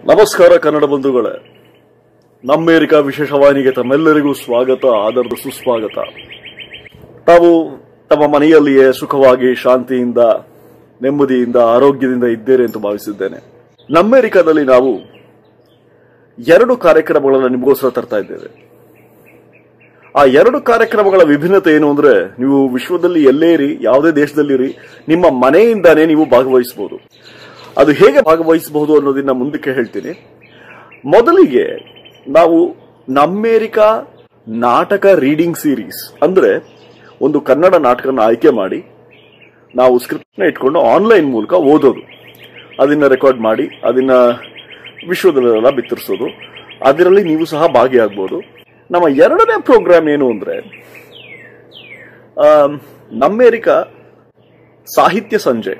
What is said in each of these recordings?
ನಮಸ್ಕಾರ ಕನ್ನಡ ಬಂಧುಗಳೇ ನಮ್ಮೇರಿಕಾ ವಿಶೇಷ ವಾಹಿನಿಗೆ ತಮ್ಮೆಲ್ಲರಿಗೂ ಸ್ವಾಗತ ಆದರದ ಸುಸ್ವಾಗತ ತಾವು ತಮ್ಮ ಮನೆಯಲ್ಲಿಯೇ ಸುಖವಾಗಿ ಶಾಂತಿಯಿಂದ ನೆಮ್ಮದಿಯಿಂದ ಆರೋಗ್ಯದಿಂದ ಇದ್ದೀರಿ ಅಂತ ಭಾವಿಸಿದ್ದೇನೆ ನಮ್ಮೇರಿಕಾದಲ್ಲಿ ನಾವು ಎರಡು ಕಾರ್ಯಕ್ರಮಗಳನ್ನು ನಿಮಗೋಸ್ಕರ ತರ್ತಾ ಇದ್ದೇವೆ ಆ ಎರಡು ಕಾರ್ಯಕ್ರಮಗಳ ವಿಭಿನ್ನತೆ ಏನು ಅಂದ್ರೆ ನೀವು ವಿಶ್ವದಲ್ಲಿ ಎಲ್ಲೇ ಇರಿ ಯಾವುದೇ ದೇಶದಲ್ಲಿರಿ ನಿಮ್ಮ ಮನೆಯಿಂದಾನೇ ನೀವು ಭಾಗವಹಿಸಬಹುದು ಅದು ಹೇಗೆ ಭಾಗವಹಿಸಬಹುದು ಅನ್ನೋದನ್ನ ಮುಂದಕ್ಕೆ ಹೇಳ್ತೀನಿ ಮೊದಲಿಗೆ ನಾವು ನಮ್ಮೇರಿಕಾ ನಾಟಕ ರೀಡಿಂಗ್ ಸೀರೀಸ್ ಅಂದ್ರೆ ಒಂದು ಕನ್ನಡ ನಾಟಕನ ಆಯ್ಕೆ ಮಾಡಿ ನಾವು ಸ್ಕ್ರಿಪ್ಟ್ನ ಇಟ್ಕೊಂಡು ಆನ್ಲೈನ್ ಮೂಲಕ ಓದೋದು ಅದನ್ನ ರೆಕಾರ್ಡ್ ಮಾಡಿ ಅದನ್ನ ವಿಶ್ವದಲ್ಲೆಲ್ಲ ಬಿತ್ತರಿಸೋದು ಅದರಲ್ಲಿ ನೀವು ಸಹ ಭಾಗಿಯಾಗ್ಬೋದು ನಮ್ಮ ಎರಡನೇ ಪ್ರೋಗ್ರಾಮ್ ಏನು ಅಂದ್ರೆ ಆಮ್, ನಮ್ಮೇರಿಕಾ ಸಾಹಿತ್ಯ ಸಂಜೆ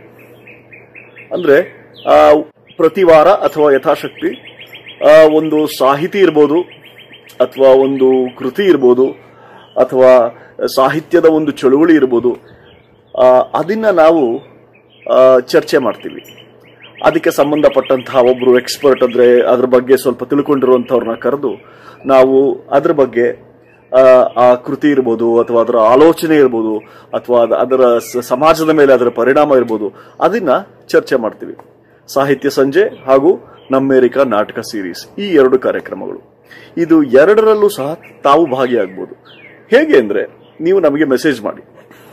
ಅಂದ್ರೆ ಆ, ಪ್ರತಿ ವಾರ ಅಥವಾ ಯಥಾಶಕ್ತಿ ಆ, ಒಂದು ಸಾಹಿತಿ ಇರ್ಬೋದು ಅಥವಾ ಒಂದು ಕೃತಿ ಇರ್ಬೋದು ಅಥವಾ ಸಾಹಿತ್ಯದ ಒಂದು ಚಳುವಳಿ ಇರ್ಬೋದು ಆ, ಅದನ್ನ ನಾವು ಆ, ಚರ್ಚೆ ಮಾಡ್ತೀವಿ ಅದಕ್ಕೆ ಸಂಬಂಧಪಟ್ಟಂತಹ ಒಬ್ರು ಎಕ್ಸ್ಪರ್ಟ್ ಅಂದ್ರೆ ಅದ್ರ ಬಗ್ಗೆ ಸ್ವಲ್ಪ ತಿಳ್ಕೊಂಡಿರುವಂತವ್ರನ್ನ ಕರೆದು ನಾವು ಅದ್ರ ಬಗ್ಗೆ ಆ, ಆ ಕೃತಿ ಇರ್ಬೋದು ಅಥವಾ ಅದರ ಆಲೋಚನೆ ಇರ್ಬೋದು ಅಥವಾ ಅದ- ಅದರ ಸ- ಸಮಾಜದ ಮೇಲೆ ಅದರ ಪರಿಣಾಮ ಇರ್ಬೋದು ಅದನ್ನ ಚರ್ಚೆ ಮಾಡ್ತೀವಿ ಸಾಹಿತ್ಯ ಸಂಜೆ ಹಾಗೂ ನಮ್ಮೇರಿಕಾ ನಾಟಕ ಸೀರೀಸ್ ಈ ಎರಡು ಕಾರ್ಯಕ್ರಮಗಳು ಇದು ಎರಡರಲ್ಲೂ ಸಹ ತಾವು ಭಾಗಿಯಾಗಬಹುದು ಹೇಗೆ ಅಂದ್ರೆ ನೀವು ನಮಗೆ ಮೆಸೇಜ್ ಮಾಡಿ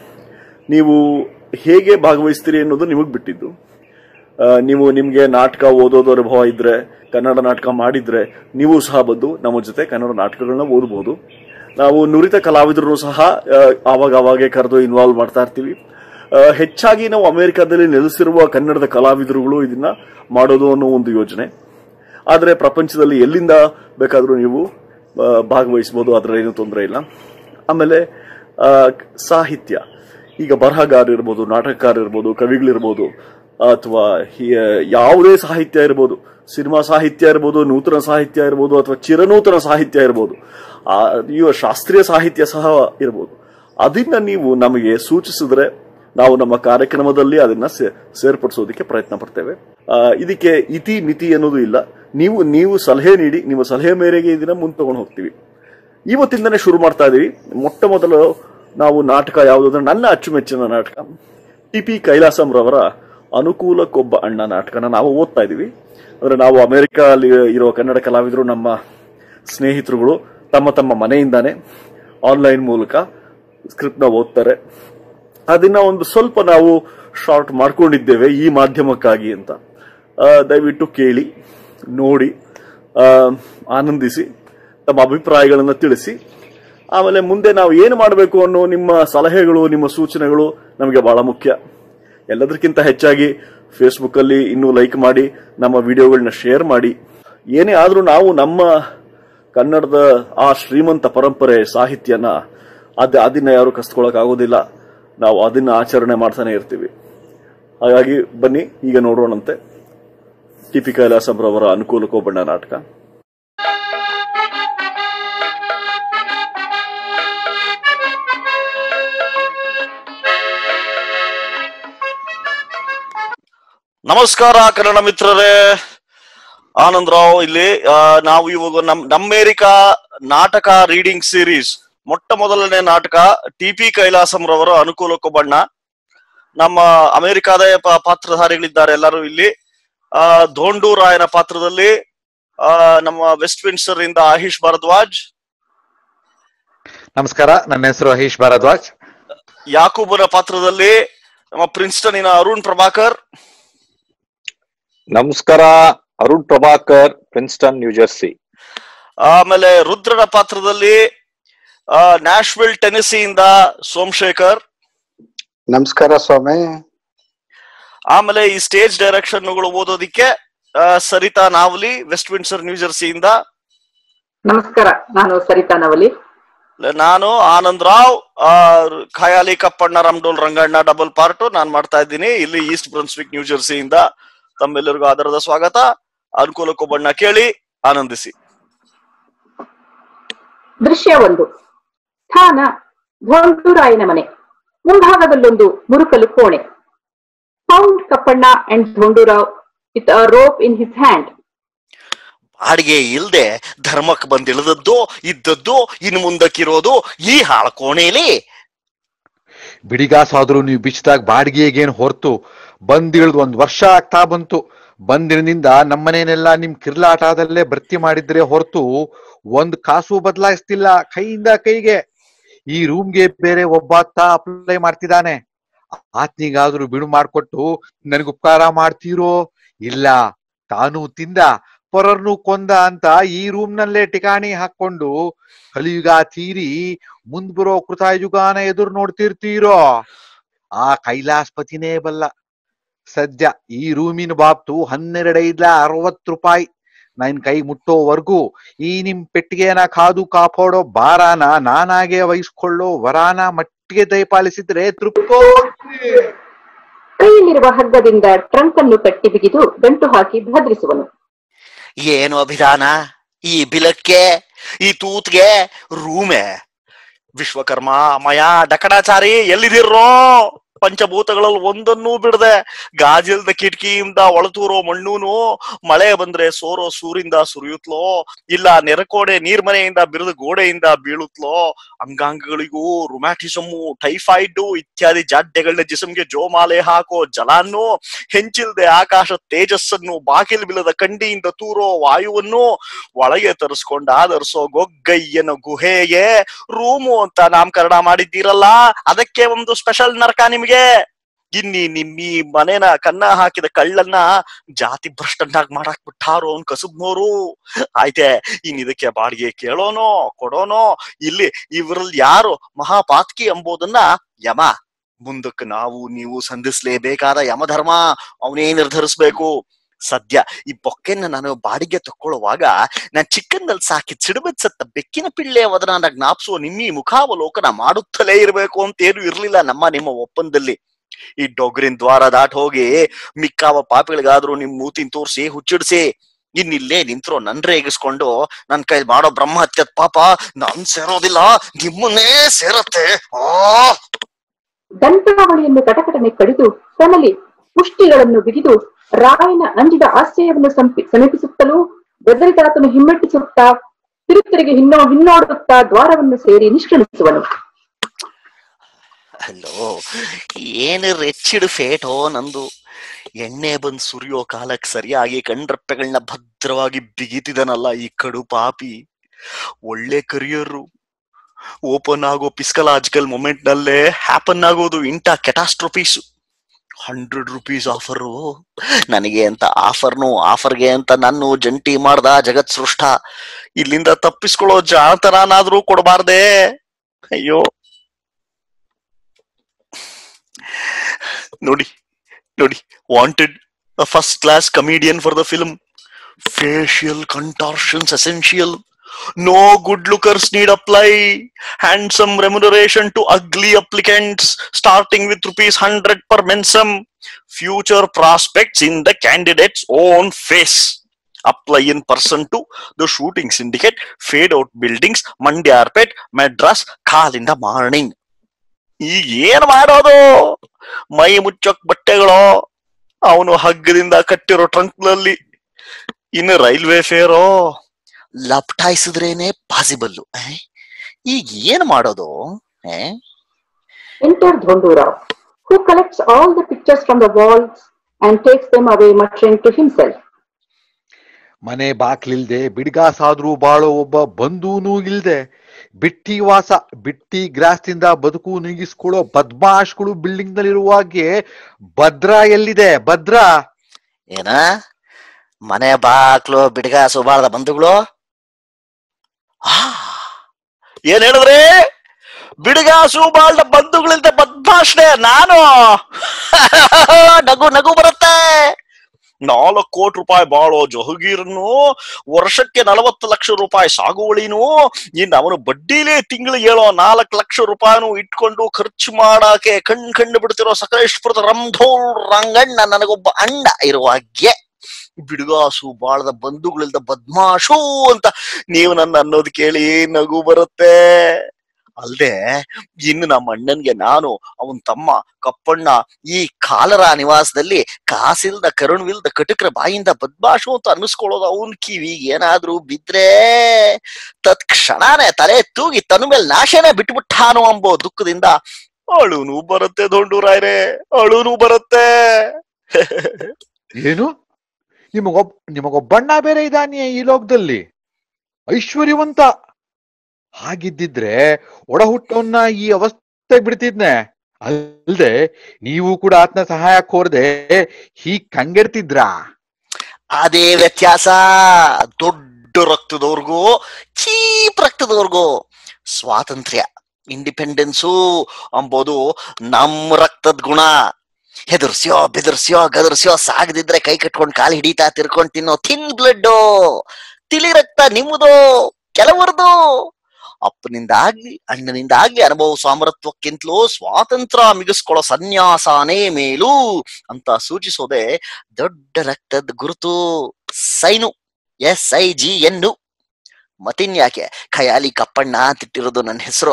ನೀವು ಹೇಗೆ ಭಾಗವಹಿಸ್ತೀರಿ ಅನ್ನೋದು ನಿಮಗೆ ಬಿಟ್ಟಿದ್ದು ಆ, ನೀವು ನಿಮಗೆ ನಾಟಕ ಓದೋದು ಅನುಭವ ಇದ್ರೆ ಕನ್ನಡ ನಾಟಕ ಮಾಡಿದ್ರೆ ನೀವು ಸಹ ಬಂದು ನಮ್ಮ ಜೊತೆ ಕನ್ನಡ ನಾಟಕಗಳನ್ನ ಓದಬಹುದು ನಾವು ನುರಿತ ಕಲಾವಿದರು ಸಹ ಆ, ಆವಾಗ ಆವಾಗೆ ಕರೆದು ಇನ್ವಾಲ್ವ್ ಮಾಡ್ತಾ ಇರ್ತೀವಿ ಆ, ಹೆಚ್ಚಾಗಿ ನಾವು ಅಮೆರಿಕದಲ್ಲಿ ನೆಲೆಸಿರುವ ಕನ್ನಡದ ಕಲಾವಿದರುಗಳು ಇದನ್ನ ಮಾಡೋದು ಅನ್ನೋ ಒಂದು ಯೋಜನೆ ಆದರೆ ಪ್ರಪಂಚದಲ್ಲಿ ಎಲ್ಲಿಂದ ಬೇಕಾದರೂ ನೀವು ಆ, ಭಾಗವಹಿಸಬಹುದು ಅದರ ಏನು ತೊಂದರೆ ಇಲ್ಲ ಆಮೇಲೆ ಆ, ಸಾಹಿತ್ಯ ಈಗ ಬರಹಗಾರ ಇರ್ಬೋದು ನಾಟಕಕಾರ ಇರ್ಬೋದು ಕವಿಗಳಿರ್ಬೋದು ಅಥವಾ ಹಿ- ಯಾವುದೇ ಸಾಹಿತ್ಯ ಇರ್ಬೋದು ಸಿನಿಮಾ ಸಾಹಿತ್ಯ ಇರ್ಬೋದು ನೂತನ ಸಾಹಿತ್ಯ ಇರ್ಬೋದು ಅಥವಾ ಚಿರನೂತನ ಸಾಹಿತ್ಯ ಇರ್ಬೋದು ಆ, ಇವ ಶಾಸ್ತ್ರೀಯ ಸಾಹಿತ್ಯ ಸಹ ಇರ್ಬೋದು ಅದನ್ನ ನೀವು ನಮಗೆ ಸೂಚಿಸಿದ್ರೆ ನಾವು ನಮ್ಮ ಕಾರ್ಯಕ್ರಮದಲ್ಲಿ ಅದನ್ನ ಸೇ- ಸೇರ್ಪಡಿಸೋದಕ್ಕೆ ಪ್ರಯತ್ನ ಪಡ್ತೇವೆ ಆ, ಇದಕ್ಕೆ ಇತಿ ಮಿತಿ ಅನ್ನೋದು ಇಲ್ಲ ನೀವು ನೀವು ಸಲಹೆ ನೀಡಿ ನಿಮ್ಮ ಸಲಹೆ ಮೇರೆಗೆ ಇದನ್ನ ಮುಂದೆ ತಗೊಂಡು ಹೋಗ್ತೀವಿ ಇವತ್ತಿಂದನೇ ಶುರು ಮಾಡ್ತಾ ಇದೀವಿ ಮೊಟ್ಟ ಮೊದಲು ನಾವು ನಾಟಕ ಯಾವುದು ಅಂದ್ರೆ ನನ್ನ ಅಚ್ಚುಮೆಚ್ಚಿನ ನಾಟಕ ಟಿ ಪಿ ಕೈಲಾಸಂರವರ ಅನುಕೂಲಕ್ಕೊಬ್ಬ ಅಣ್ಣ ನಾಟಕನ ನಾವು ಓದ್ತಾ ಇದೀವಿ ಅಂದ್ರೆ ನಾವು ಅಮೆರಿಕ ಅಲ್ಲಿ ಇರೋ ಕನ್ನಡ ಕಲಾವಿದರು ನಮ್ಮ ಸ್ನೇಹಿತರುಗಳು ತಮ್ಮ ತಮ್ಮ ಮನೆಯಿಂದಾನೆ ಆನ್ಲೈನ್ ಮೂಲಕ ಸ್ಕ್ರಿಪ್ಟ್ನ ಓದ್ತಾರೆ ಅದನ್ನ ಒಂದು ಸ್ವಲ್ಪ ನಾವು ಶಾರ್ಟ್ ಮಾಡ್ಕೊಂಡಿದ್ದೇವೆ ಈ ಮಾಧ್ಯಮಕ್ಕಾಗಿ ಅಂತ ಆ, ದಯವಿಟ್ಟು ಕೇಳಿ ನೋಡಿ ಆ, ಆನಂದಿಸಿ ತಮ್ಮ ಅಭಿಪ್ರಾಯಗಳನ್ನು ತಿಳಿಸಿ ಆಮೇಲೆ ಮುಂದೆ ನಾವು ಏನು ಮಾಡಬೇಕು ಅನ್ನೋ ನಿಮ್ಮ ಸಲಹೆಗಳು ನಿಮ್ಮ ಸೂಚನೆಗಳು ನಮಗೆ ಬಹಳ ಮುಖ್ಯ ಎಲ್ಲದಕ್ಕಿಂತ ಹೆಚ್ಚಾಗಿ ಫೇಸ್ಬುಕ್ ಅಲ್ಲಿ ಇನ್ನೂ ಲೈಕ್ ಮಾಡಿ ನಮ್ಮ ವಿಡಿಯೋಗಳನ್ನ ಶೇರ್ ಮಾಡಿ ಏನೇ ಆದ್ರೂ ನಾವು ನಮ್ಮ ಕನ್ನಡದ ಆ ಶ್ರೀಮಂತ ಪರಂಪರೆ ಸಾಹಿತ್ಯನ ಅದ ಅದನ್ನ ಯಾರು ಕಸ್ಕೊಳಕ್ ಆಗೋದಿಲ್ಲ ನಾವು ಅದನ್ನ ಆಚರಣೆ ಮಾಡ್ತಾನೆ ಇರ್ತೀವಿ ಹಾಗಾಗಿ ಬನ್ನಿ ಈಗ ನೋಡೋಣಂತೆ ಟಿ ಪಿ ಕೈಲಾಸಂರವರ ಅನುಕೂಲಕ್ಕೊಬ್ಬಣ್ಣ ನಾಟಕ ನಮಸ್ಕಾರ ಕನ್ನಡ ಮಿತ್ರರೇ ಆನಂದ್ ರಾವ್ ಇಲ್ಲಿ ಆ, ನಾವು ಇವಾಗ ನಮ್ ನಮ್ಮೇರಿಕಾ ನಾಟಕ ರೀಡಿಂಗ್ ಸೀರೀಸ್ ಮೊಟ್ಟ ಮೊದಲನೇ ನಾಟಕ ಟಿ ಪಿ ಕೈಲಾಸಂರವರ ಅನುಕೂಲಕ್ಕೊಬ್ಬಣ್ಣ ನಮ್ಮ ಅಮೆರಿಕಾದ ಪ- ಪಾತ್ರಧಾರಿಗಳಿದ್ದಾರೆ ಎಲ್ಲರೂ ಇಲ್ಲಿ ಆ ಧೋಂಡು ರಾಯನ ಪಾತ್ರದಲ್ಲಿ ಆ ನಮ್ಮ ವೆಸ್ಟ್ ವಿನ್ಸ್ಟರ್ ಇಂದ ಆಹಿಷ್ ಭಾರದ್ವಾಜ್ ನಮಸ್ಕಾರ ನನ್ನ ಹೆಸರು ಹರೀಶ್ ಭಾರದ್ವಾಜ್ ಯಾಕೂಬನ ಪಾತ್ರದಲ್ಲಿ ನಮ್ಮ ಪ್ರಿನ್ಸ್ಟನ್ ಅರುಣ್ ಪ್ರಭಾಕರ್ ನಮಸ್ಕಾರ Arun Prabhakar Princeton New Jersey ಆಮೇಲೆ ರುದ್ರನ ಪಾತ್ರದಲ್ಲಿ ನ್ಯಾಶ್ವಿಲ್ ಟೆನಿಸಿಯಿಂದ ಸೋಮಶೇಖರ್ ನಮಸ್ಕಾರ ಸ್ವಾಮಿ ಆಮೇಲೆ ಈ ಸ್ಟೇಜ್ ಡೈರೆಕ್ಷನ್ಗಳು ಓದೋದಿಕ್ಕೆ ಆ, Sarita Navali West Windsor New ಜೆರ್ಸಿಯಿಂದ ನಮಸ್ಕಾರ ನಾನು ಸರಿತಾ ನವಲಿ ನಾನು ಆನಂದ್ ರಾವ್ ಆ, ಖಯಾಲಿ ಕಪ್ಪಣ್ಣ ರಾಮಡೋಲ್ ರಂಗಣ್ಣ ಡಬಲ್ ಪಾರ್ಟ್ ನಾನ್ ಮಾಡ್ತಾ ಇದ್ದೀನಿ ಇಲ್ಲಿ ಈಸ್ಟ್ ಬ್ರನ್ಸ್ವಿಕ್ ನ್ಯೂ ಜೆರ್ಸಿಯಿಂದ ತಮ್ಮೆಲ್ಲರಿಗೂ ಆಧಾರದ ಸ್ವಾಗತ ಅನುಕೂಲಕ್ಕೊಬ್ಬಣ್ಣ ಕೇಳಿ ಆನಂದಿಸಿ ದೃಶ್ಯ ಒಂದು ಸ್ಥಾನ ಧೋಂಟುರಾಯನ ಮನೆ ಮುಂಭಾಗದಲ್ಲೊಂದು ಮುರುಕಲು ಕೋಣೆ found Kappanna and Dhondurao with a rope in his hand ಬಾಡಿಗೆ ಇಲ್ದೆ ಧರ್ಮಕ್ಕೆ ಬಂದಿಳಿದದ್ದು ಇದ್ದದ್ದು ಇನ್ನು ಮುಂದಕ್ಕಿರೋದು ಈ ಹಾಳ ಕೋಣೆಯಲ್ಲಿ ಬಿಡಿಗಾಸಾದ್ರೂ ನೀವು ಬಿಚ್ಚಿದಾಗ ಬಾಡಿಗೆಗೇನು ಹೊರ್ತು ಬಂದಿಳಿದು ಒಂದ್ ವರ್ಷ ಆಗ್ತಾ ಬಂತು ಬಂದಿಳಿನಿಂದ ನಮ್ಮನೇನೆಲ್ಲ ನಿಮ್ ಕಿರ್ಲಾಟದಲ್ಲೇ ಭರ್ತಿ ಮಾಡಿದ್ರೆ ಹೊರತು ಒಂದ್ ಕಾಸು ಬದಲಾಯಿಸ್ತಿಲ್ಲ ಕೈಯಿಂದ ಕೈಗೆ ಈ ರೂಮ್ಗೆ ಬೇರೆ ಒಬ್ಬಾತ ಅಪ್ಲೈ ಮಾಡ್ತಿದ್ದಾನೆ ಆತ್ನಿಗಾದ್ರೂ ಬಿಡು ಮಾಡ್ಕೊಟ್ಟು ನನಗೆ ಉಪಕಾರ ಮಾಡ್ತೀರೋ ಇಲ್ಲ ತಾನು ತಿಂದ ಪರರ್ನು ಕೊಂದ ಅಂತ ಈ ರೂಮ್ ನಲ್ಲೇ ಠಿಕಾಣಿ ಹಾಕೊಂಡು ಕಲಿಯುಗ ತೀರಿ ಮುಂದ್ ಬರೋ ಕೃತಯುಗಾನ ಎದುರು ನೋಡ್ತಿರ್ತೀರೋ ಆ ಕೈಲಾಸಪತಿನೇ ಬಲ್ಲ ಸದ್ಯ ಈ ರೂಮಿನ ಬಾಬ್ತು ಹನ್ನೆರಡೈದ್ಲ ಅರವತ್ತು ರೂಪಾಯಿ ನನ್ ಕೈ ಮುಟ್ಟೋವರ್ಗೂ ಈ ನಿಮ್ ಪೆಟ್ಟಿಗೆನ ಕಾದು ಕಾಪಾಡೋ ಬಾರಾನ ನಾನಾಗೆ ವಹಿಸ್ಕೊಳ್ಳೋ ವರಾನ ಮಟ್ಟಿಗೆ ದಯಪಾಲಿಸಿದ್ರೆ ತೃಪ್ತೋ ಕೈಯಲ್ಲಿರುವ ಹಗ್ಗದಿಂದ ಟ್ರಂಕ್ ಅನ್ನು ಕಟ್ಟಿ ಬಿಗಿದು ಗಂಟು ಹಾಕಿ ಭದ್ರಿಸುವನು ಏನು ಅಭಿಧಾನ ಈ ಬಿಲಕ್ಕೆ ಈ ತೂತ್ಗೆ ರೂಮೆ ವಿಶ್ವಕರ್ಮ ಮಯ ಡಕಡಾಚಾರಿ ಎಲ್ಲಿದಿರೋ ಪಂಚಭೂತಗಳಲ್ಲಿ ಒಂದನ್ನೂ ಬಿಡದೆ ಗಾಜಿಲ್ದ ಕಿಟಕಿಯಿಂದ ಒಳತೂರೋ ಮಣ್ಣೂನು ಮಳೆ ಬಂದ್ರೆ ಸೋರೋ ಸೂರಿಂದ ಸುರಿಯುತ್ತಲೋ ಇಲ್ಲ ನೆರಕೋಡೆ ನೀರ್ಮನೆಯಿಂದ ಬಿರುದು ಗೋಡೆಯಿಂದ ಬೀಳುತ್ತಲೋ ಅಂಗಾಂಗಗಳಿಗೂ ರುಮ್ಯಾಟಿಸಮು ಟೈಫಾಯ್ಡು ಇತ್ಯಾದಿ ಜಾಡ್ಯಗಳನ್ನ ಜಿಸಮ್ಗೆ ಜೋಮಾಲೆ ಹಾಕೋ ಜಲಾನ್ನು ಹೆಂಚಿಲ್ದೆ ಆಕಾಶ ತೇಜಸ್ಸನ್ನು ಬಾಗಿಲು ಬಿಲದ ಕಂಡಿಯಿಂದ ತೂರೋ ವಾಯುವನ್ನು ಒಳಗೆ ತರಿಸ್ಕೊಂಡ ಆಧರಿಸೋ ಗೊಗ್ಗಯ್ಯನ ಗುಹೆಗೆ ರೂಮು ಅಂತ ನಾಮಕರಣ ಮಾಡಿದ್ದೀರಲ್ಲ ಅದಕ್ಕೆ ಒಂದು ಸ್ಪೆಷಲ್ ನರಕ ನಿಮ್ಗೆ ಇನ್ನಿ ನಿಮ್ಮಿ ಮನೇನ ಕನ್ನ ಹಾಕಿದ ಕಳ್ಳನ್ನ ಜಾತಿ ಭ್ರಷ್ಟನ್ನಾಗಿ ಮಾಡಾಕ್ ಬಿಟ್ಟಾರೋ ಅವ್ನ್ ಕಸುಬ್ನೋರು ಆಯ್ತೆ ಇನ್ ಇದಕ್ಕೆ ಬಾಡಿಗೆ ಕೇಳೋನೋ ಕೊಡೋನೋ ಇಲ್ಲಿ ಇವ್ರಲ್ಲಿ ಯಾರು ಮಹಾಪಾತ್ಕಿ ಎಂಬುದನ್ನ ಯಮ ಮುಂದಕ್ಕೆ ನಾವು ನೀವು ಸಂಧಿಸ್ಲೇಬೇಕಾದ ಯಮಧರ್ಮ ಅವನೇ ನಿರ್ಧರಿಸ್ಬೇಕು ಸದ್ಯ ಈ ಬೊಕ್ಕೆನ ನಾನು ಬಾಡಿಗೆ ತಕ್ಕೊಳ್ಳುವಾಗ ನಾನ್ ಚಿಕ್ಕಂದಲ್ಲಿ ಸಾಕಿ ಸಿಡಬದ್ ಸತ್ತ ಬೆಕ್ಕಿನ ಪಿಳ್ಳೆ ವದನ ಜ್ಞಾಪಿಸುವ ನಿಮ್ಮಿ ಮುಖಾವಲೋಕನ ಮಾಡುತ್ತಲೇ ಇರಬೇಕು ಅಂತ ಏನು ಇರ್ಲಿಲ್ಲ ನಮ್ಮ ನಿಮ್ಮ ಒಪ್ಪಂದದಲ್ಲಿ ಈ ಡೊಗ್ರಿನ್ ದ್ವಾರ ದಾಟ್ ಹೋಗಿ ಮಿಕ್ಕಾವ ಪಾಪಿಗಳಿಗಾದ್ರೂ ನಿಮ್ ಮೂತಿನ್ ತೋರ್ಸಿ ಹುಚ್ಚಿಡ್ಸಿ ಇನ್ನಿಲ್ಲೇ ನಿಂತ್ರೋ ನನ್ ರೇಗಿಸ್ಕೊಂಡು ನನ್ ಕೈ ಮಾಡೋ ಬ್ರಹ್ಮ ಹತ್ಯದ ಪಾಪ ನನ್ ಸೇರೋದಿಲ್ಲ ನಿಮ್ಮನ್ನೇ ಸೇರತ್ತೆ ಆ ದಂತಾವಳಿಯನ್ನು ಕಟಕಟನೆ ಕಡಿದು ತನ್ನಲ್ಲಿ ಮುಷ್ಟಿಗಳನ್ನು ಬಿಗಿದು ರಾಯನ ಅಂಜಿದ ಆಶ್ರಯವನ್ನು ಸಂಪಿ ಸಮೀಪಿಸುತ್ತಲೂ ಬೆದರಿದಾತನು ಹಿಮ್ಮೆಟ್ಟಿಸುತ್ತಾ ತಿರುತಿರುಗಿ ಹಿನ್ನೋ ಹಿನ್ನೋಡುತ್ತಾ ದ್ವಾರವನ್ನು ಸೇರಿ ನಿಷ್ಕ್ರಮಿಸುವನು ಹಲೋ ಏನು ರೆಚ್ಚಿಡು ಫೇಟೋ ನಂದು ಎಣ್ಣೆ ಬಂದ್ ಸುರಿಯೋ ಕಾಲಕ್ಕೆ ಸರಿಯಾಗಿ ಕಣ್ರಪ್ಪೆಗಳನ್ನ ಭದ್ರವಾಗಿ ಬಿಗಿತಿದನಲ್ಲ ಈ ಕಡು ಪಾಪಿ ಒಳ್ಳೆ ಕರಿಯರು ಓಪನ್ ಆಗೋ ಪಿಸ್ಕಲಾಜಿಕಲ್ ಮೊಮೆಂಟ್ ನಲ್ಲೇ ಹ್ಯಾಪನ್ ಆಗೋದು ಇಂಟ ಕೆಟಾಸ್ಟ್ರೋಫೀಸ್ ಹಂಡ್ರೆಡ್ ರುಪೀಸ್ ಆಫರು ನನಗೆ ಅಂತ ಆಫರ್ನು ಆಫರ್ಗೆ ಅಂತ ನಾನು ಜಂಟಿ ಮಾಡ್ದ ಜಗತ್ ಸೃಷ್ಟ ಇಲ್ಲಿಂದ ತಪ್ಪಿಸ್ಕೊಳ್ಳೋ ಜಾಣತನಾದ್ರೂ ಕೊಡಬಾರ್ದೆ ಅಯ್ಯೋ ನೋಡಿ ನೋಡಿ wanted first class comedian for the film facial contortions essential no good lookers need apply handsome remuneration to ugly applicants starting with rupees hundred per mensem future prospects in the candidates own face apply in person to the shooting syndicate fade out buildings Mandyarpet Madras ಕಾಲಿಂದ morning ಈಗ ಏನ್ ಮಾಡೋದು ಮೈ ಮುಚ್ಚೋಕ್ ಬಟ್ಟೆಗಳು ಅವನು ಹಗ್ಗದಿಂದ ಕಟ್ಟಿರೋ ಟ್ರಂಕ್ನಲ್ಲಿ ಇನ್ನು railway Pharaoh ಲಪ್ಟಾಯಿಸಿದ್ರೇನೆ ಪಾಸಿಬಲ್ಲು ಈಗ ಏನ್ ಮಾಡೋದು ಏ? Enter Dhondurao, who collects all the pictures from the walls and takes them away muttering to himself. ಮನೆ ಬಾಕ್ಲಿಲ್ದೆ ಬಿಡ್ಗಾಸಾದ್ರೂ ಬಾಳೋ ಒಬ್ಬ ಬಂಧೂನೂ ಇಲ್ದೆ ಬಿಟ್ಟಿ ವಾಸ ಬಿಟ್ಟಿ ಗ್ರಾಸ್ತಿಂದ ಬದುಕು ನೀಗಿಸ್ಕೊಳ್ಳೋ ಬದ್ಮಾಶ್ಗಳು ಬಿಲ್ಡಿಂಗ್ ನಲ್ಲಿರುವಾಗೆ ಭದ್ರಾ ಎಲ್ಲಿದೆ ಭದ್ರಾ ಏನ ಮನೆ ಬಾಕ್ಲು ಬಿಡ್ಗ ಸುಬಾರದ ಬಂಧುಗಳು ಆ, ಏನ್ ಹೇಳಿದ್ರಿ ಬಿಡ್ಗ ಸುಬಾಳ್ದ ಬಂಧುಗಳಿಂದ ಬದ್ಮಾಶ್ನೆ ನಾನು ನಗು ನಗು ಬರುತ್ತೆ ನಾಲ್ಕು ಕೋಟಿ ರೂಪಾಯಿ ಬಾಳೋ ಜಹಗೀರನ್ನು ವರ್ಷಕ್ಕೆ ನಲವತ್ತು ಲಕ್ಷ ರೂಪಾಯಿ ಸಾಗುವಳಿನು ಇನ್ನು ಅವನು ಬಡ್ಡಿಲೇ ತಿಂಗಳಿಗೆ ಹೇಳೋ ನಾಲ್ಕು ಲಕ್ಷ ರೂಪಾಯಿನೂ ಇಟ್ಕೊಂಡು ಖರ್ಚು ಮಾಡಾಕೆ ಕಣ್ ಕಂಡು ಬಿಡ್ತಿರೋ ಸಕಲೇಶ್ಪುರದ ರಂಧೋಳ್ ರಂಗಣ್ಣ ನನಗೊಬ್ಬ ಅಂಡ ಇರುವಾಗೆ ಬಿಡುಗಾಸು ಬಾಳದ ಬಂಧುಗಳಿಲ್ದ ಬದ್ಮಾಶು ಅಂತ ನೀವು ನನ್ನ ಅನ್ನೋದು ಕೇಳಿ ನಗು ಬರುತ್ತೆ ಅಲ್ದೆ ಇನ್ನು ನಮ್ಮ ಅಣ್ಣನ್ಗೆ ನಾನು ಅವನ್ ತಮ್ಮ ಕಪ್ಪಣ್ಣ ಈ ಕಾಲರ ನಿವಾಸದಲ್ಲಿ ಕಾಸಿಲ್ದ ಕರುಣವಿಲ್ದ ಕಟುಕರ ಬಾಯಿಂದ ಬದ್ಮಾಶು ಅಂತ ಅನ್ನಿಸ್ಕೊಳ್ಳೋದು ಅವನ್ ಕಿವಿಗೆ ಏನಾದ್ರೂ ಬಿದ್ರೆ ತತ್ಕ್ಷಣನೇ ತಲೆ ತೂಗಿ ತನ್ನ ಮೇಲೆ ನಾಶನೇ ಬಿಟ್ಬಿಟ್ಟಾನು ಅಂಬೋ ದುಃಖದಿಂದ ಅಳುನು ಬರುತ್ತೆ ದೊಂಡೂರಾಯ್ರೆ ಅಳುನು ಬರುತ್ತೆ ಏನು ನಿಮಗೊಬ್ ನಿಮಗೊಬ್ಬಣ್ಣ ಬೇರೆ ಇದ್ದಾನೆ ಈ ಲೋಕದಲ್ಲಿ ಐಶ್ವರ್ಯವಂತ ಹಾಗಿದ್ದಿದ್ರೆ ಒಡ ಹುಟ್ಟವನ್ನ ಈ ಅವಸ್ಥೆ ಬಿಡ್ತಿದ್ನೆ ಅಲ್ದೆ ನೀವು ಕೂಡ ಆತನ ಸಹಾಯ ಕೋರದೆ ಹೀಗ್ ಕಂಗೆಡ್ತಿದ್ರಾ ಅದೇ ವ್ಯತ್ಯಾಸ ದೊಡ್ಡ ರಕ್ತದವ್ರಿಗೂ ಚೀಪ್ ರಕ್ತದವ್ರಿಗೂ ಸ್ವಾತಂತ್ರ್ಯ ಇಂಡಿಪೆಂಡೆನ್ಸು ಅಂಬೋದು ನಮ್ಮ ರಕ್ತದ ಗುಣ ಹೆದರ್ಸ್ಯೋ ಬೆದರ್ಸ್ಯೋ ಗದರ್ಸ್ಯೋ ಸಾಗದಿದ್ರೆ ಕೈ ಕಟ್ಕೊಂಡ್ ಕಾಲು ಹಿಡಿತಾ ತಿರ್ಕೊಂಡ್ ತಿನ್ನೋ ಥಿನ್ ಬ್ಲಡ್ ತಿಳಿ ರಕ್ತ ನಿಮ್ಮದು ಕೆಲವರದು ಅಪ್ಪನಿಂದಾಗ್ಲಿ ಅಣ್ಣನಿಂದಾಗ್ಲಿ ಅನುಭವ ಸಾಮರತ್ವಕ್ಕಿಂತಲೂ ಸ್ವಾತಂತ್ರ್ಯ ಮಿಗಿಸ್ಕೊಳ್ಳೋ ಸನ್ಯಾಸನೇ ಮೇಲು ಅಂತ ಸೂಚಿಸೋದೆ ದೊಡ್ಡ ರಕ್ತದ ಗುರುತು ಸೈನು ಎಸ್ ಐ ಜಿ ಎನ್ನು ಮತ್ತಿನ್ಯಾಕೆ ಖಯಾಲಿ ಕಪ್ಪಣ್ಣ ಅಂತಿಟ್ಟಿರೋದು ನನ್ನ ಹೆಸರು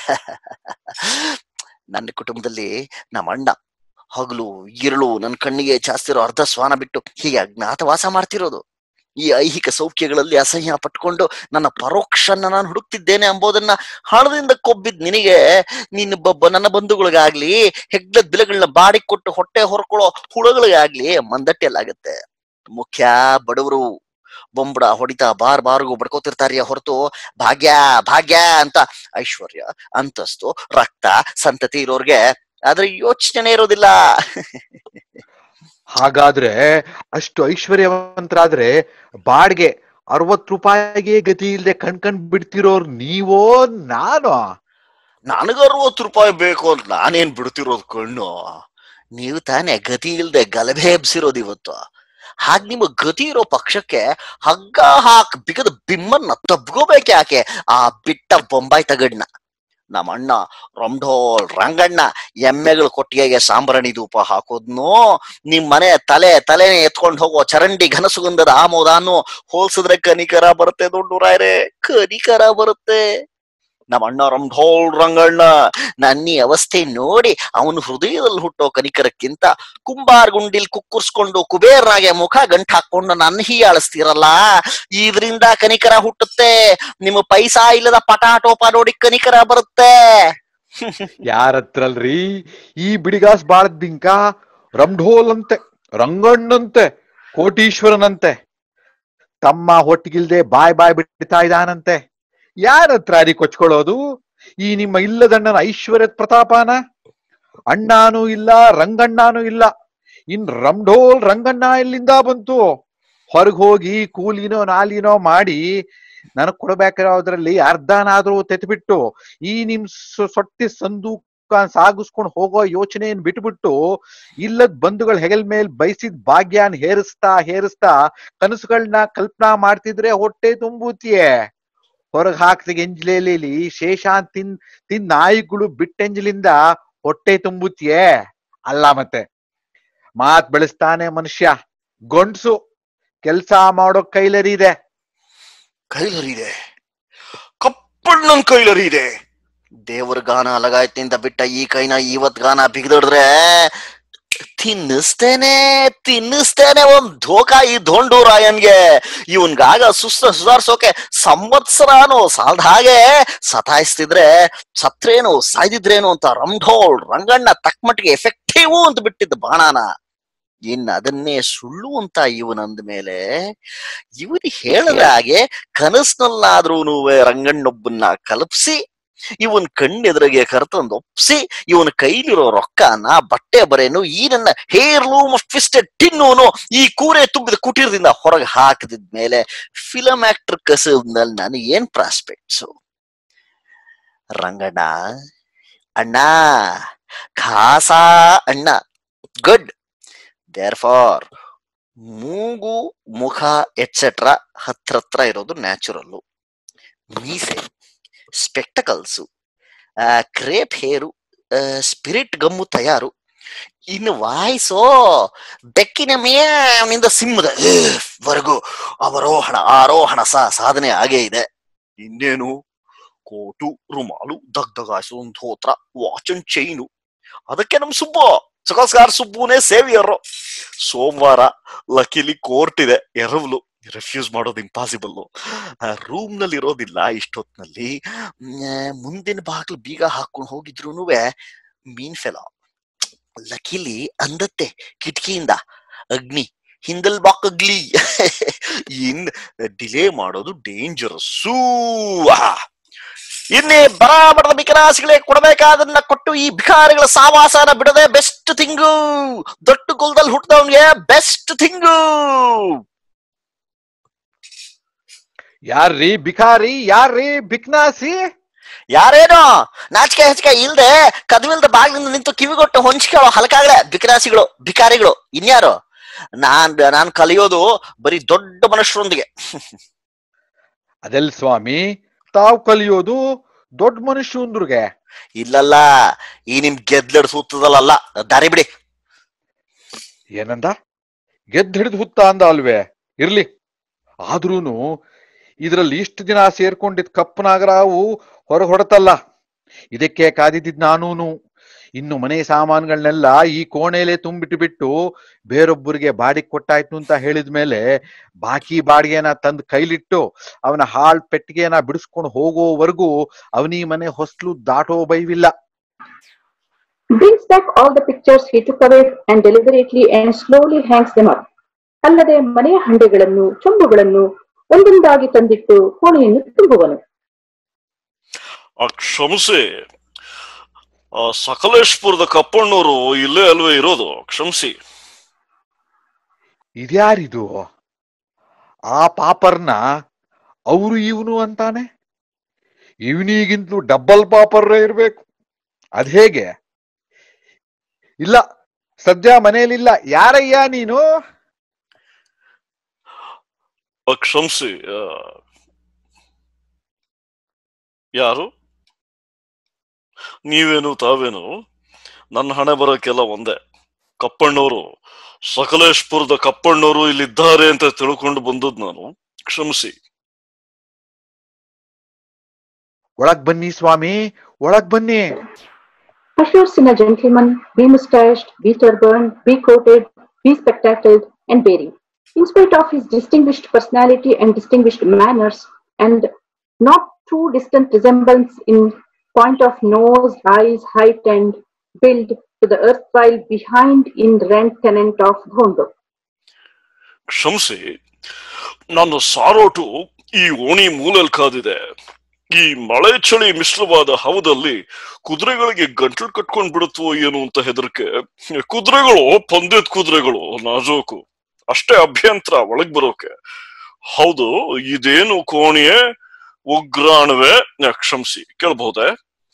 ನನ್ನ ಕುಟುಂಬದಲ್ಲಿ ನಮ್ಮ ಅಣ್ಣ ಹಗಲು ಇರುಳು ನನ್ನ ಕಣ್ಣಿಗೆ ಜಾಸ್ತಿರೋ ಅರ್ಧ ಸ್ವಾನ ಬಿಟ್ಟು ಹೀಗೆ ಅಜ್ಞಾತವಾಸ ಮಾಡ್ತಿರೋದು ಈ ಐಹಿಕ ಸೌಖ್ಯಗಳಲ್ಲಿ ಅಸಹ್ಯ ಪಟ್ಕೊಂಡು ನನ್ನ ಪರೋಕ್ಷನ ನಾನು ಹುಡುಕ್ತಿದ್ದೇನೆ ಎಂಬುದನ್ನ ಹಣದಿಂದ ಕೊಬ್ಬಿದ್ ನಿನಗೆ ನಿನ್ನ ಬಬ್ಬ ನನ್ನ ಬಂಧುಗಳಿಗಾಗ್ಲಿ ಹೆಗ್ಲದ ಬೆಲೆಗಳನ್ನ ಬಾಡಿ ಕೊಟ್ಟು ಹೊಟ್ಟೆ ಹೊರ್ಕೊಳ್ಳೋ ಹುಳುಗಳಿಗಾಗ್ಲಿ ಮಂದಟ್ಟೆಲಾಗತ್ತೆ ಮುಖ್ಯ ಬಡವರು ಬೊಂಬಡ ಹೊಡಿತಾ ಬಾರ್ ಬಾರ್ಗೂ ಬಡ್ಕೋತಿರ್ತಾರಿಯ ಹೊರತು ಭಾಗ್ಯ ಭಾಗ್ಯ ಅಂತ ಐಶ್ವರ್ಯ ಅಂತಸ್ತು ರಕ್ತ ಸಂತತಿ ಇರೋರ್ಗೆ ಅದ್ರ ಯೋಚನೆ ಇರೋದಿಲ್ಲ ಹಾಗಾದ್ರೆ ಅಷ್ಟು ಐಶ್ವರ್ಯವಂತರಾದ್ರೆ ಬಾಡ್ಗೆ ಅರವತ್ ರೂಪಾಯಿಗೆ ಗತಿ ಇಲ್ದೆ ಕಣ್ ಕಣ್ ಬಿಡ್ತಿರೋರ್ ನೀವೋ ನಾನು ನನಗ ಅರವತ್ತು ರೂಪಾಯಿ ಬೇಕು ಅಂತ ನಾನೇನ್ ಬಿಡ್ತಿರೋದು ಕಣ್ಣು ನೀವು ತಾನೇ ಗತಿ ಇಲ್ದೆ ಗಲಭೆ ಎಬ್ಸಿರೋದು ಇವತ್ತು ಹಾಗ್ ನಿಮಗ್ ಗತಿ ಇರೋ ಪಕ್ಷಕ್ಕೆ ಹಗ್ಗ ಹಾಕ್ ಬಿಗದ ಬಿಮ್ಮನ್ನ ತಬ್ಗೋಬೇಕು ಯಾಕೆ ಆ ಬಿಟ್ಟ ಬೊಂಬಾಯಿ ತಗಡ್ನ ನಮ್ಮ ಅಣ್ಣ ರೊಂಡೋಲ್ ರಂಗಣ್ಣ ಎಮ್ಮೆಗಳ ಕೊಟ್ಟಿಗೆಗೆ ಸಾಂಬ್ರಾಣಿ ಧೂಪ ಹಾಕೋದ್ನು ನಿಮ್ ಮನೆ ತಲೆ ತಲೆನೆ ಎತ್ಕೊಂಡು ಹೋಗೋ ಚರಂಡಿ ಘನಸುಗಂಧದ ಆಮೋದಾನು ಹೋಲ್ಸಿದ್ರೆ ಕನಿಕರ ಬರುತ್ತೆ ದೊಡ್ಡೂರಾಯ್ರೆ ಕನಿಕರ ಬರುತ್ತೆ ನಮ್ಮ ಅಣ್ಣ ರಂಢೋಲ್ ರಂಗಣ್ಣ ನನ್ನೀ ಅವಸ್ಥೆ ನೋಡಿ ಅವನು ಹೃದಯದಲ್ಲಿ ಹುಟ್ಟೋ ಕನಿಕರಕ್ಕಿಂತ ಕುಂಬಾರ್ ಗುಂಡಿಲ್ ಕುಕ್ಕುರ್ಸ್ಕೊಂಡು ಕುಬೇರ್ನಾಗೆ ಮುಖ ಗಂಟ್ ಹಾಕೊಂಡು ನನ್ನ ಹೀಯಾಳಿಸ್ತೀರಲ್ಲ ಇದರಿಂದ ಕನಿಕರ ಹುಟ್ಟುತ್ತೆ ನಿಮ್ಮ ಪೈಸಾ ಇಲ್ಲದ ಪಟಾಟೋಪ ನೋಡಿ ಕನಿಕರ ಬರುತ್ತೆ ಯಾರತ್ರಲ್ರಿ ಈ ಬಿಡಿಗಾಸ್ ಬಾಳದ್ ಬಿಂಕ ರಂಢೋಲ್ ಅಂತೆ ರಂಗಣ್ಣಂತೆ ಕೋಟೀಶ್ವರನಂತೆ ತಮ್ಮ ಹೊಟ್ಟಿಗಿಲ್ದೆ ಬಾಯ್ ಬಾಯ್ ಬಿಡ್ತಾ ಇದ್ದಾನಂತೆ ಯಾರ ಹತ್ರ ಅದಿ ಕೊಚ್ಕೊಳ್ಳೋದು ಈ ನಿಮ್ಮ ಇಲ್ಲದಣ್ಣನ ಐಶ್ವರ್ಯದ ಪ್ರತಾಪನ ಅಣ್ಣನೂ ಇಲ್ಲ ರಂಗಣ್ಣನೂ ಇಲ್ಲ ಇನ್ ರಂಢೋಲ್ ರಂಗಣ್ಣ ಎಲ್ಲಿಂದ ಬಂತು ಹೊರಗ್ ಹೋಗಿ ಕೂಲಿನೋ ನಾಲಿನೋ ಮಾಡಿ ನನಗ್ ಕೊಡ್ಬೇಕಾದ್ರಲ್ಲಿ ಅರ್ಧನಾದ್ರೂ ತೆತ್ಬಿಟ್ಟು ಈ ನಿಮ್ ಸೊ- ಸೊಟ್ಟಿ ಸಂದೂಕ ಸಾಗಿಸ್ಕೊಂಡು ಹೋಗೋ ಯೋಚನೆಯನ್ ಬಿಟ್ಬಿಟ್ಟು ಇಲ್ಲದ್ ಬಂಧುಗಳ ಹೆಗಲ್ ಮೇಲ್ ಬಯಸಿದ್ ಭಾಗ್ಯನ್ ಹೇರಿಸ್ತಾ ಹೇರಿಸ್ತಾ ಕನಸುಗಳನ್ನ ಕಲ್ಪನಾ ಮಾಡ್ತಿದ್ರೆ ಹೊಟ್ಟೆ ತುಂಬುತ್ತಿಯೇ ಹೊರಗ್ ಹಾಕ್ತಿಗೆ ಎಂಜ್ಲೇಲಿ ಶೇಷಾಂತ್ ತಿನ್ ತಿನ್ ನಾಯಿಗಳು ಬಿಟ್ಟೆಂಜಲಿಂದ ಹೊಟ್ಟೆ ತುಂಬುತ್ತಿಯೇ ಅಲ್ಲ ಮತ್ತೆ ಮಾತ್ ಬೆಳೆಸ್ತಾನೆ ಮನುಷ್ಯ ಗಂಡ್ಸು ಕೆಲ್ಸ ಮಾಡೋ ಕೈಲರಿದೆ ಕೈಲರಿದೆ ಕಪ್ಪಣ್ಣನ್ ಕೈಲರಿದೆ ದೇವ್ರ ಗಾನ ಲಗಾಯತಿಂದ ಬಿಟ್ಟ ಈ ಕೈನ ಇವತ್ ಗಾನ ಬಿಗದಿಡಿದ್ರೆ ತಿನ್ನಿಸ್ತೇನೆ ತಿನ್ನಿಸ್ತೇನೆ ಒಂದ್ ಧೋಕ ಈ ಧೋಂಡು ರಾಯನ್ಗೆ ಇವನ್ಗಾಗ ಸುಸ್ತ ಸುಧಾರ್ಸೋಕೆ ಸಂವತ್ಸರನು ಸಾಲ್ದ ಹಾಗೆ ಸತಾಯಿಸ್ತಿದ್ರೆ ಸತ್ರೇನು ಸಾಯ್ದಿದ್ರೇನು ಅಂತ ರಂಢೋಳ್ ರಂಗಣ್ಣ ತಕ್ಮಟ್ಟಿಗೆ ಎಫೆಕ್ಟಿವ್ ಅಂತ ಬಿಟ್ಟಿದ್ದ ಬಾಣಾನ ಇನ್ ಅದನ್ನೇ ಸುಳ್ಳು ಅಂತ ಇವನಂದ ಮೇಲೆ ಇವನು ಹೇಳದ ಹಾಗೆ ಕನಸ್ನಲ್ಲಾದ್ರೂ ರಂಗಣ್ಣೊಬ್ಬನ್ನ ಕಲ್ಪಿಸಿ ಇವನ್ ಕಣ್ಣೆದುರಿಗೆ ಕರೆತಂದು ಒಪ್ಸಿ ಇವನ್ ಕೈಲಿರೋ ರೊಕ್ಕನ ಬಟ್ಟೆ ಬರೇನು ಈ ನನ್ನ ಹೇರ್ ಲೂಮ್ ಫಿಸ್ಟೆಡ್ ಟಿನ್ನೂನು ಈ ಕೂರೆ ತುಂಬಿದ ಕುಟೀರದಿಂದ ಹೊರಗೆ ಹಾಕದಿದ್ಮೇಲೆ ಫಿಲಂ ಆಕ್ಟರ್ ಕಸದ್ನಲ್ಲಿ ನಾನು ಏನ್ ಪ್ರಾಸ್ಪೆಕ್ಟ್ಸ್ ರಂಗಣ್ಣ ಅಣ್ಣ ಖಾಸ ಅಣ್ಣ ಗುಡ್ ದೇರ್ ಫಾರ್ ಮೂಗು ಮುಖ ಎಟ್ಸೆಟ್ರಾ ಹತ್ರತ್ರ ಇರೋದು ನ್ಯಾಚುರಲ್ಲು ಮೀಸೆ spectacles crepe hair spirit gum ತಯಾರು ಇನ್ನು ವಾಯ್ಸೋ ಬೆಕ್ಕಿನ ಮೇನಿಂದ ಸಿಂಹದ ವರೆಗೂ ಅವರೋಹಣ ಆರೋಹಣ ಸಹ ಸಾಧನೆ ಆಗೇ ಇದೆ ಇನ್ನೇನು ಕೋಟು ರುಮಾಲು ದಗ್ದಗಾಯಿಸೋ ಒಂದು ಧೋತ್ರ ವಾಚ್ ಅಂಡ್ ಚೈನು ಅದಕ್ಕೆ ನಮ್ ಸುಬ್ಬು ಚಕೋಸ್ಗಾರ್ ಸುಬ್ಬುನೇ ಸೇವಿಯರು ಸೋಮವಾರ ಲಕಿಲಿ ಕೋರ್ಟ್ ಇದೆ ಎರವಲು ರೆಫ್ಯೂಸ್ ಮಾಡೋದು ಇಂಪಾಸಿಬಲ್ ರೂಮ್ ನಲ್ಲಿ ಇರೋದಿಲ್ಲ ಇಷ್ಟೊತ್ನಲ್ಲಿ ಮ್, ಮುಂದಿನ ಬಾಗ್ಲು ಬೀಗ ಹಾಕೊಂಡು ಹೋಗಿದ್ರು ಮೀನ್ ಫೆಲ ಲಕಿಲಿ ಅಂದತ್ತೆ ಕಿಟಕಿಯಿಂದ ಅಗ್ನಿ ಹಿಂದಲ್ ಬಾಕಗ್ಲಿ ಇನ್ ಡಿಲೇ ಮಾಡೋದು ಡೇಂಜರಸ್ಸೂ ಇನ್ನೇ ಬರಾಬರದ ಬಿಕರಾಸಿಗಳೇ ಕೊಡಬೇಕಾದನ್ನ ಕೊಟ್ಟು ಈ ಭಿಕಾರಿಗಳ ಸಾವಾಸನ ಬಿಡದೆ ಬೆಸ್ಟ್ ಥಿಂಗು ದೊಡ್ಡ ಕುಲದಲ್ಲಿ ಹುಟ್ಟಿದವನ್ಗೆ ಬೆಸ್ಟ್ ಥಿಂಗು ಯಾರ್ರೀ ಬಿಕಾರಿ ಯಾರ್ರೀ ಬಿಕ್ನಾಸಿ ಯಾರೇನೋ ನಾಚಿಕೆ ಹಚ್ಕೆ ಇಲ್ದೆ ಕದವಿಲ್ದ ಬಾಗಿಲಿಂದ ನಿಂತು ಕಿವಿಗೊಟ್ಟು ಹೊಂಚ್ಕೊಳ್ಳೋ ಹಲಕಾಗ್ಲೆ ಬಿಕರಾಸಿಗಳು ಭಿಕಾರಿಗಳು ಇನ್ಯಾರು ನಾನ್ ನಾನ್ ಕಲಿಯೋದು ಬರೀ ದೊಡ್ಡ ಮನುಷ್ಯರೊಂದಿಗೆ ಅದೆಲ್ ಸ್ವಾಮಿ ತಾವ್ ಕಲಿಯೋದು ದೊಡ್ಡ ಮನುಷ್ಯಂದ್ರಿಗೆ ಇಲ್ಲಲ್ಲ ಈ ನಿಮ್ ಗೆದ್ಲಡ್ ಸೂತ್ತದಲ್ಲ ದಾರಿ ಬಿಡಿ ಏನಂದ ಗೆದ್ದು ಹಿಡಿದು ಹುತ್ತ ಅಂದ ಅಲ್ವೇ ಇರ್ಲಿ ಆದ್ರೂನು ಇದ್ರಲ್ಲಿ ಇಷ್ಟು ದಿನ ಸೇರ್ಕೊಂಡಿದ್ ಕಪ್ಪು ನಾಗರಾವು ಹೊರ ಹೊಡತಲ್ಲ ಇದಕ್ಕೆ ಕಾದಿದ್ದಿದ್ ನಾನೂನು ಇನ್ನು ಮನೆ ಸಾಮಾನುಗಳನ್ನೆಲ್ಲ ಈ ಕೋಣೆಲೆ ತುಂಬಿಟ್ಟು ಬಿಟ್ಟು ಬೇರೊಬ್ಬರಿಗೆ ಬಾಡಿಗೆ ಕೊಟ್ಟಾಯ್ತು ಅಂತ ಹೇಳಿದ ಮೇಲೆ ಬಾಕಿ ಬಾಡಿಗೆನ ತಂದು ಕೈಲಿಟ್ಟು ಅವನ ಹಾಳ್ ಪೆಟ್ಟಿಗೆನ ಬಿಡಿಸ್ಕೊಂಡು ಹೋಗೋವರೆಗೂ ಅವನೀ ಮನೆ ಹೊಸ್ಲು ದಾಟೋ ಬೈವಿಲ್ಲ brings back all the pictures he took away and deliberately and slowly hangs them up. ಅಲ್ಲದೆ ಮನೆಯ ಹಂಡೆಗಳನ್ನು ಚೊಂಬುಗಳನ್ನು ಒಂದೊಂದಾಗಿ ತಂದಿಟ್ಟು ಕೋಣೆಯನ್ನು ತುಂಬುವನು ಆ ಕ್ಷಮಿಸಿ ಆ ಸಕಲೇಶ್ಪುರದ ಕಪ್ಪಣ್ಣವರು ಇಲ್ಲೇ ಅಲ್ವೇ ಇರೋದು ಕ್ಷಮಿಸಿ ಇದ್ಯಾರಿದು ಆ ಪಾಪರ್ನ ಅವರು ಇವನು ಅಂತಾನೆ ಇವನಿಗಿಂತಲೂ ಡಬ್ಬಲ್ ಪಾಪರ್ರೇ ಇರ್ಬೇಕು ಅದ್ ಹೇಗೆ ಇಲ್ಲ ಸದ್ಯ ಮನೆಯಲ್ಲಿಲ್ಲ ಯಾರಯ್ಯ ನೀನು ಆ ಕ್ಷಮಿಸಿ ಆ, ಯಾರು ನೀವೇನು ತಾವೇನು ನನ್ನ ಹಣೆ ಬರೋಕ್ಕೆಲ್ಲ ಒಂದೇ ಕಪ್ಪಣ್ಣವರು ಸಕಲೇಶ್ಪುರದ ಕಪ್ಪಣ್ಣವರು ಇಲ್ಲಿದ್ದಾರೆ ಅಂತ ತಿಳ್ಕೊಂಡು ಬಂದದ್ ನಾನು ಕ್ಷಮಿಸಿ ಒಳಗ್ ಬನ್ನಿ ಸ್ವಾಮಿ ಒಳಗ್ ಬನ್ನಿ Ushers in a gentleman, be mustached, be turbaned, be coated, be spectacled, and bearing. In spite of his distinguished personality and distinguished manners, and not too distant resemblance in point of nose, eyes, height, and build to the erstwhile behind in rank tenant of Dhondo. ಕ್ಷಮಿಸಿ ನನ್ನ ಸಾರೋಟು ಈ ಓಣಿ ಮೂಲೆಲ್ ಕಾದಿದೆ ಈ ಮಳೆ ಚಳಿ ಮಿಶ್ರವಾದ ಹವದಲ್ಲಿ ಕುದುರೆಗಳಿಗೆ ಗಂಟ್ಲು ಕಟ್ಕೊಂಡ್ ಬಿಡುತ್ತವೋ ಏನು ಅಂತ ಹೆದರಿಕೆ ಕುದುರೆಗಳು ಪಂದ್ಯದ ಕುದುರೆಗಳು ನಾಜೋಕು ಅಷ್ಟೇ ಅಭ್ಯಂತರ ಒಳಗ್ ಬರೋಕೆ ಹೌದು ಇದೇನು ಕೋಣಿಯೇ ಉಗ್ರಾಣವೇ ಕ್ಷಮಿಸಿ ಕೇಳ್ಬಹುದೇ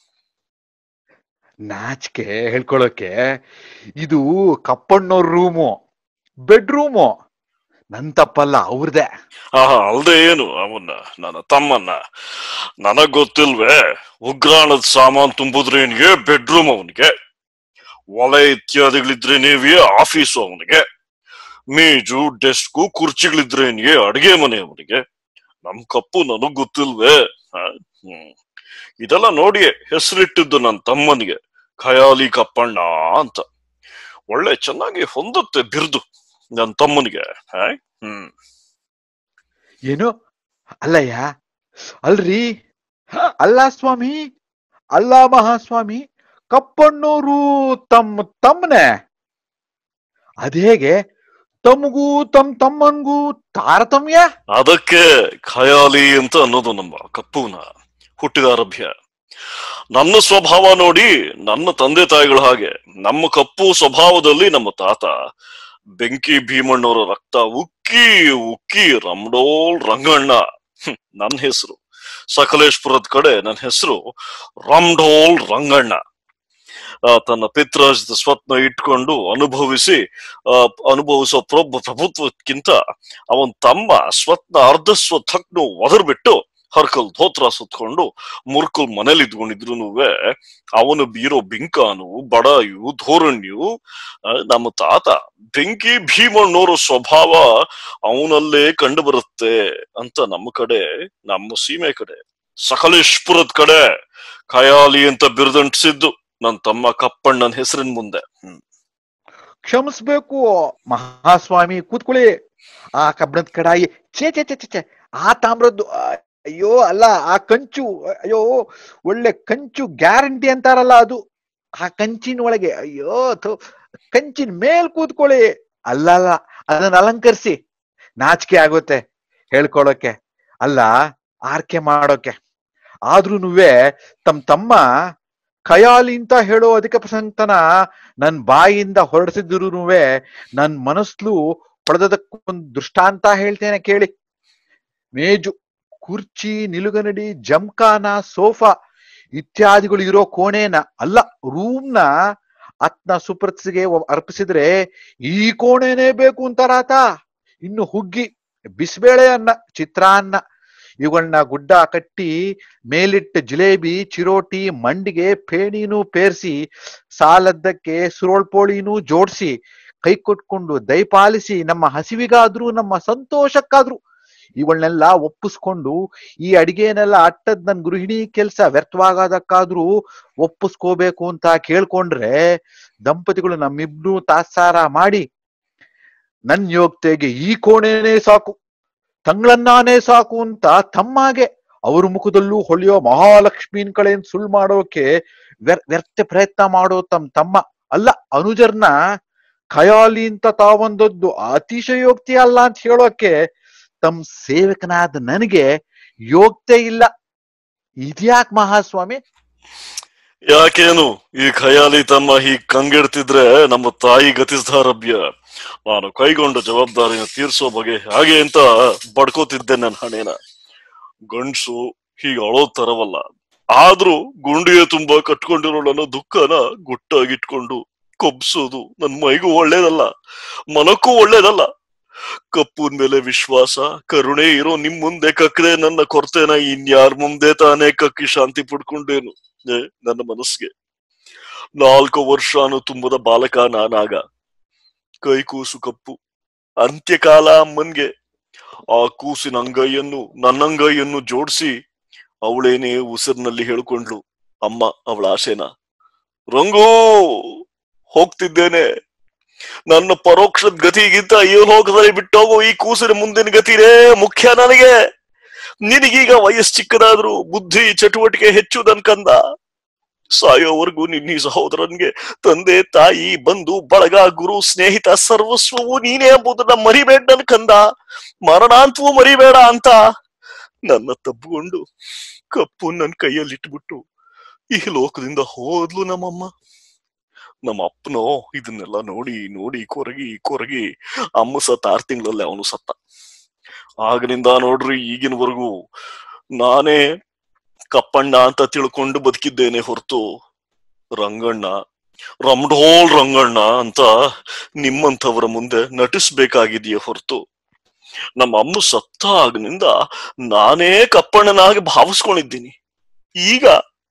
ನಾಚಿಕೆ ಹೇಳ್ಕೊಳಕ್ಕೆ ಇದು ಕಪ್ಪಣ್ಣವ್ರ ರೂಮು ಬೆಡ್ರೂಮು ನನ್ ತಪ್ಪಲ್ಲ ಅವ್ರದೇ ಆಹಾ ಅಲ್ದೆ ಏನು ಅವನ್ನ ನನ್ನ ತಮ್ಮನ್ನ ನನಗ್ ಗೊತ್ತಿಲ್ವೇ ಉಗ್ರಾಣದ ಸಾಮಾನ್ ತುಂಬುದ್ರೇನ್ಗೆ ಬೆಡ್ರೂಮ್ ಅವನಿಗೆ ಒಲೆ ಇತ್ಯಾದಿಗಳಿದ್ರೇನೇವಿಯೇ ಆಫೀಸು ಅವನಿಗೆ ಮೇಜು ಡೆಸ್ಕು ಕುರ್ಚಿಗಳಿದ್ರೇನಿಗೆ ಅಡಿಗೆ ಮನೆ ಅವನಿಗೆ ನಮ್ ಕಪ್ಪು ನನಗ್ ಗೊತ್ತಿಲ್ವೇ ಹ? ಹ್ಮ್ ಇದೆಲ್ಲ ನೋಡಿ ಹೆಸರಿಟ್ಟಿದ್ದು ನನ್ನ ತಮ್ಮನಿಗೆ ಖಯಾಲಿ ಕಪ್ಪಣ್ಣ ಅಂತ ಒಳ್ಳೆ ಚೆನ್ನಾಗಿ ಹೊಂದುತ್ತೆ ಬಿರ್ದು ನನ್ನ ತಮ್ಮನಿಗೆ ಹ? ಹ್ಮ್ ಏನು ಅಲ್ಲಯ್ಯ ಅಲ್ರಿ ಅಲ್ಲ ಸ್ವಾಮಿ ಅಲ್ಲ ಮಹಾಸ್ವಾಮಿ ಕಪ್ಪಣ್ಣೋರು ತಮ್ಮ ತಮ್ಮನೆ ಅದೇಗೆ ತಮಗೂ ತಮ್ ತಮ್ಮನ್ಗೂ ತಾರತಮ್ಯ ಅದಕ್ಕೆ ಖಯಾಲಿ ಅಂತ ಅನ್ನೋದು ನಮ್ಮ ಕಪ್ಪುನ ಹುಟ್ಟಿದಾರಭ್ಯ ನನ್ನ ಸ್ವಭಾವ ನೋಡಿ ನನ್ನ ತಂದೆ ತಾಯಿಗಳ ಹಾಗೆ ನಮ್ಮ ಕಪ್ಪು ಸ್ವಭಾವದಲ್ಲಿ ನಮ್ಮ ತಾತ ಬೆಂಕಿ ಭೀಮಣ್ಣವರ ರಕ್ತ ಉಕ್ಕಿ ಉಕ್ಕಿ ರಮಡೋಲ್ ರಂಗಣ್ಣ ಹ್ಮ್, ನನ್ನ ಹೆಸರು ಸಕಲೇಶ್ಪುರದ ಕಡೆ ನನ್ನ ಹೆಸರು ರಮ್ಡೋಲ್ ರಂಗಣ್ಣ ಆ, ತನ್ನ ಪಿತ್ರಾಜಿತ ಸ್ವಪ್ನ ಇಟ್ಕೊಂಡು ಅನುಭವಿಸಿ ಆ, ಅನುಭವಿಸೋ ಪ್ರಭು ಪ್ರಭುತ್ವಕ್ಕಿಂತ ಅವನ್ ತಮ್ಮ ಸ್ವತ್ನ ಅರ್ಧ ಸ್ವತ್ ಹಕ್ನು ಒದರ್ಬಿಟ್ಟು ಹರ್ಕಲ್ ಧೋತ್ರ ಸುತ್ಕೊಂಡು ಮುರ್ಕಲ್ ಮನೇಲಿ ಇದ್ಕೊಂಡಿದ್ರು ಅವನು ಬೀರೋ ಬಿಂಕಾನು ಬಡಾಯು ಧೋರಣ್ಯು ಆ, ನಮ್ಮ ತಾತ ಬೆಂಕಿ ಭೀಮಣ್ಣೋರ ಸ್ವಭಾವ ಅವನಲ್ಲೇ ಕಂಡು ಬರುತ್ತೆ ಅಂತ ನಮ್ಮ ಕಡೆ ನಮ್ಮ ಸೀಮೆ ಕಡೆ ಸಕಲೇಶ್ಪುರದ ಕಡೆ ಖಯಾಲಿ ಅಂತ ಬಿರುದಂಟಿಸಿದ್ದು ನನ್ ತಮ್ಮ ಕಪ್ಪಣ್ಣನ ಹೆಸರಿನ ಮುಂದೆ ಹ್ಮ್. ಕ್ಷಮಿಸ್ಬೇಕು ಮಹಾಸ್ವಾಮಿ ಕೂತ್ಕೊಳ್ಳಿ ಆ ಕಬ್ಬಣದ ಕಡಾಯಿ ಛೇ ಛೇ ಛೇ ಛೇ, ಛೇ ಆ ತಾಮ್ರದ್ದು ಆ, ಅಯ್ಯೋ ಅಲ್ಲ ಆ ಕಂಚು ಅಯ್ಯೋ ಒಳ್ಳೆ ಕಂಚು ಗ್ಯಾರಂಟಿ ಅಂತಾರಲ್ಲ ಅದು ಆ ಕಂಚಿನ ಒಳಗೆ ಅಯ್ಯೋ ಥು, ಕಂಚಿನ ಮೇಲ್ ಕೂತ್ಕೊಳ್ಳಿ ಅಲ್ಲ ಅಲ್ಲ ಅದನ್ನ ಅಲಂಕರಿಸಿ ನಾಚಿಕೆ ಆಗುತ್ತೆ ಹೇಳ್ಕೊಳಕ್ಕೆ ಅಲ್ಲ ಆರ್ಕೆ ಮಾಡೋಕೆ ಆದ್ರೂನುವೆ ತಮ್ ತಮ್ಮ ಖಯಾಲಿ ಅಂತ ಹೇಳೋ ಅಧಿಕ ಪ್ರಸಂಗತನ ನನ್ ಬಾಯಿಯಿಂದ ಹೊರಡಿಸಿದ್ರು ನನ್ ಮನಸ್ಲು ಹೊಡೆದಕ್ಕೊಂದು ದೃಷ್ಟಾಂತ ಹೇಳ್ತೇನೆ ಕೇಳಿ ಮೇಜು ಕುರ್ಚಿ ನಿಲುಗನಡಿ ಜಮ್ಕಾನ ಸೋಫಾ ಇತ್ಯಾದಿಗಳು ಇರೋ ಕೋಣೆನ ಅಲ್ಲ ರೂಮ್ನ ಅತ್ನ ಸುಪ್ರತ್ಸಿಗೆ ಅರ್ಪಿಸಿದ್ರೆ ಈ ಕೋಣೆನೇ ಬೇಕು ಅಂತಾರಾತ ಇನ್ನು ಹುಗ್ಗಿ ಬಿಸಿಬೇಳೆ ಅನ್ನ ಚಿತ್ರಾನ್ನ ಇವುಗಳನ್ನ ಗುಡ್ಡ ಕಟ್ಟಿ ಮೇಲಿಟ್ಟ ಜಿಲೇಬಿ ಚಿರೋಟಿ ಮಂಡಿಗೆ ಫೇಣಿನೂ ಪೇರ್ಸಿ ಸಾಲದ್ದಕ್ಕೆ ಸುರೋಳ್ಪೋಳಿನೂ ಜೋಡಿಸಿ ಕೈ ಕೊಟ್ಕೊಂಡು ದಯಪಾಲಿಸಿ ನಮ್ಮ ಹಸಿವಿಗಾದ್ರೂ ನಮ್ಮ ಸಂತೋಷಕ್ಕಾದ್ರೂ ಇವುಗಳನ್ನೆಲ್ಲ ಒಪ್ಪಿಸ್ಕೊಂಡು ಈ ಅಡಿಗೆನೆಲ್ಲ ಅಟ್ಟದ್ ನನ್ ಗೃಹಿಣಿ ಕೆಲ್ಸ ವ್ಯರ್ಥವಾಗೋದಕ್ಕಾದ್ರೂ ಒಪ್ಪಿಸ್ಕೋಬೇಕು ಅಂತ ಕೇಳ್ಕೊಂಡ್ರೆ ದಂಪತಿಗಳು ನಮ್ಮಿಬ್ರು ತಾತ್ಸಾರ ಮಾಡಿ ನನ್ ಯೋಗ್ತೆಗೆ ಈ ಕೋಣೆನೇ ಸಾಕು ತಂಗಳನ್ನಾನೇ ಸಾಕು ಅಂತ ತಮ್ಮಾಗೆ ಅವ್ರ ಮುಖದಲ್ಲೂ ಹೊಳೆಯೋ ಮಹಾಲಕ್ಷ್ಮೀನ್ ಕಳೆನ್ ಸುಳ್ಳು ಮಾಡೋಕೆ ವ್ಯರ್- ವ್ಯರ್ಥ ಪ್ರಯತ್ನ ಮಾಡೋ ತಮ್ ತಮ್ಮ ಅಲ್ಲ ಅನುಜರ್ನ ಖಯಾಲಿ ಅಂತ ತಾವೊಂದದ್ದು ಅತಿಶಯೋಕ್ತಿ ಅಲ್ಲ ಅಂತ ಹೇಳೋಕೆ ತಮ್ ಸೇವಕನಾದ ನನಗೆ ಯೋಗ್ಯತೆ ಇಲ್ಲ ಇದ್ಯಾಕ್ ಮಹಾಸ್ವಾಮಿ ಯಾಕೇನು ಈ ಖಯಾಲಿ ತಮ್ಮ ಹೀಗ್ ಕಂಗೆಡ್ತಿದ್ರೆ ನಮ್ಮ ತಾಯಿ ಗತಿಸ್ದಾರಭ್ಯ ನಾನು ಕೈಗೊಂಡ ಜವಾಬ್ದಾರಿನ ತೀರ್ಸೋ ಬಗೆ ಹಾಗೆ ಅಂತ ಬಡ್ಕೋತಿದ್ದೆ ನನ್ನ ಹಣೆನ ಗಂಡ್ಸು ಹೀಗೆ ಅಳೋ ತರವಲ್ಲ ಆದ್ರೂ ಗುಂಡಿಗೆ ತುಂಬಾ ಕಟ್ಕೊಂಡಿರೋ ನನ್ನ ದುಃಖನ ಗುಟ್ಟಾಗಿಟ್ಕೊಂಡು ಕೊಬ್ಸೋದು ನನ್ ಮೈಗೂ ಒಳ್ಳೇದಲ್ಲ ಮನಕ್ಕೂ ಒಳ್ಳೇದಲ್ಲ ಕಪ್ಪುನ್ ಮೇಲೆ ವಿಶ್ವಾಸ ಕರುಣೆ ಇರೋ ನಿಮ್ ಮುಂದೆ ಕಕ್ಕದೆ ನನ್ನ ಕೊರತೆನ ಇನ್ಯಾರ್ ಮುಂದೆ ತಾನೇ ಕಕ್ಕಿ ಶಾಂತಿ ಪಡ್ಕೊಂಡೇನು ಏ, ನನ್ನ ಮನಸ್ಸಿಗೆ ನಾಲ್ಕು ವರ್ಷಾನು ತುಂಬದ ಬಾಲಕ ನಾನಾಗ ಕೈ ಕೂಸು ಕಪ್ಪು ಅಂತ್ಯಕಾಲ ಅಮ್ಮನ್ಗೆ ಆ ಕೂಸಿನ ಅಂಗೈಯನ್ನು ನನ್ನಂಗೈಯನ್ನು ಜೋಡಿಸಿ ಅವಳೇನೇ ಉಸಿರಿನಲ್ಲಿ ಹೇಳ್ಕೊಂಡ್ಲು ಅಮ್ಮ ಅವಳ ಆಸೆನ ರಂಗೋ ಹೋಗ್ತಿದ್ದೇನೆ ನನ್ನ ಪರೋಕ್ಷದ ಗತಿಗಿಂತ ಈ ಲೋಕದಲ್ಲಿ ಬಿಟ್ಟೋಗೋ ಈ ಕೂಸಿನ ಮುಂದಿನ ಗತಿನೇ ಮುಖ್ಯ ನನಗೆ ನಿನಗೀಗ ವಯಸ್ಸು ಚಿಕ್ಕದಾದ್ರೂ ಬುದ್ಧಿ ಚಟುವಟಿಕೆ ಹೆಚ್ಚು ನನ್ ಕಂದ ಸಾಯೋವರೆಗೂ ನಿನ್ನ ಈ ಸಹೋದರನ್ಗೆ ತಂದೆ ತಾಯಿ ಬಂಧು ಬಳಗ ಗುರು ಸ್ನೇಹಿತ ಸರ್ವಸ್ವವು ನೀನೇ ಎಂಬುದನ್ನ ಮರಿಬೇಡ ನನ್ ಕಂದ ಮರಣಾಂತವೂ ಮರಿಬೇಡ ಅಂತ ನನ್ನ ತಬ್ಬಿಕೊಂಡು ಕಪ್ಪು ನನ್ ಕೈಯಲ್ಲಿಟ್ಬಿಟ್ಟು ಈ ಲೋಕದಿಂದ ಹೋದ್ಲು ನಮ್ಮಮ್ಮ ನಮ್ಮ ಅಪ್ಪನೋ ಇದನ್ನೆಲ್ಲ ನೋಡಿ ನೋಡಿ ಕೊರಗಿ ಕೊರಗಿ ಅಮ್ಮ ಸತ್ತ ಆರ್ ತಿಂಗಳಲ್ಲಿ ಅವನು ಸತ್ತ ಆಗಲಿಂದ ನೋಡ್ರಿ ಈಗಿನವರೆಗೂ ನಾನೇ ಕಪ್ಪಣ್ಣ ಅಂತ ತಿಳ್ಕೊಂಡು ಬದುಕಿದ್ದೇನೆ ಹೊರತು ರಂಗಣ್ಣ ರಮ್ಡೋಲ್ ರಂಗಣ್ಣ ಅಂತ ನಿಮ್ಮಂಥವರ ಮುಂದೆ ನಟಿಸ್ಬೇಕಾಗಿದೆಯೇ ಹೊರತು ನಮ್ಮ ಅಮ್ಮ ಸತ್ತ ಆಗನಿಂದ ನಾನೇ ಕಪ್ಪಣ್ಣನಾಗಿ ಭಾವಿಸ್ಕೊಂಡಿದ್ದೀನಿ ಈಗ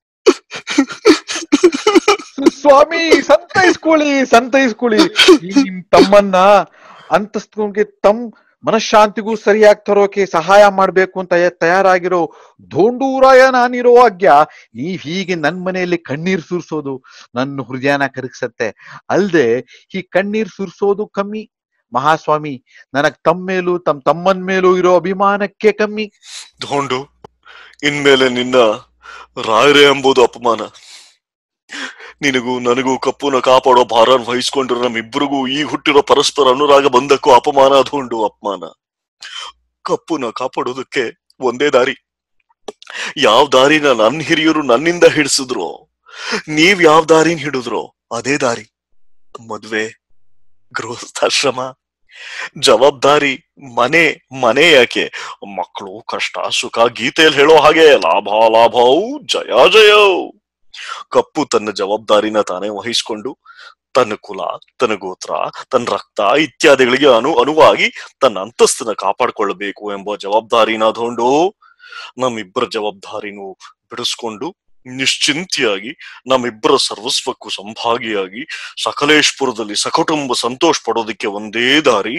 ಸ್ವಾಮಿ ಸಂತೈಸ್ಕೊಳ್ಳಿ ಸಂತೈಸ್ಕೊಳ್ಳಿ ಈ ನಿಮ್ ತಮ್ಮನ್ನ ಅಂತಸ್ತಿಗೆ ತಮ್ ಮನಃಶಾಂತಿಗೂ ಸರಿಯಾಗಿ ತರೋಕೆ ಸಹಾಯ ಮಾಡ್ಬೇಕು ಅಂತ ಯ- ತಯಾರಾಗಿರೋ ಧೋಂಡೂರಾಯ ನಾನಿರೋ ಅಜ್ಞ ನೀವ್ ಹೀಗೆ ನನ್ ಮನೆಯಲ್ಲಿ ಕಣ್ಣೀರ್ ಸುರ್ಸೋದು ನನ್ನ ಹೃದಯನ ಕರಗಿಸತ್ತೆ ಅಲ್ದೆ ಈ ಕಣ್ಣೀರ್ ಸುರ್ಸೋದು ಕಮ್ಮಿ ಮಹಾಸ್ವಾಮಿ ನನಗ್ ತಮ್ಮ ಮೇಲೂ ತಮ್ ತಮ್ಮನ್ ಮೇಲೂ ಇರೋ ಅಭಿಮಾನಕ್ಕೆ ಕಮ್ಮಿ ಧೋಂಡು ಇನ್ಮೇಲೆ ನಿನ್ನ ರಾಯರೇ ಎಂಬುದು ಅಪಮಾನ ನಿನಗೂ ನನಗೂ ಕಪ್ಪುನ ಕಾಪಾಡೋ ಭಾರ ವಹಿಸ್ಕೊಂಡಿರೋ ನಮ್ಮಿಬ್ಬರಿಗೂ ಈಗ ಹುಟ್ಟಿರೋ ಪರಸ್ಪರ ಅನುರಾಗ ಬಂಧಕ್ಕೂ ಅಪಮಾನ ಧೋಂಡು ಅಪಮಾನ ಕಪ್ಪುನ ಕಾಪಾಡೋದಕ್ಕೆ ಒಂದೇ ದಾರಿ ಯಾವ ದಾರಿನ ನನ್ನ ಹಿರಿಯರು ನನ್ನಿಂದ ಹಿಡಿಸಿದ್ರು ನೀವ್ ಯಾವ ದಾರಿನ ಹಿಡಿದ್ರೋ ಅದೇ ದಾರಿ ಮದ್ವೆ ಗೃಹಸ್ಥಾಶ್ರಮ ಜವಾಬ್ದಾರಿ ಮನೆ ಮನೆ ಯಾಕೆ ಮಕ್ಕಳು ಕಷ್ಟ ಸುಖ ಗೀತೆಯಲ್ಲಿ ಹೇಳೋ ಹಾಗೆ ಲಾಭ ಲಾಭವು ಜಯ ಜಯವು ಕಪ್ಪು ತನ್ನ ಜವಾಬ್ದಾರಿನ ತಾನೇ ವಹಿಸ್ಕೊಂಡು ತನ್ನ ಕುಲ ತನ್ನ ಗೋತ್ರ ತನ್ನ ರಕ್ತ ಇತ್ಯಾದಿಗಳಿಗೆ ಅನು ಅನುವಾಗಿ ತನ್ನ ಅಂತಸ್ತನ್ನ ಕಾಪಾಡ್ಕೊಳ್ಬೇಕು ಎಂಬ ಜವಾಬ್ದಾರಿನ ತಗೊಂಡು ನಮ್ಮಿಬ್ಬರ ಜವಾಬ್ದಾರಿನೂ ಬಿಡಿಸ್ಕೊಂಡು ನಿಶ್ಚಿಂತಿಯಾಗಿ ನಮ್ಮಿಬ್ಬರ ಸರ್ವಸ್ವಕ್ಕೂ ಸಂಭಾಗಿಯಾಗಿ ಸಕಲೇಶ್ಪುರದಲ್ಲಿ ಸಕುಟುಂಬ ಸಂತೋಷ ಪಡೋದಕ್ಕೆ ಒಂದೇ ದಾರಿ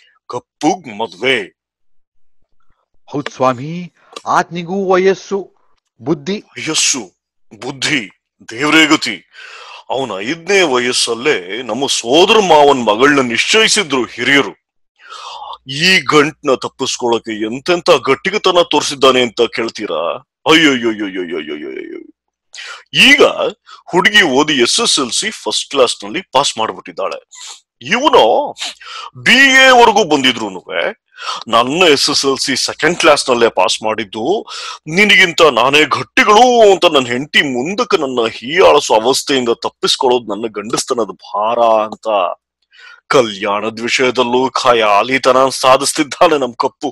ಕಪ್ಪು ಮದ್ವೆ ಹೌದ್ ಸ್ವಾಮಿ ಆತ್ನಿಗೂ ವಯಸ್ಸು ಬುದ್ಧಿ ವಯಸ್ಸು ಬುದ್ಧಿ ದೇವರೇ ಗತಿ ಅವನ ಐದನೇ ವಯಸ್ಸಲ್ಲೇ ನಮ್ಮ ಸೋದರ ಮಾವನ್ ಮಗಳನ್ನ ನಿಶ್ಚಯಿಸಿದ್ರು ಹಿರಿಯರು ಈ ಗಂಟ್ನ ತಪ್ಪಿಸ್ಕೊಳಕ್ಕೆ ಎಂತೆಂತ ಗಟ್ಟಿಗತನ ತೋರಿಸಿದ್ದಾನೆ ಅಂತ ಕೇಳ್ತೀರಾ ಅಯ್ಯೋಯ್ಯೋಯ್ಯೋಯ್ಯೋಯ್ಯೋಯ್ಯೋ ಈಗ ಹುಡುಗಿ ಓದಿ S S L C first class ನಲ್ಲಿ ಪಾಸ್ ಮಾಡ್ಬಿಟ್ಟಿದ್ದಾಳೆ ಇವನು ಬಿ ಎ ವರೆಗೂ ಬಂದಿದ್ರು ನನ್ನ S S L C second class ನಲ್ಲೇ ಪಾಸ್ ಮಾಡಿದ್ದು ನಿನಗಿಂತ ನಾನೇ ಗಟ್ಟಿಗಳು ಅಂತ ನನ್ನ ಹೆಂಡತಿ ಮುಂದಕ್ಕೆ ನನ್ನ ಹೀಯಾಳಿಸೋ ಅವಸ್ಥೆಯಿಂದ ತಪ್ಪಿಸ್ಕೊಳ್ಳೋದು ನನ್ನ ಗಂಡಸ್ತನದ ಭಾರ ಅಂತ ಕಲ್ಯಾಣದ ವಿಷಯದಲ್ಲೂ ಖಯಾಲಿತನ ಸಾಧಿಸ್ತಿದ್ದಾನೆ ನಮ್ ಕಪ್ಪು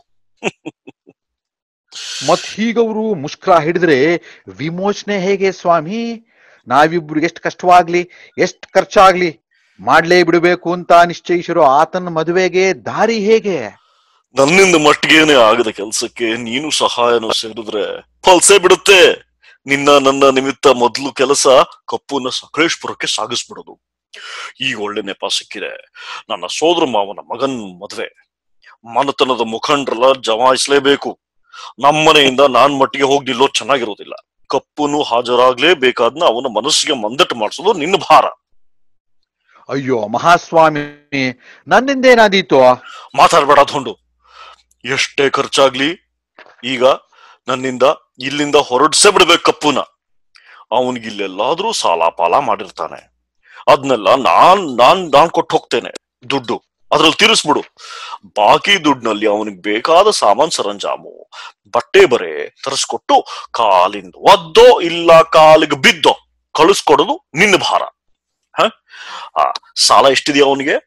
ಮತ್ ಹೀಗವ್ರು ಮುಷ್ಕರ ಹಿಡಿದ್ರೆ ವಿಮೋಚನೆ ಹೇಗೆ ಸ್ವಾಮಿ ನಾವಿಬ್ರು ಎಷ್ಟ್ ಕಷ್ಟವಾಗ್ಲಿ ಎಷ್ಟ್ ಖರ್ಚಾಗ್ಲಿ ಮಾಡ್ಲೇ ಬಿಡಬೇಕು ಅಂತ ನಿಶ್ಚಯಿಸಿರೋ ಆತನ ಮದುವೆಗೆ ದಾರಿ ಹೇಗೆ ನನ್ನಿಂದ ಮಟ್ಟಿಗೇನೆ ಆಗದ ಕೆಲ್ಸಕ್ಕೆ ನೀನು ಸಹಾಯನ ಸೇರಿದ್ರೆ ಫಲ್ಸೇ ಬಿಡುತ್ತೆ ನಿನ್ನ ನನ್ನ ನಿಮಿತ್ತ ಮೊದಲು ಕೆಲಸ ಕಪ್ಪುನ ಸಕಲೇಶ್ಪುರಕ್ಕೆ ಸಾಗಿಸ್ಬಿಡೋದು ಈಗ ಒಳ್ಳೆ ನೆಪ ಸಿಕ್ಕಿದೆ ನನ್ನ ಸೋದರ ಮಾವನ ಮಗನ್ ಮದ್ವೆ ಮನತನದ ಮುಖಂಡ್ರೆಲ್ಲ ಜಮಾಯಿಸ್ಲೇಬೇಕು ನಮ್ಮನೆಯಿಂದ ನಾನ್ ಮಟ್ಟಿಗೆ ಹೋಗಿ ನಿಲ್ಲೋ ಚೆನ್ನಾಗಿರೋದಿಲ್ಲ ಕಪ್ಪುನು ಹಾಜರಾಗ್ಲೇಬೇಕಾದ್ನ ಅವನ ಮನಸ್ಸಿಗೆ ಮಂದಟ್ಟು ಮಾಡಿಸೋದು ನಿನ್ನ ಭಾರ ಅಯ್ಯೋ ಮಹಾಸ್ವಾಮಿ ನನ್ನಿಂದೇನಾದೀತು ಮಾತಾಡ್ಬೇಡ ಹೊಂಡು ಎಷ್ಟೇ ಖರ್ಚಾಗ್ಲಿ ಈಗ ನನ್ನಿಂದ ಇಲ್ಲಿಂದ ಹೊರಡ್ಸೇ ಬಿಡ್ಬೇಕು ಕಪ್ಪುನ ಅವನಿಗೆ ಇಲ್ಲೆಲ್ಲಾದ್ರೂ ಸಾಲ ಪಾಲ ಮಾಡಿರ್ತಾನೆ ಅದ್ನೆಲ್ಲ ನಾನ್ ನಾನ್ ನಾನ್ ಕೊಟ್ಟು ಹೋಗ್ತೇನೆ ದುಡ್ಡು ಅದ್ರಲ್ಲಿ ತೀರಿಸ್ಬಿಡು ಬಾಕಿ ದುಡ್ಡಿನಲ್ಲಿ ಅವನಿಗೆ ಬೇಕಾದ ಸಾಮಾನ್ ಸರಂಜಾಮು ಬಟ್ಟೆ ಬರೆ ತರಿಸ್ಕೊಟ್ಟು ಕಾಲಿಂದ ಒದ್ದೋ ಇಲ್ಲ ಕಾಲಿಗೆ ಬಿದ್ದೋ ಕಳಿಸ್ಕೊಡೋದು ನಿನ್ನ ಭಾರ ಹ ಆ, ಸಾಲ ಎಷ್ಟಿದೆಯಾ ಅವನಿಗೆ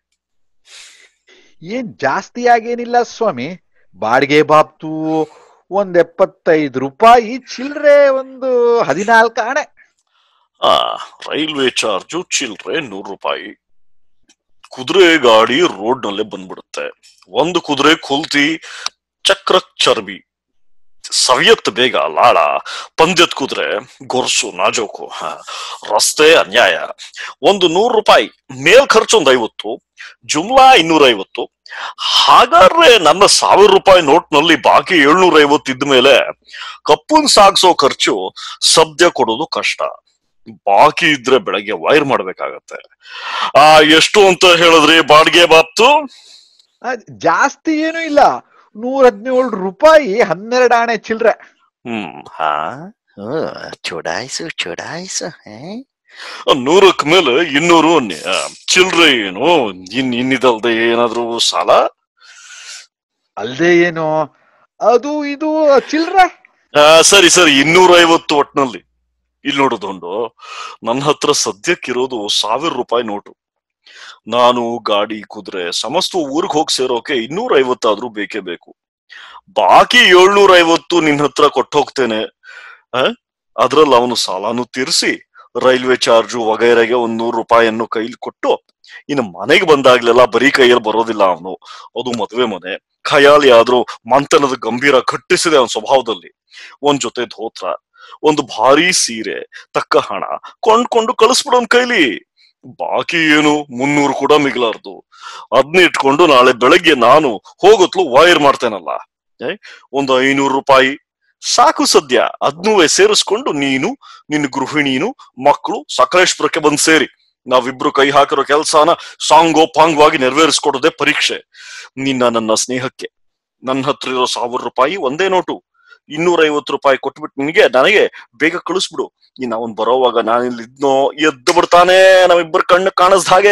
ಏನ್ ಜಾಸ್ತಿ ಆಗೇನಿಲ್ಲ ಸ್ವಾಮಿ ಬಾಡಿಗೆ ಬಾಬ್ತು ಒಂದ್ ಎಪ್ಪತ್ತೈದು ರೂಪಾಯಿ ಚಿಲ್ರೆ ಒಂದು ಹದಿನಾಲ್ಕು ಆಣೆ ಆ ರೈಲ್ವೆ ಚಾರ್ಜು ಚಿಲ್ರೆ ನೂರು ರೂಪಾಯಿ ಕುದುರೆ ಗಾಡಿ ರೋಡ್ ನಲ್ಲೇ ಬಂದ್ಬಿಡುತ್ತೆ ಒಂದು ಕುದುರೆ ಕುಲ್ತಿ ಚಕ್ರ ಚರ್ಬಿ ಸವಿಯತ್ ಬೇಗ ಲಾಳ ಪಂದ್ಯದ ಕುದುರೆ ಗೊರ್ಸು ನಾಜೋಕು ಹ. ರಸ್ತೆ ಅನ್ಯಾಯ ಒಂದು ನೂರು ರೂಪಾಯಿ ಮೇಲ್ ಖರ್ಚು ಒಂದು ಐವತ್ತು ಜುಮ್ಲಾ ಇನ್ನೂರ ಐವತ್ತು ಹಾಗಾದ್ರೆ ನನ್ನ ಸಾವಿರ ರೂಪಾಯಿ ನೋಟ್ ನಲ್ಲಿ ಬಾಕಿ ಏಳ್ನೂರ ಐವತ್ತು ಇದ್ದ ಮೇಲೆ ಕಪ್ಪನ್ ಸಾಗ್ಸೋ ಖರ್ಚು ಸದ್ಯ ಕೊಡೋದು ಕಷ್ಟ ಬಾಕಿ ಇದ್ರೆ ಬೆಳಗ್ಗೆ ವೈರ್ ಮಾಡ್ಬೇಕಾಗತ್ತೆ ಆ ಎಷ್ಟು ಅಂತ ಹೇಳಿದ್ರಿ ಬಾಡಿಗೆ ಬಾಪ್ತು ಅದ್ ಜಾಸ್ತಿ ಏನೂ ಇಲ್ಲ ನೂರ ಹದಿನೇಳು ರೂಪಾಯಿ ಹನ್ನೆರಡು ಆಣೆ ಚಿಲ್ರೆ ಹ್ಮ್ ಹಾ ಹ್ಮ್ ಚುಡಾಯಿಸು ಚುಡಾಯಿಸು ಹೇ ನೂರಕ್ ಮೇಲೆ ಇನ್ನೂರು ಅನ್ನಿ. ಆ, ಚಿಲ್ರೆ ಏನು ಇನ್ ಇನ್ನಿದಲ್ದೆ ಏನಾದ್ರು ಸಾಲ ಅಲ್ದೇ ಏನು ಅದು ಇದು ಚಿಲ್ರೆ ಆ, ಸರಿ ಸರಿ ಇನ್ನೂರ ಐವತ್ತು ಒಟ್ನಲ್ಲಿ ಇಲ್ಲಿ ನೋಡೋದೊಂದು ನನ್ನ ಹತ್ರ ಸದ್ಯಕ್ಕಿರೋದು ಸಾವಿರ ರೂಪಾಯಿ ನೋಟು ನಾನು ಗಾಡಿ ಕುದುರೆ ಸಮಸ್ತ ಊರಿಗೆ ಹೋಗಿ ಸೇರೋಕೆ ಇನ್ನೂರ ಐವತ್ತಾದ್ರೂ ಬೇಕೇ ಬೇಕು ಬಾಕಿ ಏಳ್ನೂರ ಐವತ್ತು ನಿನ್ ಹತ್ರ ಕೊಟ್ಟು ಹೋಗ್ತೇನೆ ಅದ್ರಲ್ಲಿ ಅವನು ಸಾಲಾನು ತೀರಿಸಿ ರೈಲ್ವೆ ಚಾರ್ಜು ವಗೈರೆಗೆ ಒಂದ್ ನೂರು ರೂಪಾಯಿಯನ್ನು ಕೈಲಿ ಕೊಟ್ಟು ಇನ್ನು ಮನೆಗೆ ಬಂದಾಗ್ಲೆಲ್ಲ ಬರೀ ಕೈಯಲ್ಲಿ ಬರೋದಿಲ್ಲ ಅವನು ಅದು ಮದುವೆ ಮನೆ ಖಯಾಲಿ ಆದ್ರೂ ಮಂತನದ ಗಂಭೀರ ಕಟ್ಟಿಸಿದೆ ಅವನ ಸ್ವಭಾವದಲ್ಲಿ ಒಂದ್ ಜೊತೆ ಧೋತ್ರ ಒಂದು ಭಾರಿ ಸೀರೆ ತಕ್ಕ ಹಣ ಕೊಂಡ್ಕೊಂಡು ಕಳಿಸ್ಬಿಡೋನ್ ಕೈಲಿ ಬಾಕಿ ಏನು ಮುನ್ನೂರು ಕೂಡ ಮಿಗಲಾರ್ದು ಅದ್ನ ಇಟ್ಕೊಂಡು ನಾಳೆ ಬೆಳಗ್ಗೆ ನಾನು ಹೋಗತ್ಲು ವೈರ್ ಮಾಡ್ತೇನಲ್ಲ ಏ, ಒಂದು ಐನೂರು ರೂಪಾಯಿ ಸಾಕು ಸದ್ಯ ಅದ್ನೂ ಸೇರಿಸ್ಕೊಂಡು ನೀನು ನಿನ್ನ ಗೃಹಿಣೀನು ಮಕ್ಕಳು ಸಕಲೇಶ್ಪುರಕ್ಕೆ ಬಂದ್ ಸೇರಿ ನಾವಿಬ್ರು ಕೈ ಹಾಕಿರೋ ಕೆಲ್ಸಾನ ಸಾಂಗೋಪಾಂಗವಾಗಿ ನೆರವೇರಿಸ್ಕೊಡೋದೇ ಪರೀಕ್ಷೆ ನಿನ್ನ ನನ್ನ ಸ್ನೇಹಕ್ಕೆ ನನ್ನ ಹತ್ರ ಇರೋ ಸಾವಿರ ರೂಪಾಯಿ ಒಂದೇ ನೋಟು ಇನ್ನೂರ ಐವತ್ತು ರೂಪಾಯಿ ಕೊಟ್ಬಿಟ್ಟು ನಿನಗೆ ನನಗೆ ಬೇಗ ಕಳಿಸ್ಬಿಡು ಇನ್ನು ಅವನ್ ಬರೋವಾಗ ನಾನು ಇಲ್ಲಿ ಇದ್ನೋ ಎದ್ದು ಬಿಡ್ತಾನೆ ನಮ್ಮಿಬ್ಬರ ಕಣ್ಣು ಕಾಣಿಸ್ದ ಹಾಗೆ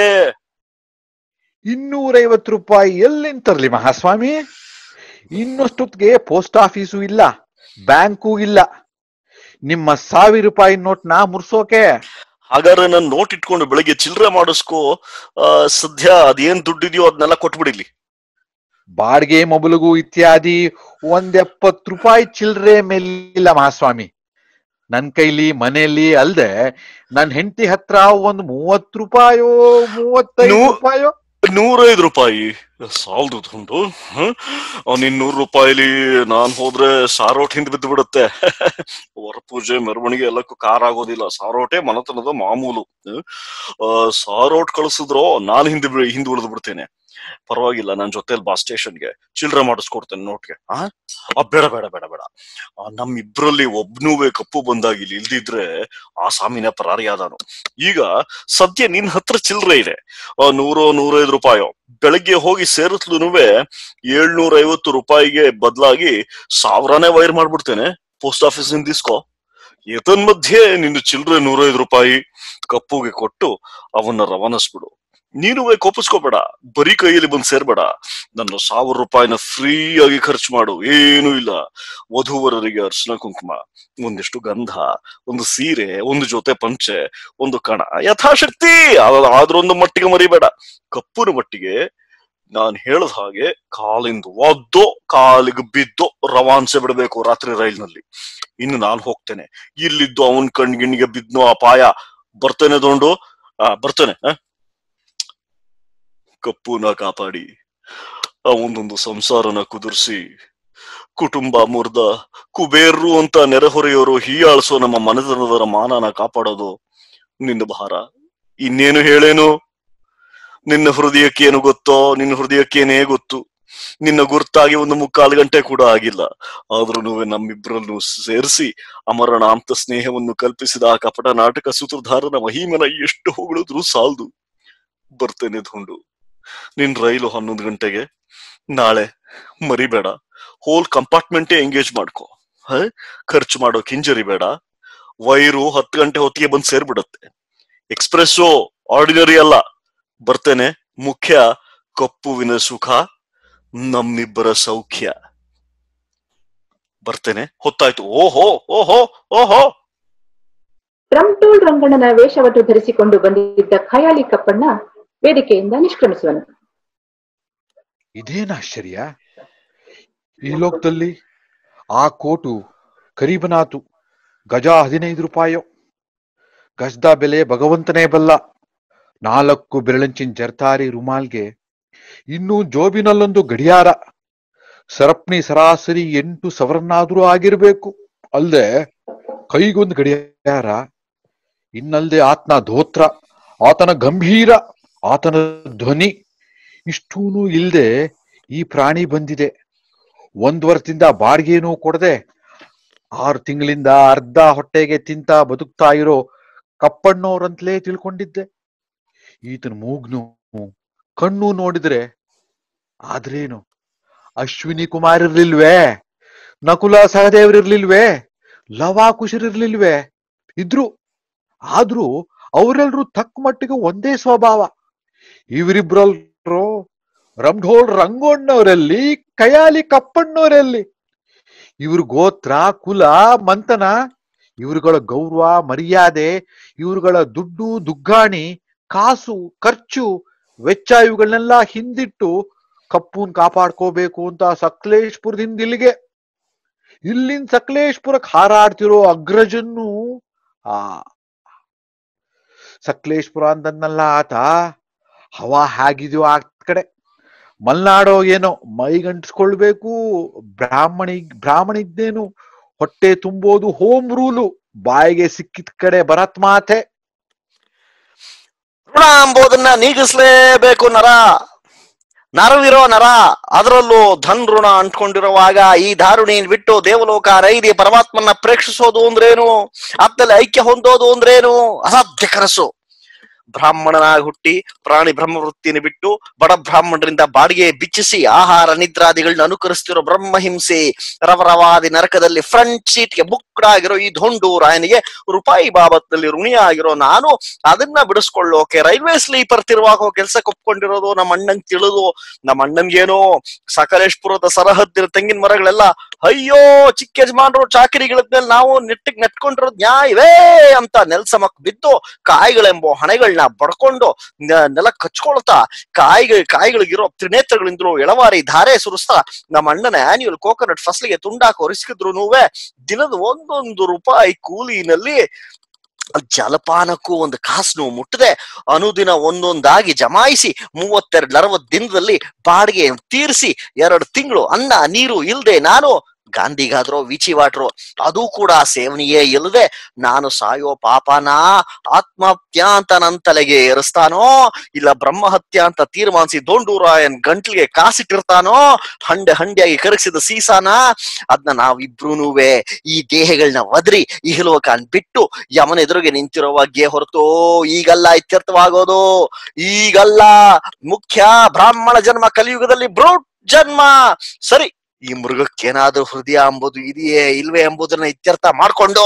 ಇನ್ನೂರೈವತ್ತು ರೂಪಾಯಿ ಎಲ್ಲಿಂದ ತರ್ಲಿ ಮಹಾಸ್ವಾಮಿ ಇನ್ನಷ್ಟೊತ್ತಿಗೆ ಪೋಸ್ಟ್ ಆಫೀಸು ಇಲ್ಲ ಬ್ಯಾಂಕು ಇಲ್ಲ ನಿಮ್ಮ ಸಾವಿರ ರೂಪಾಯಿ ನೋಟ್ನ ಮುರ್ಸೋಕೆ ಹಾಗಾದ್ರೆ ನಾನು ನೋಟ್ ಇಟ್ಕೊಂಡು ಬೆಳಗ್ಗೆ ಚಿಲ್ಲರೆ ಮಾಡಿಸ್ಕೋ ಆ, ಸದ್ಯ ಅದೇನ್ ದುಡ್ಡಿದೆಯೋ ಅದನ್ನೆಲ್ಲ ಕೊಟ್ಬಿಡಿಲಿ ಬಾಡಿಗೆ ಮೊಬಲಗು ಇತ್ಯಾದಿ ಒಂದ್ ಎಪ್ಪತ್ತು ರೂಪಾಯಿ ಚಿಲ್ರೆ ಮೇಲಿಲ್ಲ ಮಹಾಸ್ವಾಮಿ ನನ್ ಕೈಲಿ ಮನೆಯಲ್ಲಿ ಅಲ್ದೆ ನನ್ ಹೆಂಡತಿ ಹತ್ರ ಒಂದ್ ಮೂವತ್ ರೂಪಾಯೋ ಮೂವತ್ತೈದು ನೂ- ರೂಪಾಯೋ ನೂರೈದು ರೂಪಾಯಿ ಸಾಲ್ದು ದುಂಡು ಅವ್ನ ಇನ್ನೂರು ರೂಪಾಯಿಲಿ ನಾನ್ ಹೋದ್ರೆ ಸಾರೋಟ್ ಹಿಂದ್ ಬಿದ್ದು ಬಿಡುತ್ತೆ ವರ ಪೂಜೆ ಮೆರವಣಿಗೆ ಎಲ್ಲಕ್ಕೂ ಕಾರ್ ಆಗೋದಿಲ್ಲ ಸಾರೋಟೆ ಮನತನದ ಮಾಮೂಲು ಆ, ಸಾರೋಟ್ ಕಳಿಸಿದ್ರೋ ನಾನ್ ಹಿಂದ್ ಬಿ- ಹಿಂದ್ ಉಳಿದು ಬಿಡ್ತೇನೆ ಪರವಾಗಿಲ್ಲ ನನ್ನ ಜೊತೆಲಿ ಬಾ ಸ್ಟೇಷನ್ಗೆ ಚಿಲ್ಡ್ರೆ ಮಾಡಿಸ್ಕೊಡ್ತೇನೆ ನೋಟ್ಗೆ ಆ ಆ, ಬೇಡ ಬೇಡ ಬೇಡ ಬೇಡ ಆ, ನಮ್ಮಿಬ್ರಲ್ಲಿ ಒಬ್ನೂ ಕಪ್ಪು ಬಂದಾಗಿ ಇಲ್ಲಿ ಇಲ್ದಿದ್ರೆ ಆ ಸ್ವಾಮಿನೇ ಪರಾರಿಯಾದನು ಈಗ ಸದ್ಯ ನಿನ್ ಹತ್ರ ಚಿಲ್ರೆ ಇದೆ ಆ, ನೂರೋ ನೂರೈದು ರೂಪಾಯೋ ಬೆಳಗ್ಗೆ ಹೋಗಿ ಸೇರಿಸ್ಲೂನುವೆ ಏಳ್ನೂರ ಐವತ್ತು ರೂಪಾಯಿಗೆ ಬದಲಾಗಿ ಸಾವಿರನೇ ವೈರ್ ಮಾಡ್ಬಿಡ್ತೇನೆ ಪೋಸ್ಟ್ ಆಫೀಸ್ ನಿಂದ ಇಸ್ಕೋ ಮಧ್ಯೆ ನಿನ್ನ ಚಿಲ್ಡ್ರೆ ನೂರೈದು ರೂಪಾಯಿ ಕಪ್ಪುಗೆ ಕೊಟ್ಟು ಅವನ್ನ ರವಾನಿಸ್ಬಿಡು ನೀನುವೆ ಕೋಪಿಸ್ಕೋಬೇಡ ಬರೀ ಕೈಯಲ್ಲಿ ಬಂದು ಸೇರ್ಬೇಡ ನನ್ನ ಸಾವಿರ ರೂಪಾಯಿನ ಫ್ರೀ ಆಗಿ ಖರ್ಚು ಮಾಡು ಏನೂ ಇಲ್ಲ ವಧುವರರಿಗೆ ಅರ್ಶನ ಕುಂಕುಮ ಒಂದಿಷ್ಟು ಗಂಧ ಒಂದು ಸೀರೆ ಒಂದು ಜೊತೆ ಪಂಚೆ ಒಂದು ಕಣ ಯಥಾಶಕ್ತಿ ಆ- ಆದ್ರೊಂದು ಮಟ್ಟಿಗೆ ಮರಿಬೇಡ ಕಪ್ಪುನ ಮಟ್ಟಿಗೆ ನಾನ್ ಹೇಳದ ಹಾಗೆ ಕಾಲಿಂದ ಒದ್ದೋ ಕಾಲಿಗೆ ಬಿದ್ದೋ ರವಾನ್ಸೆ ಬಿಡಬೇಕು ರಾತ್ರಿ ರೈಲ್ನಲ್ಲಿ ಇನ್ನು ನಾನು ಹೋಗ್ತೇನೆ ಇಲ್ಲಿದ್ದು ಅವನ್ ಕಣ್ಗಿಣ್ಣಿಗೆ ಬಿದ್ನೋ ಅಪಾಯ ಬರ್ತೇನೆ ದೊಂಡು ಆ ಬರ್ತೇನೆ ಆ? ಕಪ್ಪುನ ಕಾಪಾಡಿ ಅವನೊಂದು ಸಂಸಾರನ ಕುದುರ್ಸಿ ಕುಟುಂಬ ಮುರ್ದ ಕುಬೇರ್ರು ಅಂತ ನೆರೆಹೊರೆಯೋರು ಹೀಯಾಳ್ಸೋ ನಮ್ಮ ಮನೆತನದರ ಮಾನನ ಕಾಪಾಡೋದು ನಿನ್ನ ಭಾರ ಇನ್ನೇನು ಹೇಳೇನು ನಿನ್ನ ಹೃದಯಕ್ಕೇನು ಗೊತ್ತೋ ನಿನ್ನ ಹೃದಯಕ್ಕೇನೇ ಗೊತ್ತು ನಿನ್ನ ಗುರ್ತಾಗಿ ಒಂದು ಮುಕ್ಕಾಲು ಗಂಟೆ ಕೂಡ ಆಗಿಲ್ಲ ಆದ್ರೂ ನಮ್ಮಿಬ್ಬರನ್ನು ಸೇರಿಸಿ ಅಮರಣಾಂತ ಸ್ನೇಹವನ್ನು ಕಲ್ಪಿಸಿದ ಆ ಕಪಟ ನಾಟಕ ಸೂತ್ರಧಾರನ ಮಹಿಮನ ಎಷ್ಟು ಹೊಗಳಿದ್ರು ಸಾಲ್ದು ಬರ್ತೇನೆ ಧುಂಡು ನಿನ್ ರೈಲು ಹನ್ನೊಂದು ಗಂಟೆಗೆ ನಾಳೆ ಮರಿಬೇಡ ಹೋಲ್ ಕಂಪಾರ್ಟ್ಮೆಂಟೇ ಎಂಗೇಜ್ ಮಾಡ್ಕೊ ಹ ಖರ್ಚು ಮಾಡೋ ಕಿಂಜರಿ ಬೇಡ ವೈರು ಹತ್ತು ಗಂಟೆ ಹೊತ್ತಿಗೆ ಬಂದು ಸೇರ್ಬಿಡತ್ತೆ ಎಕ್ಸ್ಪ್ರೆಸ್ಸು ಆರ್ಡಿನರಿ ಅಲ್ಲ ಬರ್ತೇನೆ ಮುಖ್ಯ ಕಪ್ಪುವಿನ ಸುಖ ನಮ್ಮಿಬ್ಬರ ಸೌಖ್ಯ ಬರ್ತೇನೆ ಹೊತ್ತಾಯ್ತು ಓಹೋ ಓಹೋ ಓಹೋ ರಂಟೋಳ್ ರಂಗಣ್ಣನ ವೇಷವನ್ನು ಧರಿಸಿಕೊಂಡು ಬಂದಿದ್ದ ಖಯಾಲಿ ಕಪ್ಪಣ್ಣ ವೇದಿಕೆಯಿಂದ ನಿಷ್ಕ್ರಮಿಸುವನು ಇದೇನ ಆಶ್ಚರ್ಯ ಈ ಲೋಕದಲ್ಲಿ ಆ ಕೋಟು ಕರೀಬನಾತು ಗಜ ಹದಿನೈದು ರೂಪಾಯೋ ಗಜದ ಬೆಲೆ ಭಗವಂತನೇ ಬಲ್ಲ ನಾಲ್ಕು ಬೆರಳಂಚಿನ ಜರ್ತಾರಿ ರುಮಾಲ್ಗೆ ಇನ್ನೂ ಜೋಬಿನಲ್ಲೊಂದು ಗಡಿಯಾರ ಸರಪ್ನಿ ಸರಾಸರಿ ಎಂಟು ಸಾವಿರನ್ನಾದ್ರೂ ಆಗಿರ್ಬೇಕು ಅಲ್ದೆ ಕೈಗೊಂದು ಗಡಿಯಾರ ಇನ್ನಲ್ದೆ ಆತನ ಧೋತ್ರ ಆತನ ಗಂಭೀರ ಆತನ ಧ್ವನಿ ಇಷ್ಟೂನು ಇಲ್ದೆ ಈ ಪ್ರಾಣಿ ಬಂದಿದೆ ಒಂದ್ ವರ್ಷದಿಂದ ಬಾಡಿಗೆನೂ ಕೊಡದೆ ಆರು ತಿಂಗಳಿಂದ ಅರ್ಧ ಹೊಟ್ಟೆಗೆ ತಿಂತ ಬದುಕ್ತಾ ಇರೋ ಕಪ್ಪಣ್ಣವ್ರಂತಲೇ ತಿಳ್ಕೊಂಡಿದ್ದೆ ಈತನ ಮೂಗ್ನು ಕಣ್ಣು ನೋಡಿದ್ರೆ ಆದ್ರೇನು ಅಶ್ವಿನಿ ಕುಮಾರ್ ಇರ್ಲಿಲ್ವೇ ನಕುಲ ಸಹದೇವ್ರಿರ್ಲಿಲ್ವೇ ಲವಾಕುಶರಿರ್ಲಿಲ್ವೇ ಇದ್ರು ಆದ್ರೂ ಅವರೆಲ್ರೂ ತಕ್ಕ ಮಟ್ಟಿಗೆ ಒಂದೇ ಸ್ವಭಾವ ಇವರಿಬ್ರಲ್ರು ರಂಢೋಳ್ ರಂಗೋಣ್ಣವರಲ್ಲಿ ಕಯಾಲಿ ಕಪ್ಪಣ್ಣವರಲ್ಲಿ ಇವ್ರ ಗೋತ್ರ ಕುಲ ಮಂತನ ಇವ್ರುಗಳ ಗೌರವ ಮರ್ಯಾದೆ ಇವ್ರುಗಳ ದುಡ್ಡು ದುಗ್ಗಾಣಿ ಕಾಸು ಖರ್ಚು ವೆಚ್ಚ ಇವುಗಳನ್ನೆಲ್ಲ ಹಿಂದಿಟ್ಟು ಕಪ್ಪುನ್ ಕಾಪಾಡ್ಕೋಬೇಕು ಅಂತ ಸಕಲೇಶ್ಪುರದಿಂದ ಇಲ್ಲಿಗೆ ಇಲ್ಲಿಂದ ಸಕಲೇಶ್ಪುರಕ್ಕೆ ಹಾರಾಡ್ತಿರೋ ಅಗ್ರಜನ್ನು ಆ ಸಕಲೇಶ್ಪುರ ಅಂತಂದಲ್ಲ ಆತ ಹವಾ ಹೇಗಿದೆಯೋ ಆ ಕಡೆ ಮಲ್ನಾಡೋ ಏನೋ ಮೈಗಂಟಿಸ್ಕೊಳ್ಬೇಕು ಬ್ರಾಹ್ಮಣಿ ಬ್ರಾಹ್ಮಣಿದ್ದೇನು ಹೊಟ್ಟೆ ತುಂಬೋದು ಹೋಮ್ ರೂಲು ಬಾಯಿಗೆ ಸಿಕ್ಕಿದ ಕಡೆ ಭರತ್ ಮಾತೆ ಋಣ ಎಂಬುದನ್ನ ನೀಗಿಸ್ಲೇಬೇಕು ನರ ನರವಿರೋ ನರ ಅದರಲ್ಲೂ ಧನ್ ಋಣ ಅಂಟ್ಕೊಂಡಿರುವಾಗ ಈ ಧಾರುಣಿನ್ ಬಿಟ್ಟು ದೇವಲೋಕ ರೈದಿ ಪರಮಾತ್ಮನ ಪ್ರೇಕ್ಷಿಸೋದು ಅಂದ್ರೇನು ಆತ್ನಲ್ಲಿ ಐಕ್ಯ ಹೊಂದೋದು ಅಂದ್ರೇನು ಅಸಾಧ್ಯ ಕನಸು ಬ್ರಾಹ್ಮಣನಾಗಿ ಹುಟ್ಟಿ ಪ್ರಾಣಿ ಬ್ರಹ್ಮವೃತ್ತಿನ ಬಿಟ್ಟು ಬಡ ಬ್ರಾಹ್ಮಣರಿಂದ ಬಾಡಿಗೆ ಬಿಚ್ಚಿಸಿ ಆಹಾರ ನಿದ್ರಾದಿಗಳನ್ನ ಅನುಕರಿಸ್ತಿರೋ ಬ್ರಹ್ಮಹಿಂಸೆ ರವರವಾದಿ ನರಕದಲ್ಲಿ ಫ್ರಂಟ್ ಸೀಟ್ಗೆ ಬುಕ್ಡ್ ಆಗಿರೋ ಈ ಧೊಂಡು ರಾಯನಿಗೆ ರೂಪಾಯಿ ಬಾಬತ್ನಲ್ಲಿ ಋಣಿಯಾಗಿರೋ ನಾನು ಅದನ್ನ ಬಿಡಿಸ್ಕೊಳ್ಳೋಕೆ ರೈಲ್ವೆ ಸ್ಲೀಪರ್ ತಿರುವಾಗೋ ಕೆಲ್ಸಕ್ಕೆ ಒಪ್ಕೊಂಡಿರೋದು ನಮ್ಮ ಅಣ್ಣಂಗ್ ತಿಳಿದು ನಮ್ಮ ಅಣ್ಣಂಗೇನೋ ಸಕಲೇಶ್ಪುರದ ಸರಹದ್ದಿನ ತೆಂಗಿನ ಮರಗಳೆಲ್ಲ ಅಯ್ಯೋ ಚಿಕ್ಕ ಯಜಮಾನ್ರು ಚಾಕಿರಿಗಳದ್ಮೇಲೆ ನಾವು ನೆಟ್ಟಿಗೆ ನೆಟ್ಕೊಂಡಿರೋದು ನ್ಯಾಯವೇ ಅಂತ ನೆಲ್ಸಮಕ್ ಬಿದ್ದು ಕಾಯಿಗಳೆಂಬೋ ಹಣೆಗಳನ್ನ ಬಡ್ಕೊಂಡು ನ- ನೆಲ ಕಚ್ಕೊಳ್ತಾ ಕಾಯಿಗೆ ಕಾಯಿಗಳಿಗಿರೋ ತ್ರಿನೇತ್ರಗಳಿಂದಲೂ ಎಳವಾರಿ ಧಾರೆ ಸುರಿಸ್ತಾ ನಮ್ಮ ಅಣ್ಣನ ಆನ್ಯುವಲ್ ಕೋಕೋನಟ್ ಫಸಲಿಗೆ ತುಂಡಾಕ ಹೊರಿಸಿದ್ರು ದಿನದ ಒಂದೊಂದು ರೂಪಾಯಿ ಕೂಲಿನಲ್ಲಿ ಜಲಪಾನಕ್ಕೂ ಒಂದು ಕಾಸು ಮುಟ್ಟದೆ ಅನುದಿನ ಒಂದೊಂದಾಗಿ ಜಮಾಯಿಸಿ ಮೂವತ್ತೆರಡು ನಲವತ್ತು ದಿನದಲ್ಲಿ ಬಾಡಿಗೆ ತೀರಿಸಿ ಎರಡು ತಿಂಗಳು ಅನ್ನ ನೀರು ಇಲ್ದೆ ನಾನು ಗಾಂಧಿಗಾದ್ರೋ ವಿಚಿ ವಾಟ್ರು ಅದು ಕೂಡ ಸೇವನೆಯೇ ಇಲ್ಲದೆ ನಾನು ಸಾಯೋ ಪಾಪನ ಆತ್ಮಹತ್ಯ ಅಂತ ನನ್ ತಲೆಗೆ ಏರಿಸ್ತಾನೋ ಇಲ್ಲ ಬ್ರಹ್ಮಹತ್ಯ ಅಂತ ತೀರ್ಮಾನಿಸಿ ದೊಂಡೂರಾಯನ್ ಗಂಟ್ಲಿಗೆ ಕಾಸಿಟ್ಟಿರ್ತಾನೋ ಹಂಡೆ ಹಂಡೆಯಾಗಿ ಕರಗಿಸಿದ ಸೀಸಾನ ಅದನ್ನ ನಾವಿಬ್ರೂನುವೆ ಈ ದೇಹಗಳನ್ನ ಒದರಿ ಇಹಲೋಕನ್ ಬಿಟ್ಟು ಯಮನ ಎದುರಿಗೆ ನಿಂತಿರುವಾಗೆ ಹೊರತು ಈಗಲ್ಲ ಇತ್ಯರ್ಥವಾಗೋದು ಈಗಲ್ಲ ಮುಖ್ಯ ಬ್ರಾಹ್ಮಣ ಜನ್ಮ ಕಲಿಯುಗದಲ್ಲಿ ಬ್ರೂಟ್ ಜನ್ಮ ಸರಿ ಈ ಮೃಗಕ್ಕೇನಾದ್ರೂ ಹೃದಯ ಎಂಬುದು ಇದೆಯೇ ಇಲ್ವೇ ಎಂಬುದನ್ನ ಇತ್ಯರ್ಥ ಮಾಡ್ಕೊಂಡು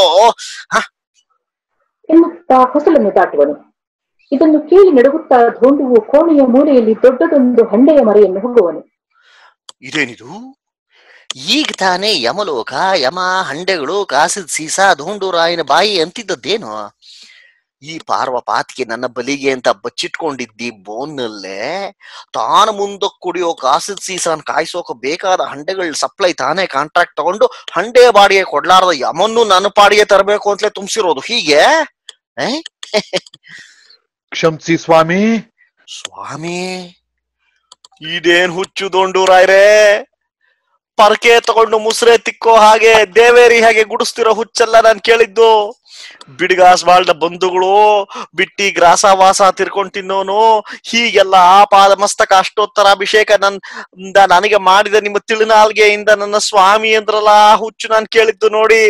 ಎನ್ನುತ್ತಾ ಹೊಸಲನ್ನು ದಾಟುವನು ಇದನ್ನು ಕೇಳಿ ನಡುಗುತ್ತಾ ಧೋಂಡುವು ಕೋಣೆಯ ಮೂಲೆಯಲ್ಲಿ ದೊಡ್ಡದೊಂದು ಹಂಡೆಯ ಮರೆಯನ್ನು ಹೋಗುವನು ಇದೇನಿದು ಈಗ ತಾನೇ ಯಮಲೋಕ ಯಮ ಹಂಡೆಗಳು ಕಾಸಿದ ಸೀಸ ಧೋಂಡೂರಾಯನ ಬಾಯಿ ಅಂತಿದ್ದದ್ದೇನು ಈ ಪಾರ್ವ ಪಾತಿಗೆ ನನ್ನ ಬಲಿಗೆ ಅಂತ ಬಚ್ಚಿಟ್ಕೊಂಡಿದ್ದಿ ಬೋನ್ನಲ್ಲೇ ತಾನು ಮುಂದಕ್ಕೆ ಕುಡಿಯೋ ಕಾಸಿದ ಸೀಸನ್ ಕಾಯಿಸೋಕ ಬೇಕಾದ ಹಂಡೆಗಳ ಸಪ್ಲೈ ತಾನೇ ಕಾಂಟ್ರಾಕ್ಟ್ ತಗೊಂಡು ಹಂಡೆ ಬಾಡಿಗೆ ಕೊಡ್ಲಾರ್ದ ಯಮನ್ನು ನನ್ನ ಪಾಡಿಗೆ ತರಬೇಕು ಅಂತಲೇ ತುಂಬಿಸಿರೋದು ಹೀಗೆ ಏ? ಕ್ಷಮಿಸಿ ಸ್ವಾಮಿ ಸ್ವಾಮಿ ಇದೇನ್ ಹುಚ್ಚು ದೊಂಡೂರಾಯ್ರೆ ಪರಕೆ ತಗೊಂಡು ಮುಸ್ರೆ ತಿಕ್ಕೋ ಹಾಗೆ ದೇವೇರಿ ಹಾಗೆ ಗುಡಿಸ್ತಿರೋ ಹುಚ್ಚೆಲ್ಲ ನಾನ್ ಕೇಳಿದ್ದು ಬಿಡ್ಗಾಸ್ ಬಾಳ್ದ ಬಂಧುಗಳು ಬಿಟ್ಟಿ ಗ್ರಾಸ ವಾಸ ತಿರ್ಕೊಂಡ್ ತಿನ್ನೋನು ಹೀಗೆಲ್ಲ ಆಪಾದ ಮಸ್ತಕ ಅಷ್ಟೋತ್ತರ ಅಭಿಷೇಕ ನನ್ ದ- ನನಗೆ ಮಾಡಿದ ನಿಮ್ಮ ತಿಳಿನಾಲ್ಗೆಯಿಂದ ನನ್ನ ಸ್ವಾಮಿ ಅಂದ್ರಲ್ಲ ಆ ಹುಚ್ಚು ನಾನ್ ಕೇಳಿದ್ದು ನೋಡಿ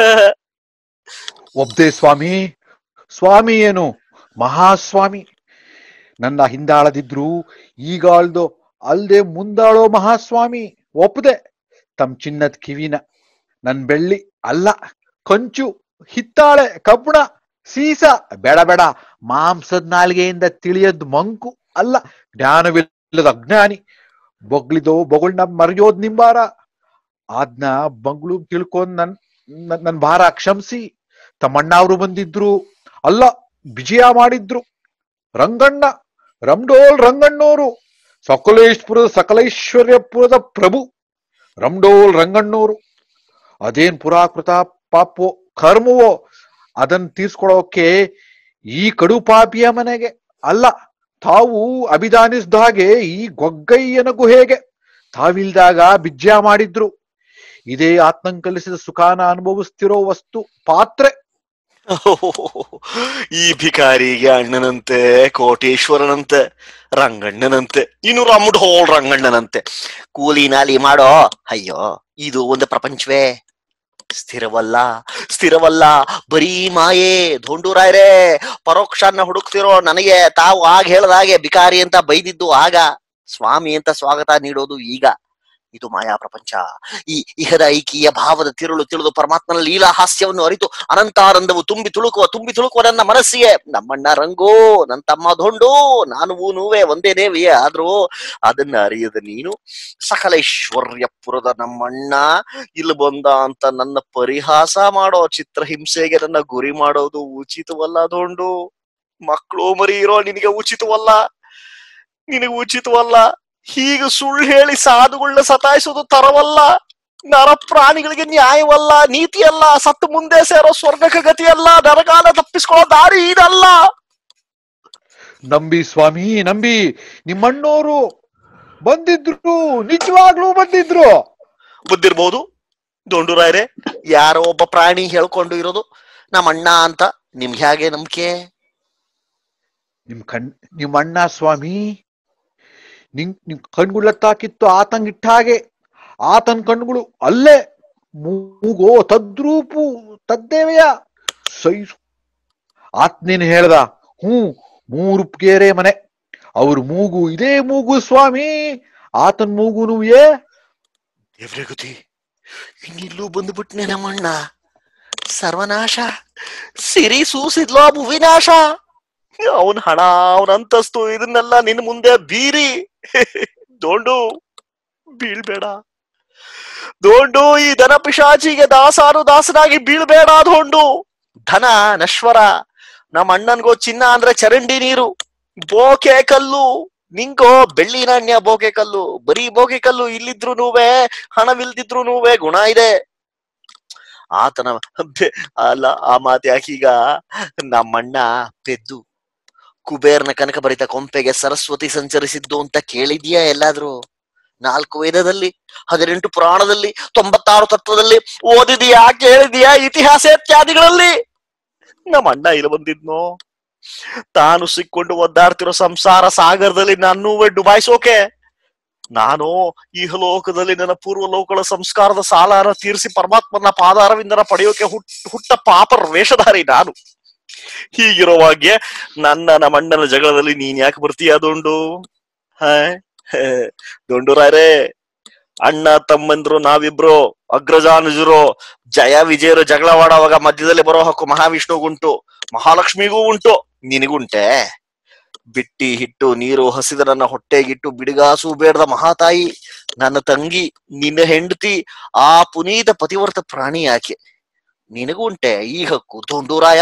ಒಬ್ದೇ ಸ್ವಾಮಿ ಸ್ವಾಮಿ ಏನು ಮಹಾಸ್ವಾಮಿ ನನ್ನ ಹಿಂದಾಳದಿದ್ರು ಈಗಾಳ್ದು ಅಲ್ದೆ ಮುಂದಾಳೋ ಮಹಾಸ್ವಾಮಿ ಒಪ್ಪದೆ ತಮ್ ಚಿನ್ನದ ಕಿವಿನ ನನ್ ಬೆಳ್ಳಿ ಅಲ್ಲ ಕಂಚು ಹಿತ್ತಾಳೆ ಕಬ್ಬಣ ಸೀಸ ಬೇಡ ಬೇಡ ಮಾಂಸದ ನಾಲ್ಗೆಯಿಂದ ತಿಳಿಯದ್ ಮಂಕು ಅಲ್ಲ ಜ್ಞಾನವಿಲ್ಲದ ಅಜ್ಞಾನಿ ಬೊಗ್ಳಿದೋ ಬೊಗಳ್ನ ಮರೆಯೋದ್ ನಿಂಬಾರ ಆದ್ನ ಬಂಗ್ಳು ತಿಳ್ಕೊಂಡ್ ನನ್ ನನ್- ನನ್ ಭಾರ ಕ್ಷಮಿಸಿ ತಮ್ಮಣ್ಣ ಅವರು ಬಂದಿದ್ರು ಅಲ್ಲ ವಿಜಯ ಮಾಡಿದ್ರು ರಂಗಣ್ಣ ರಮ್ಡೋಲ್ ರಂಗಣ್ಣೋರು ಸಕಲೇಶ್ಪುರದ ಸಕಲೇಶ್ವರ್ಯಪುರದ ಪ್ರಭು ರಮ್ಡೋಲ್ ರಂಗಣ್ಣೋರು ಅದೇನ್ ಪುರಾಕೃತ ಪಾಪವೋ ಕರ್ಮವೋ ಅದನ್ನ ತೀರ್ಸ್ಕೊಳೋಕೆ ಈ ಕಡು ಪಾಪಿಯ ಮನೆಗೆ ಅಲ್ಲ ತಾವು ಅಭಿದಾನಿಸ್ದ ಹಾಗೆ ಈ ಗೊಗ್ಗಯ್ಯನ ಗುಹೆಗೆ ತಾವಿಲ್ದಾಗ ಬಿಜ್ಜ ಮಾಡಿದ್ರು ಇದೇ ಆತ್ಮನ್ ಕಲಿಸಿದ ಸುಖಾನ ಅನುಭವಿಸ್ತಿರೋ ವಸ್ತು ಪಾತ್ರೆ ಈ ಭಿಕಾರಿಗೆ ಅಣ್ಣನಂತೆ ಕೋಟೇಶ್ವರನಂತೆ ರಂಗಣ್ಣನಂತೆ ಇನ್ನು ರಮುಡ್ ಹೋಳ್ ರಂಗಣ್ಣನಂತೆ ಕೂಲಿ ನಾಲಿ ಮಾಡೋ ಅಯ್ಯೋ ಇದು ಒಂದು ಪ್ರಪಂಚವೇ ಸ್ಥಿರವಲ್ಲ ಸ್ಥಿರವಲ್ಲ ಬರೀ ಮಾಯೆ ಧೋಂಡೂರಾಯ್ರೆ ಪರೋಕ್ಷನ್ನ ಹುಡುಕ್ತಿರೋ ನನಗೆ ತಾವು ಆಗ ಹೇಳ್ದಾಗೆ ಬಿಕಾರಿ ಅಂತ ಬೈದಿದ್ದು ಆಗ ಸ್ವಾಮಿ ಅಂತ ಸ್ವಾಗತ ನೀಡೋದು ಈಗ ಇದು ಮಾಯಾ ಪ್ರಪಂಚ ಈ ಇಹದ ಐಕಿಯ ಭಾವದ ತಿರುಳು ತಿಳಿದು ಪರಮಾತ್ಮನ ಲೀಲಾ ಹಾಸ್ಯವನ್ನು ಅರಿತು ಅನಂತಾನಂದವು ತುಂಬಿ ತುಳುಕುವ ತುಂಬಿ ತುಳುಕುವ ನನ್ನ ಮನಸ್ಸಿಗೆ ನಮ್ಮಣ್ಣ ರಂಗೋ ನನ್ನ ತಮ್ಮ ಧೊಂಡು ನಾನು ನೀವೇ ಒಂದೇ ದೇವಿಯೇ ಆದ್ರೂ ಅದನ್ನ ಅರಿಯದ ನೀನು ಸಕಲೇಶ್ವರ್ಯಪುರದ ನಮ್ಮಣ್ಣ ಇಲ್ಲಿ ಬಂದ ಅಂತ ನನ್ನ ಪರಿಹಾಸ ಮಾಡೋ ಚಿತ್ರಹಿಂಸೆಗೆ ನನ್ನ ಗುರಿ ಮಾಡೋದು ಉಚಿತವಲ್ಲ ಧೊಂಡು ಮಕ್ಕಳು ಮರಿ ಇರೋ ನಿನಗೆ ಉಚಿತವಲ್ಲ ನಿನಗೆ ಉಚಿತವಲ್ಲ ಹೀಗೆ ಸುಳ್ಳು ಹೇಳಿ ಸಾಧುಗಳನ್ನ ಸತಾಯಿಸೋದು ತರವಲ್ಲ ನರ ಪ್ರಾಣಿಗಳಿಗೆ ನ್ಯಾಯವಲ್ಲ ನೀತಿಯಲ್ಲ ಸತ್ತು ಮುಂದೆ ಸೇರೋ ಸ್ವರ್ಗಕ್ಕೆ ಗತಿಯಲ್ಲ ನರಕಾಲ ತಪ್ಪಿಸ್ಕೊಳ್ಳೋ ದಾರಿ ಇದಲ್ಲ ನಂಬಿ ಸ್ವಾಮಿ ನಂಬಿ ನಿಮ್ಮಣ್ಣೋರು ಬಂದಿದ್ರು ನಿಜವಾಗ್ಲೂ ಬಂದಿದ್ರು ಬುದ್ಧಿರ್ಬೋದು ದೊಂಡುರಾಯ್ರೆ ಯಾರೋ ಒಬ್ಬ ಪ್ರಾಣಿ ಹೇಳ್ಕೊಂಡು ಇರೋದು ನಮ್ಮ ಅಣ್ಣ ಅಂತ ನಿಮ್ಗೆ ಹೇಗೆ ನಂಬಿಕೆ ನಿಮ್ ಕಣ್ ನಿಮ್ ಅಣ್ಣ ಸ್ವಾಮಿ ನಿಮ್ ನಿಮ್ ಕಣ್ಗುಳತ್ತಾಕಿತ್ತು ಆತಂಗಿಟ್ಟ ಹಾಗೆ ಆತನ್ ಕಣ್ಗಳು ಅಲ್ಲೇ ಮೂಗೋ ತದ್ರೂಪು ತದ್ದೇವೆಯ ಸೈಸು ಆತ್ನೇನ್ ಹೇಳ್ದ ಹ್ಞೂ ಮೂರುಪ್ಗೇರೆ ಮನೆ ಅವ್ರ ಮೂಗು ಇದೇ ಮೂಗು ಸ್ವಾಮಿ ಆತನ್ ಮೂಗುನು ಏ ದೇವ್ರೆ ಗತಿ ಇನ್ನಿಲ್ಲೂ ಬಂದ್ಬಿಟ್ನೆ ನಮ್ಮಣ್ಣ ಸರ್ವನಾಶ ಸಿರಿ ಸೂಸಿದ್ಲೋ ಭುವಿನಾಶ ಅವನ್ ಹಣ ಅವನ ಅಂತಸ್ತು ಇದನ್ನೆಲ್ಲ ನಿನ್ ಮುಂದೆ ಬೀರಿ ದೋಂಡು ಬೀಳ್ಬೇಡ ದೋಂಡು ಈ ಧನ ಪಿಶಾಚಿಗೆ ದಾಸಾನು ದಾಸನಾಗಿ ಬೀಳ್ಬೇಡ ದೋಂಡು ಧನ ನಶ್ವರ ನಮ್ಮ ಅಣ್ಣನ್ಗೋ ಚಿನ್ನ ಅಂದ್ರೆ ಚರಂಡಿ ನೀರು ಬೋಕೆ ಕಲ್ಲು ನಿಂಗೋ ಬೆಳ್ಳಿ ನಾಣ್ಯ ಬೋಕೆ ಕಲ್ಲು ಬರೀ ಬೋಕೆ ಕಲ್ಲು ಇಲ್ಲಿದ್ರು ನೂವೆ ಹಣವಿಲ್ದಿದ್ರು ನೂವೆ ಗುಣ ಇದೆ ಆತನ ಬೆ- ಅಲ್ಲ ಆ ಮಾತು ಯಾಕೀಗ ನಮ್ಮಣ್ಣ ಪೆದ್ದು ಕುಬೇರ್ನ ಕನಕ ಭರಿತ ಕೊಂಪೆಗೆ ಸರಸ್ವತಿ ಸಂಚರಿಸಿದ್ದು ಅಂತ ಕೇಳಿದ್ಯಾ ಎಲ್ಲಾದ್ರೂ ನಾಲ್ಕು ವೇದದಲ್ಲಿ ಹದಿನೆಂಟು ಪುರಾಣದಲ್ಲಿ ತೊಂಬತ್ತಾರು ತತ್ವದಲ್ಲಿ ಓದಿದೀಯಾ ಕೇಳಿದೀಯಾ ಇತಿಹಾಸ ಇತ್ಯಾದಿಗಳಲ್ಲಿ ನಮ್ಮ ಅಣ್ಣ ಇಲ್ಲಿ ಬಂದಿದ್ನೋ ತಾನು ಸಿಕ್ಕೊಂಡು ಒದ್ದಾಡ್ತಿರೋ ಸಂಸಾರ ಸಾಗರದಲ್ಲಿ ನನ್ನೂ ಡುಬಾಯಿಸೋಕೆ ನಾನು ಇಹಲೋಕದಲ್ಲಿ ನನ್ನ ಪೂರ್ವ ಲೋಕಗಳ ಸಂಸ್ಕಾರದ ಸಾಲನ ತೀರಿಸಿ ಪರಮಾತ್ಮನ ಪಾದಾರವಿಂದನ ಪಡೆಯೋಕೆ ಹುಟ್ ಹುಟ್ಟ ಪಾಪರ ವೇಷಧಾರಿ ನಾನು ಹೀಗಿರುವಾಗೆ ನನ್ನ ನಮ್ಮಣ್ಣನ ಜಗಳದಲ್ಲಿ ನೀನ್ ಯಾಕೆ ಬರ್ತೀಯ ದೊಂಡು ಹ ದೊಂಡುರಾಯ್ರೆ ಅಣ್ಣ ತಮ್ಮಂದ್ರು ನಾವಿಬ್ರು ಅಗ್ರಜಾನುಜರು ಜಯ ವಿಜಯರು ಜಗಳವಾಡುವಾಗ ಮಧ್ಯದಲ್ಲಿ ಬರೋ ಹಕ್ಕು ಮಹಾವಿಷ್ಣುಗುಂಟು ಮಹಾಲಕ್ಷ್ಮಿಗೂ ಉಂಟು ನಿನಗುಂಟೆ ಬಿಟ್ಟಿ ಹಿಟ್ಟು ನೀರು ಹಸಿದ ನನ್ನ ಹೊಟ್ಟೆಗಿಟ್ಟು ಬಿಡಿಗಾಸು ಬೇಡದ ಮಹಾತಾಯಿ ನನ್ನ ತಂಗಿ ನಿನ್ನ ಹೆಂಡತಿ ಆ ಪುನೀತ ಪತಿವರ್ತ ಪ್ರಾಣಿ ಯಾಕೆ ನಿನಗುಂಟೆ ಈ ಹಕ್ಕು ದೊಂಡೂರಾಯ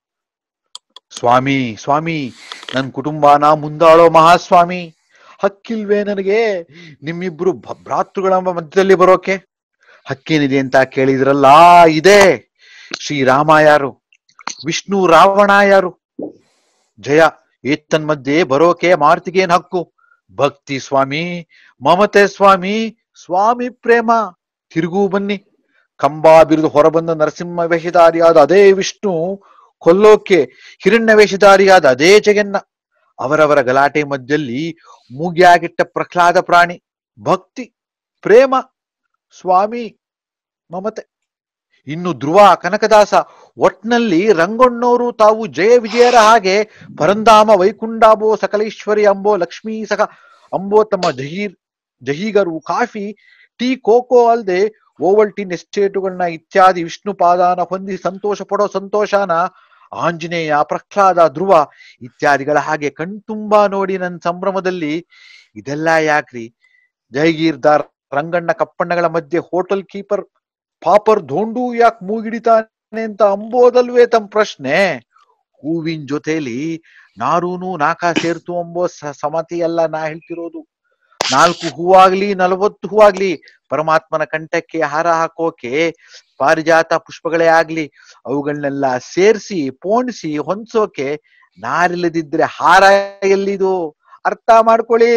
ಸ್ವಾಮಿ ಸ್ವಾಮಿ ನನ್ ಕುಟುಂಬನ ಮುಂದಾಳೋ ಮಹಾಸ್ವಾಮಿ ಹಕ್ಕಿಲ್ವೇ ನನಗೆ ನಿಮ್ಮಿಬ್ರು ಭ- ಭ್ರಾತೃಗಳ ಮಧ್ಯದಲ್ಲಿ ಬರೋಕೆ ಹಕ್ಕೇನಿದೆ ಅಂತ ಕೇಳಿದ್ರಲ್ಲ ಇದೆ ಶ್ರೀರಾಮ ಯಾರು ವಿಷ್ಣು ರಾವಣ ಯಾರು ಜಯ ಏತನ್ಮಧ್ಯೆ ಬರೋಕೆ ಮಾರುತಿಗೇನ್ ಹಕ್ಕು ಭಕ್ತಿ ಸ್ವಾಮಿ ಮಮತೆ ಸ್ವಾಮಿ ಸ್ವಾಮಿ ಪ್ರೇಮ ತಿರುಗೂ ಬನ್ನಿ ಕಂಬ ಬಿರಿದು ಹೊರಬಂದ ನರಸಿಂಹ ವೇಷಧಾರಿಯಾದ ಅದೇ ವಿಷ್ಣು ಕೊಲ್ಲೋಕೆ ಹಿರಣ್ಯ ವೇಷಧಾರಿಯಾದ ಅದೇ ಜಗನ್ನ ಅವರವರ ಗಲಾಟೆ ಮಧ್ಯದಲ್ಲಿ ಮೂಗ್ಯಾಗಿಟ್ಟ ಪ್ರಹ್ಲಾದ ಪ್ರಾಣಿ ಭಕ್ತಿ ಪ್ರೇಮ ಸ್ವಾಮಿ ಮಮತೆ ಇನ್ನು ಧ್ರುವ ಕನಕದಾಸ ಒಟ್ನಲ್ಲಿ ರಂಗಣ್ಣವರು ತಾವು ಜಯ ವಿಜಯರ ಹಾಗೆ ಪರಂಧಾಮ ವೈಕುಂಡಾಂಬೋ ಸಕಲೇಶ್ವರಿ ಅಂಬೋ ಲಕ್ಷ್ಮೀ ಸಖ ಅಂಬೋ ತಮ್ಮ ಜಹೀರ್ ಜಹೀಗರು ಕಾಫಿ ಟೀ ಕೋಕೋ ಅಲ್ದೆ ಓವಲ್ಟಿನ್ ಎಸ್ಟೇಟುಗಳನ್ನ ಇತ್ಯಾದಿ ವಿಷ್ಣು ಪಾದಾನ ಹೊಂದಿ ಸಂತೋಷ ಪಡೋ ಸಂತೋಷನ ಆಂಜನೇಯ ಪ್ರಹ್ಲಾದ ಧ್ರುವ ಇತ್ಯಾದಿಗಳ ಹಾಗೆ ಕಣ್ತುಂಬಾ ನೋಡಿ ನನ್ನ ಸಂಭ್ರಮದಲ್ಲಿ ಇದೆಲ್ಲ ಯಾಕ್ರಿ ಜೈಗೀರ್ದಾರ್ ರಂಗಣ್ಣ ಕಪ್ಪಣ್ಣಗಳ ಮಧ್ಯೆ ಹೋಟೆಲ್ ಕೀಪರ್ ಪಾಪರ್ ಧೋಂಡು ಯಾಕೆ ಮೂಗಿಡಿತಾನೆ ಅಂತ ಅಂಬೋದಲ್ವೇ ತಮ್ಮ ಪ್ರಶ್ನೆ ಹೂವಿನ ಜೊತೆಲಿ ನಾರೂನು ನಾಕ ಸೇರ್ತು ಅಂಬೋ ಸ- ಸಮತಿ ಅಲ್ಲ ನಾ ಹೇಳ್ತಿರೋದು ನಾಲ್ಕು ಹೂವಾಗ್ಲಿ ನಲವತ್ತು ಹೂವಾಗ್ಲಿ ಪರಮಾತ್ಮನ ಕಂಠಕ್ಕೆ ಹಾರ ಹಾಕೋಕೆ ಪಾರಿಜಾತ ಪುಷ್ಪಗಳೇ ಆಗ್ಲಿ ಅವುಗಳನ್ನೆಲ್ಲ ಸೇರಿಸಿ ಪೋಣಿಸಿ ಹೊಂದ್ಸೋಕೆ ನಾರಿಲ್ಲದಿದ್ರೆ ಹಾರ ಎಲ್ಲಿದು ಅರ್ಥ ಮಾಡ್ಕೊಳ್ಳಿ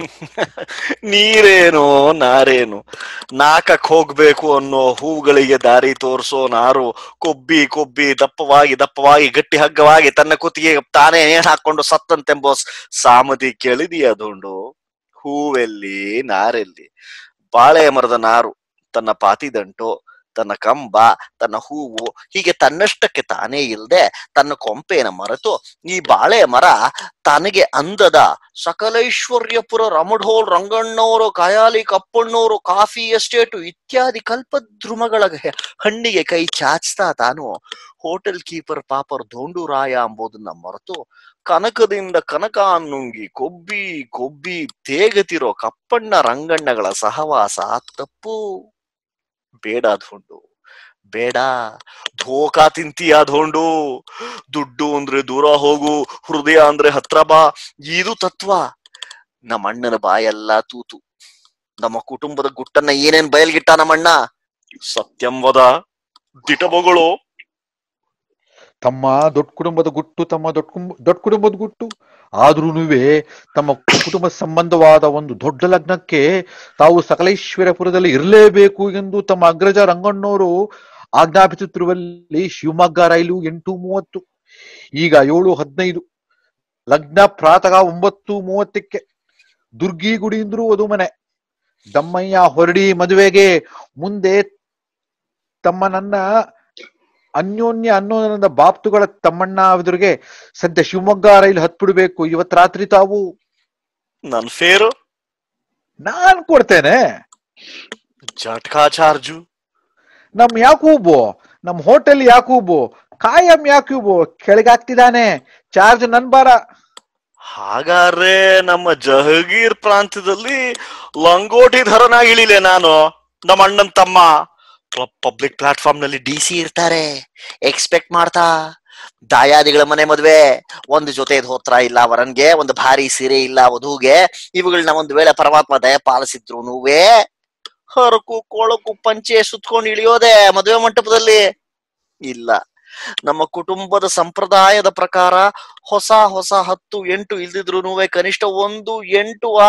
ನೀರೇನು ನಾರೇನು ನಾಕಕ್ ಹೋಗ್ಬೇಕು ಅನ್ನೋ ಹೂಗಳಿಗೆ ದಾರಿ ತೋರಿಸೋ ನಾರು ಕೊಬ್ಬಿ ಕೊಬ್ಬಿ ದಪ್ಪವಾಗಿ ದಪ್ಪವಾಗಿ ಗಟ್ಟಿ ಹಗ್ಗವಾಗಿ ತನ್ನ ಕುತ್ತಿಗೆ ತಾನೇ ನೇಣು ಹಾಕೊಂಡು ಸತ್ತಂತೆಂಬೋ ಸ್- ಸಾಮದಿ ಕೇಳಿದೀಯ ದುಂಡು ಹೂವೆಲ್ಲಿ ನಾರೆಲ್ಲಿ ಬಾಳೆ ಮರದ ನಾರು ತನ್ನ ಪಾತಿದಂಟು ತನ್ನ ಕಂಬ ತನ್ನ ಹೂವು ಹೀಗೆ ತನ್ನಷ್ಟಕ್ಕೆ ತಾನೇ ಇಲ್ದೆ ತನ್ನ ಕೊಂಪೆನ ಮರೆತು ಈ ಬಾಳೆ ಮರ ತನಗೆ ಅಂದದ ಸಕಲೈಶ್ವರ್ಯಪುರ ರಮಢೋಲ್ ರಂಗಣ್ಣವರು ಕಯಾಲಿ ಕಪ್ಪಣ್ಣವರು ಕಾಫಿ ಎಸ್ಟೇಟು ಇತ್ಯಾದಿ ಕಲ್ಪದ್ರುಮಗಳ ಹೆ- ಹಣ್ಣಿಗೆ ಕೈ ಚಾಚ್ತಾ ತಾನು ಹೋಟೆಲ್ ಕೀಪರ್ ಪಾಪರ್ ಧೋಂಡುರಾಯ ಎಂಬುದನ್ನ ಮರೆತು ಕನಕದಿಂದ ಕನಕ ನುಂಗಿ ಕೊಬ್ಬಿ ಕೊಬ್ಬಿ ತೇಗತಿರೋ ಕಪ್ಪಣ್ಣ ರಂಗಣ್ಣಗಳ ಸಹವಾಸ ತಪ್ಪು ಬೇಡ ಧೋಂಡು ಬೇಡ ಧೋಕಾ ತಿಂತೀಯ ಧೋಂಡು ದುಡ್ಡು ಅಂದ್ರೆ ದೂರ ಹೋಗು ಹೃದಯ ಅಂದ್ರೆ ಹತ್ರ ಬಾ ಇದು ತತ್ವ ನಮ್ಮ ಅಣ್ಣನ ಬಾಯೆಲ್ಲ ತೂತು ನಮ್ಮ ಕುಟುಂಬದ ಗುಟ್ಟನ್ನ ಏನೇನ್ ಬಯಲ್ಗಿಟ್ಟ ನಮ್ಮಣ್ಣ ಸತ್ಯಂ ವದ ದಿಟಬಗಳು ತಮ್ಮ ದೊಡ್ಡ ಕುಟುಂಬದ ಗುಟ್ಟು ತಮ್ಮ ದೊಡ್ಡ ಕುಂ- ದೊಡ್ಡ ಕುಟುಂಬದ ಗುಟ್ಟು ಆದ್ರೂನುವೆ ತಮ್ಮ ಕುಟುಂಬ ಸಂಬಂಧವಾದ ಒಂದು ದೊಡ್ಡ ಲಗ್ನಕ್ಕೆ ತಾವು ಸಕಲೇಶ್ವರಪುರದಲ್ಲಿ ಇರಲೇಬೇಕು ಎಂದು ತಮ್ಮ ಅಗ್ರಜ ರಂಗಣ್ಣವರು ಆಜ್ಞಾಪಿಸುತ್ತಿರುವಲ್ಲಿ ಶಿವಮೊಗ್ಗ ರೈಲು ಎಂಟು ಮೂವತ್ತು ಈಗ ಏಳು ಹದಿನೈದು ಲಗ್ನ ಪ್ರಾತಃ ಒಂಬತ್ತು ಮೂವತ್ತಕ್ಕೆ ದುರ್ಗಿ ಗುಡಿಯಿಂದ್ರು ವಧು ಮನೆ ದಮ್ಮಯ್ಯ ಹೊರಡಿ ಮದುವೆಗೆ ಮುಂದೆ ತಮ್ಮ ನನ್ನ ಅನ್ಯೋನ್ಯ ಅನ್ನೋನದ ಬಾಪ್ತುಗಳ ತಮ್ಮಣ್ಣ ಎದುರಿಗೆ ಸದ್ಯ ಶಿವಮೊಗ್ಗ ರೈಲು ಹತ್ಬಿಡ್ಬೇಕು ಇವತ್ ರಾತ್ರಿ ತಾವು ನನ್ ಫೇರು ನಾನ್ ಕೊಡ್ತೇನೆ ಜಟ್ಕಾ ಚಾರ್ಜು ನಮ್ ಯಾಕೂಬು ನಮ್ ಹೋಟೆಲ್ ಯಾಕೂಬು ಕಾಯಂ ಯಾಕೂಬು ಕೆಳಗಾಗ್ತಿದ್ದಾನೆ ಚಾರ್ಜ್ ನನ್ ಬಾರ ಹಾಗಾದ್ರೆ ನಮ್ಮ ಜಹಗೀರ್ ಪ್ರಾಂತ್ಯದಲ್ಲಿ ಲಂಗೋಟಿ ಧರನಾಗಿ ಇಳಿಲೆ ನಾನು ನಮ್ಮ ಅಣ್ಣನ್ ತಮ್ಮ ಪಬ್ಲಿಕ್ ಪ್ಲಾಟ್ಫಾರ್ಮ್ ನಲ್ಲಿ ಡಿ ಸಿ ಇರ್ತಾರೆ ಎಕ್ಸ್ಪೆಕ್ಟ್ ಮಾಡ್ತಾ ದಾಯಾದಿಗಳ ಮನೆ ಮದ್ವೆ ಒಂದು ಜೊತೆ ಧೋತ್ರ ಇಲ್ಲ ವರನ್ಗೆ ಒಂದು ಭಾರಿ ಸೀರೆ ಇಲ್ಲ ವಧುಗೆ ಇವುಗಳನ್ನ ಒಂದು ವೇಳೆ ಪರಮಾತ್ಮ ದಯ ಪಾಲಿಸಿದ್ರು ನೀವೇ ಹರಕು ಕೊಳಕು ಪಂಚೆ ಸುತ್ಕೊಂಡು ಇಳಿಯೋದೆ ಮದುವೆ ಮಂಟಪದಲ್ಲಿ ಇಲ್ಲ ನಮ್ಮ ಕುಟುಂಬದ ಸಂಪ್ರದಾಯದ ಪ್ರಕಾರ ಹೊಸ ಹೊಸ ಹತ್ತು ಎಂಟು ಇಲ್ದಿದ್ರು ಕನಿಷ್ಠ ಒಂದು ಎಂಟು ಆರು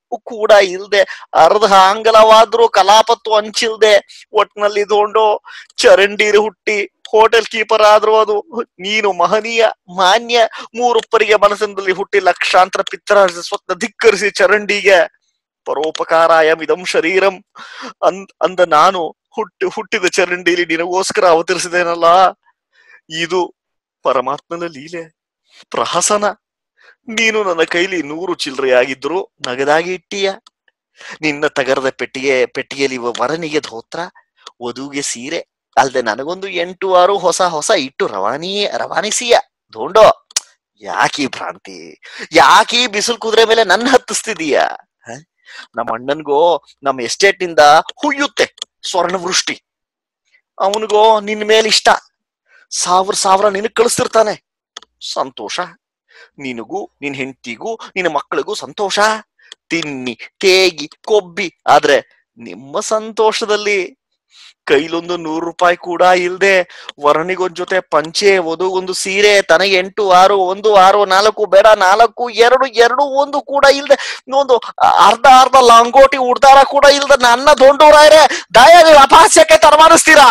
ಕೂಡ ಇಲ್ದೆ ಅರ್ಧ ಅಂಗಲವಾದ್ರೂ ಕಲಾಪತ್ತು ಹಂಚಿಲ್ದೆ ಒಟ್ನಲ್ಲಿ ತಗೊಂಡು ಚರಂಡೀಲಿ ಹುಟ್ಟಿ ಹೋಟೆಲ್ ಕೀಪರ್ ಆದ್ರೂ ಅದು ನೀನು ಮಹನೀಯ ಮಾನ್ಯ ಮೂರುಪ್ಪರಿಗೆ ಮನಸ್ಸಿನಲ್ಲಿ ಹುಟ್ಟಿ ಲಕ್ಷಾಂತರ ಪಿತ್ರ ಸ್ವಪ್ನ ಧಿಕ್ಕರಿಸಿ ಚರಂಡಿಗೆ ಪರೋಪಕಾರಾಯ ಇದಂ ಶರೀರಂ ಅಂದ್ ಅಂದ ನಾನು ಹುಟ್ಟಿ ಹುಟ್ಟಿದ ಚರಂಡಿಲಿ ನಿನಗೋಸ್ಕರ ಅವತರಿಸಿದೇನಲ್ಲ ಇದು ಪರಮಾತ್ಮನ ಲೀಲೆ ಪ್ರಹಸನ ನೀನು ನನ್ನ ಕೈಲಿ ನೂರು ಚಿಲ್ಲರೆಯಾಗಿದ್ರು ನಗದಾಗಿ ಇಟ್ಟೀಯ ನಿನ್ನ ತಗರದ ಪೆಟ್ಟಿಗೆ ಪೆಟ್ಟಿಗೆಯಲ್ಲಿ ವರನಿಗೆ ಧೋತ್ರ ವಧುಗೆ ಸೀರೆ ಅಲ್ದೆ ನನಗೊಂದು ಎಂಟು ಆರು ಹೊಸ ಹೊಸ ಇಟ್ಟು ರವಾನಿ ರವಾನಿಸಿಯ ಧೋಂಡೋ ಯಾಕೀ ಭ್ರಾಂತಿ ಯಾಕೀ ಬಿಸಿಲು ಕುದುರೆ ಮೇಲೆ ನನ್ನ ಹತ್ತಿಸ್ತಿದೀಯ ಹ? ನಮ್ಮ ಅಣ್ಣನ್ಗೋ ನಮ್ಮ ಎಸ್ಟೇಟ್ ನಿಂದ ಹುಯ್ಯುತ್ತೆ ಸ್ವರ್ಣ ವೃಷ್ಟಿ ಅವನಿಗೋ ನಿನ್ ಮೇಲೆ ಇಷ್ಟ ಸಾವಿರ ಸಾವಿರ ನಿನಗ್ ಕಳಿಸ್ತಿರ್ತಾನೆ ಸಂತೋಷ ನಿನಗೂ ನಿನ್ ಹೆಂಡತಿಗೂ ನಿನ್ನ ಮಕ್ಕಳಿಗೂ ಸಂತೋಷ ತಿನ್ನಿ ತೇಗಿ ಕೊಬ್ಬಿ ಆದ್ರೆ ನಿಮ್ಮ ಸಂತೋಷದಲ್ಲಿ ಕೈಲೊಂದು ನೂರು ರೂಪಾಯಿ ಕೂಡ ಇಲ್ದೆ ವರನಿಗೊಂದ್ ಜೊತೆ ಪಂಚೆ ವಧುಗೊಂದು ಸೀರೆ ತನಗೆ ಎಂಟು ಆರು ಒಂದು ಆರು ನಾಲ್ಕು ಬೇಡ ನಾಲ್ಕು ಎರಡು ಎರಡು ಒಂದು ಕೂಡ ಇಲ್ದೆ ಒಂದು ಅರ್ಧ ಅರ್ಧ ಲಂಗೋಟಿ ಉಡ್ದಾರ ಕೂಡ ಇಲ್ದೆ ನನ್ನ ದೊಂಡೂರಾಯ್ರೆ ದಯ ನೀವು ಅಪಹಾಸ್ಯಕ್ಕೆ ತರಮಾನಿಸ್ತೀರಾ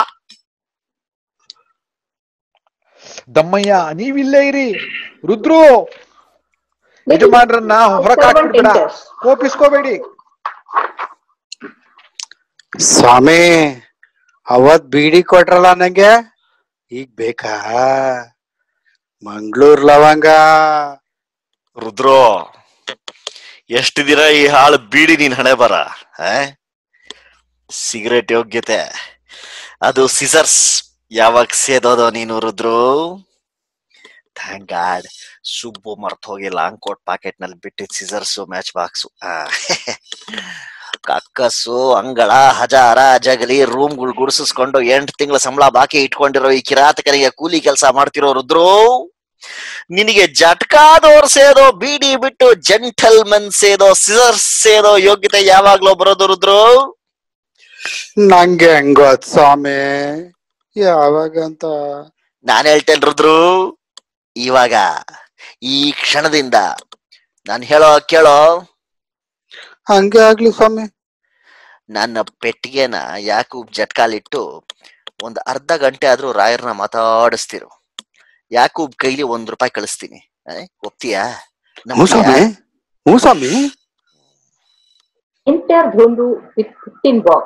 ದಮ್ಮಯ್ಯ ನೀವಿಲ್ಲೇ ಇರಿ ರುದ್ರು ಯಜಮಾನ್ರನ್ನ ಹೊರಕ್ ಹಾಕ್ಬಿಡ್ಬೇಡ ಕೋಪಿಸ್ಕೋಬೇಡಿ ಸ್ವಾಮಿ ಅವತ್ ಬೀಡಿ ಕೊಟ್ರಲ್ಲ ನಂಗೆ ಈಗ ಬೇಕಾ ಮಂಗ್ಳೂರ್ ಲವಂಗ ರುದ್ರೋ ಎಷ್ಟು ದಿನ ಈ ಹಾಳು ಬೀಡಿ ನೀನ್ ಹಣೆ ಬರ ಸಿಗರೇಟ್ ಯೋಗ್ಯತೆ ಅದು ಸಿಸರ್ಸ್ ಯಾವಾಗ ಸೇದೋದೋ ನೀನು ರುದ್ರು ಥ್ಯಾಂಕ್ ಗಾಡ್ ಸುಬ್ಬು ಮರ್ತ್ ಹೋಗಿ ಲಾಂಗ್ ಕೋಟ್ ಪಾಕೆಟ್ ನಲ್ಲಿ ಬಿಟ್ಟಿದ್ ಸಿಸರ್ಸು ಮ್ಯಾಚ್ ಬಾಕ್ಸು ಕಕ್ಕಸ್ಸು ಅಂಗಳ ಹಜಾರ ಜಗಲಿ ರೂಮ್ಗಳು ಗುಡಿಸಿಸ್ಕೊಂಡು ಎಂಟು ತಿಂಗಳ ಸಂಬಳ ಬಾಕಿ ಇಟ್ಕೊಂಡಿರೋ ಈ ಕಿರಾತಕರಿಗೆ ಕೂಲಿ ಕೆಲಸ ಮಾಡ್ತಿರೋ ರುದ್ರು ನಿನಗೆ ಜಟ್ಕಾದವ್ರು ಸೇದೋ ಬೀಡಿ ಬಿಟ್ಟು ಜೆಂಟಲ್ ಮೆನ್ ಸೇದೋ ಸಿಸರ್ಸ್ ಸೇದೋ ಯೋಗ್ಯತೆ ಯಾವಾಗ್ಲೋ ಬರೋದು ರುದ್ರು ನಂಗೆ ಹೆಂಗೋತ್ ಸ್ವಾಮಿ ಯಾವಾಗಂತ ನಾನ್ ಹೇಳ್ತೇನೆ ರುದ್ರು ಇವಾಗ ಈ ಕ್ಷಣದಿಂದ ನಾನ್ ಹೇಳೋ ಕೇಳೋ ಹಂಗೆ ಆಗ್ಲಿ ಸ್ವಾಮಿ ನನ್ನ ಪೆಟ್ಟಿಗೆನ ಯಾಕೂಬ್ ಜಟ್ಕಾಲಿಟ್ಟು ಒಂದ್ ಅರ್ಧ ಗಂಟೆ ಆದ್ರೂ ರಾಯರ್ನ ಮಾತಾಡಿಸ್ತಿರು ಯಾಕೂಬ್ ಕೈಲಿ ಒಂದ್ ರೂಪಾಯಿ ಕಳಿಸ್ತೀನಿ ಆ, ಒಪ್ತೀಯಾ ಹ್ಞೂ ಸ್ವಾಮಿ ಹ್ಞೂ ಸ್ವಾಮಿ Enter Dhondu with 15 box.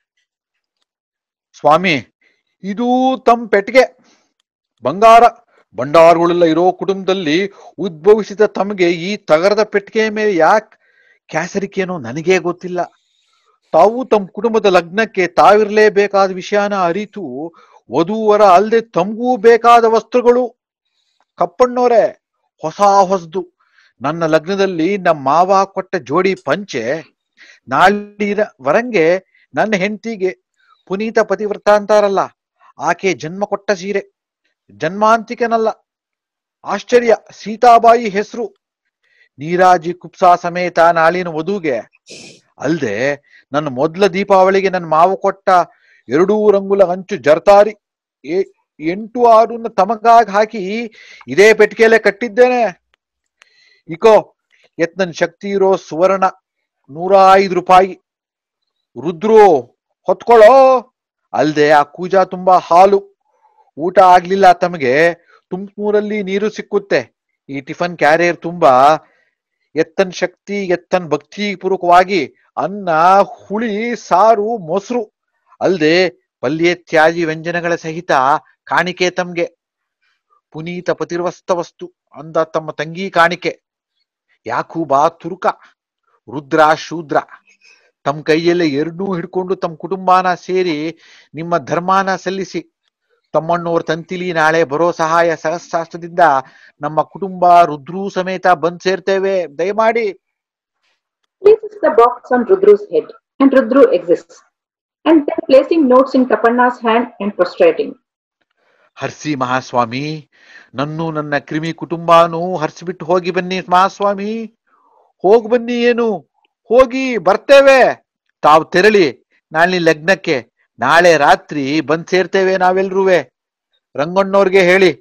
ಸ್ವಾಮಿ ಇದು ತಮ್ಮ ಪೆಟ್ಟಿಗೆ ಬಂಗಾರ ಭಂಡಾರಗಳೆಲ್ಲ ಇರೋ ಕುಟುಂಬದಲ್ಲಿ ಉದ್ಭವಿಸಿದ ತಮಗೆ ಈ ತಗರದ ಪೆಟ್ಟಿಗೆ ಮೇಲೆ ಯಾಕೆ ಕ್ಯಾಸರಿಕೆನೋ ನನಗೇ ಗೊತ್ತಿಲ್ಲ ತಾವು ತಮ್ಮ ಕುಟುಂಬದ ಲಗ್ನಕ್ಕೆ ತಾವಿರ್ಲೇಬೇಕಾದ ವಿಷಯನ ಅರಿತು ವಧೂವರ ಅಲ್ಲದೆ ತಮಗೂ ಬೇಕಾದ ವಸ್ತ್ರಗಳು ಕಪ್ಪಣ್ಣೋರೆ ಹೊಸ ಹೊಸದು ನನ್ನ ಲಗ್ನದಲ್ಲಿ ನಮ್ಮ ಮಾವ ಕೊಟ್ಟ ಜೋಡಿ ಪಂಚೆ ನಾಳಿನ ವರಂಗೆ ನನ್ನ ಹೆಂಡತಿಗೆ ಪುನೀತ ಪತಿವ್ರತ ಅಂತಾರಲ್ಲ ಆಕೆ ಜನ್ಮ ಕೊಟ್ಟ ಸೀರೆ ಜನ್ಮಾಂತಿಕನಲ್ಲ ಆಶ್ಚರ್ಯ ಸೀತಾಬಾಯಿ ಹೆಸರು ನೀರಾಜಿ ಕುಪ್ಸಾ ಸಮೇತ ನಾಳಿನ ವಧುಗೆ ಅಲ್ದೆ ನನ್ನ ಮೊದ್ಲ ದೀಪಾವಳಿಗೆ ನನ್ನ ಮಾವು ಕೊಟ್ಟ ಎರಡೂ ರಂಗುಲ ಹಂಚು ಜರ್ತಾರಿ ಎ- ಎಂಟು ಆರನ್ನ ತಮಗಾಗಿ ಹಾಕಿ ಇದೇ ಪೆಟ್ಟಿಗೆಲೆ ಕಟ್ಟಿದ್ದೇನೆ ಇಕೋ ಎತ್ ನನ್ ಶಕ್ತಿ ಇರೋ ಸುವರ್ಣ ನೂರ ಐದು ರೂಪಾಯಿ ರುದ್ರು ಹೊತ್ಕೊಳ್ಳೋ ಅಲ್ದೆ ಆ ಕೂಜಾ ತುಂಬಾ ಹಾಲು ಊಟ ಆಗ್ಲಿಲ್ಲ ತಮಗೆ ತುಮ್ಕೂರಲ್ಲಿ ನೀರು ಸಿಕ್ಕುತ್ತೆ ಈ ಟಿಫನ್ ಕ್ಯಾರಿಯರ್ ತುಂಬಾ ಎತ್ತನ್ ಶಕ್ತಿ ಎತ್ತನ್ ಭಕ್ತಿ ಪೂರ್ವಕವಾಗಿ ಅನ್ನ ಹುಳಿ ಸಾರು ಮೊಸರು ಅಲ್ದೆ ಪಲ್ಯ ತ್ಯಾಜಿ ವ್ಯಂಜನಗಳ ಸಹಿತ ಕಾಣಿಕೆ ತಮ್ಗೆ ಪುನೀತ ಪತಿರ್ವಸ್ತ ವಸ್ತು ಅಂದ ತಮ್ಮ ತಂಗಿ ಕಾಣಿಕೆ ಯಾಕೂಬಾ ತುರುಕ ರುದ್ರ ಶೂದ್ರ ತಮ್ಮ ಕೈಯಲ್ಲೇ ಎರಡನ್ನೂ ಹಿಡ್ಕೊಂಡು ತಮ್ಮ ಕುಟುಂಬನ ಸೇರಿ ನಿಮ್ಮ ಧರ್ಮಾನ ಸಲ್ಲಿಸಿ ತಮ್ಮಣ್ಣವ್ರ ತಂತಿಲಿ ನಾಳೆ ಬರೋ ಸಹಾಯ ಸಹಸ್ರಾಸ್ತ್ರದಿಂದ ನಮ್ಮ ಕುಟುಂಬ ರುದ್ರೂ ಸಮೇತ ಬಂದ್ ಸೇರ್ತೇವೆ ದಯಮಾಡಿ Places the box on Rudru's head, and Rudru exists. And then placing notes in Kapanna's hand and prostrating. ಹರ್ಸಿ ಮಹಾಸ್ವಾಮಿ ನನ್ನು ನನ್ನ ಕ್ರಿಮಿ ಕುಟುಂಬನೂ ಹರ್ಸಿಬಿಟ್ಟು ಹೋಗಿ ಬನ್ನಿ ಮಹಾಸ್ವಾಮಿ ಹೋಗ್ ಬನ್ನಿ ಏನು ಹೋಗಿ ಬರ್ತೇವೆ ತಾವು ತೆರಳಿ ನಾಳೆ ಲಗ್ನಕ್ಕೆ ನಾಳೆ ರಾತ್ರಿ ಬಂದ್ ಸೇರ್ತೇವೆ ನಾವೆಲ್ರೂವೆ ರಂಗಣ್ಣವ್ರಿಗೆ ಹೇಳಿ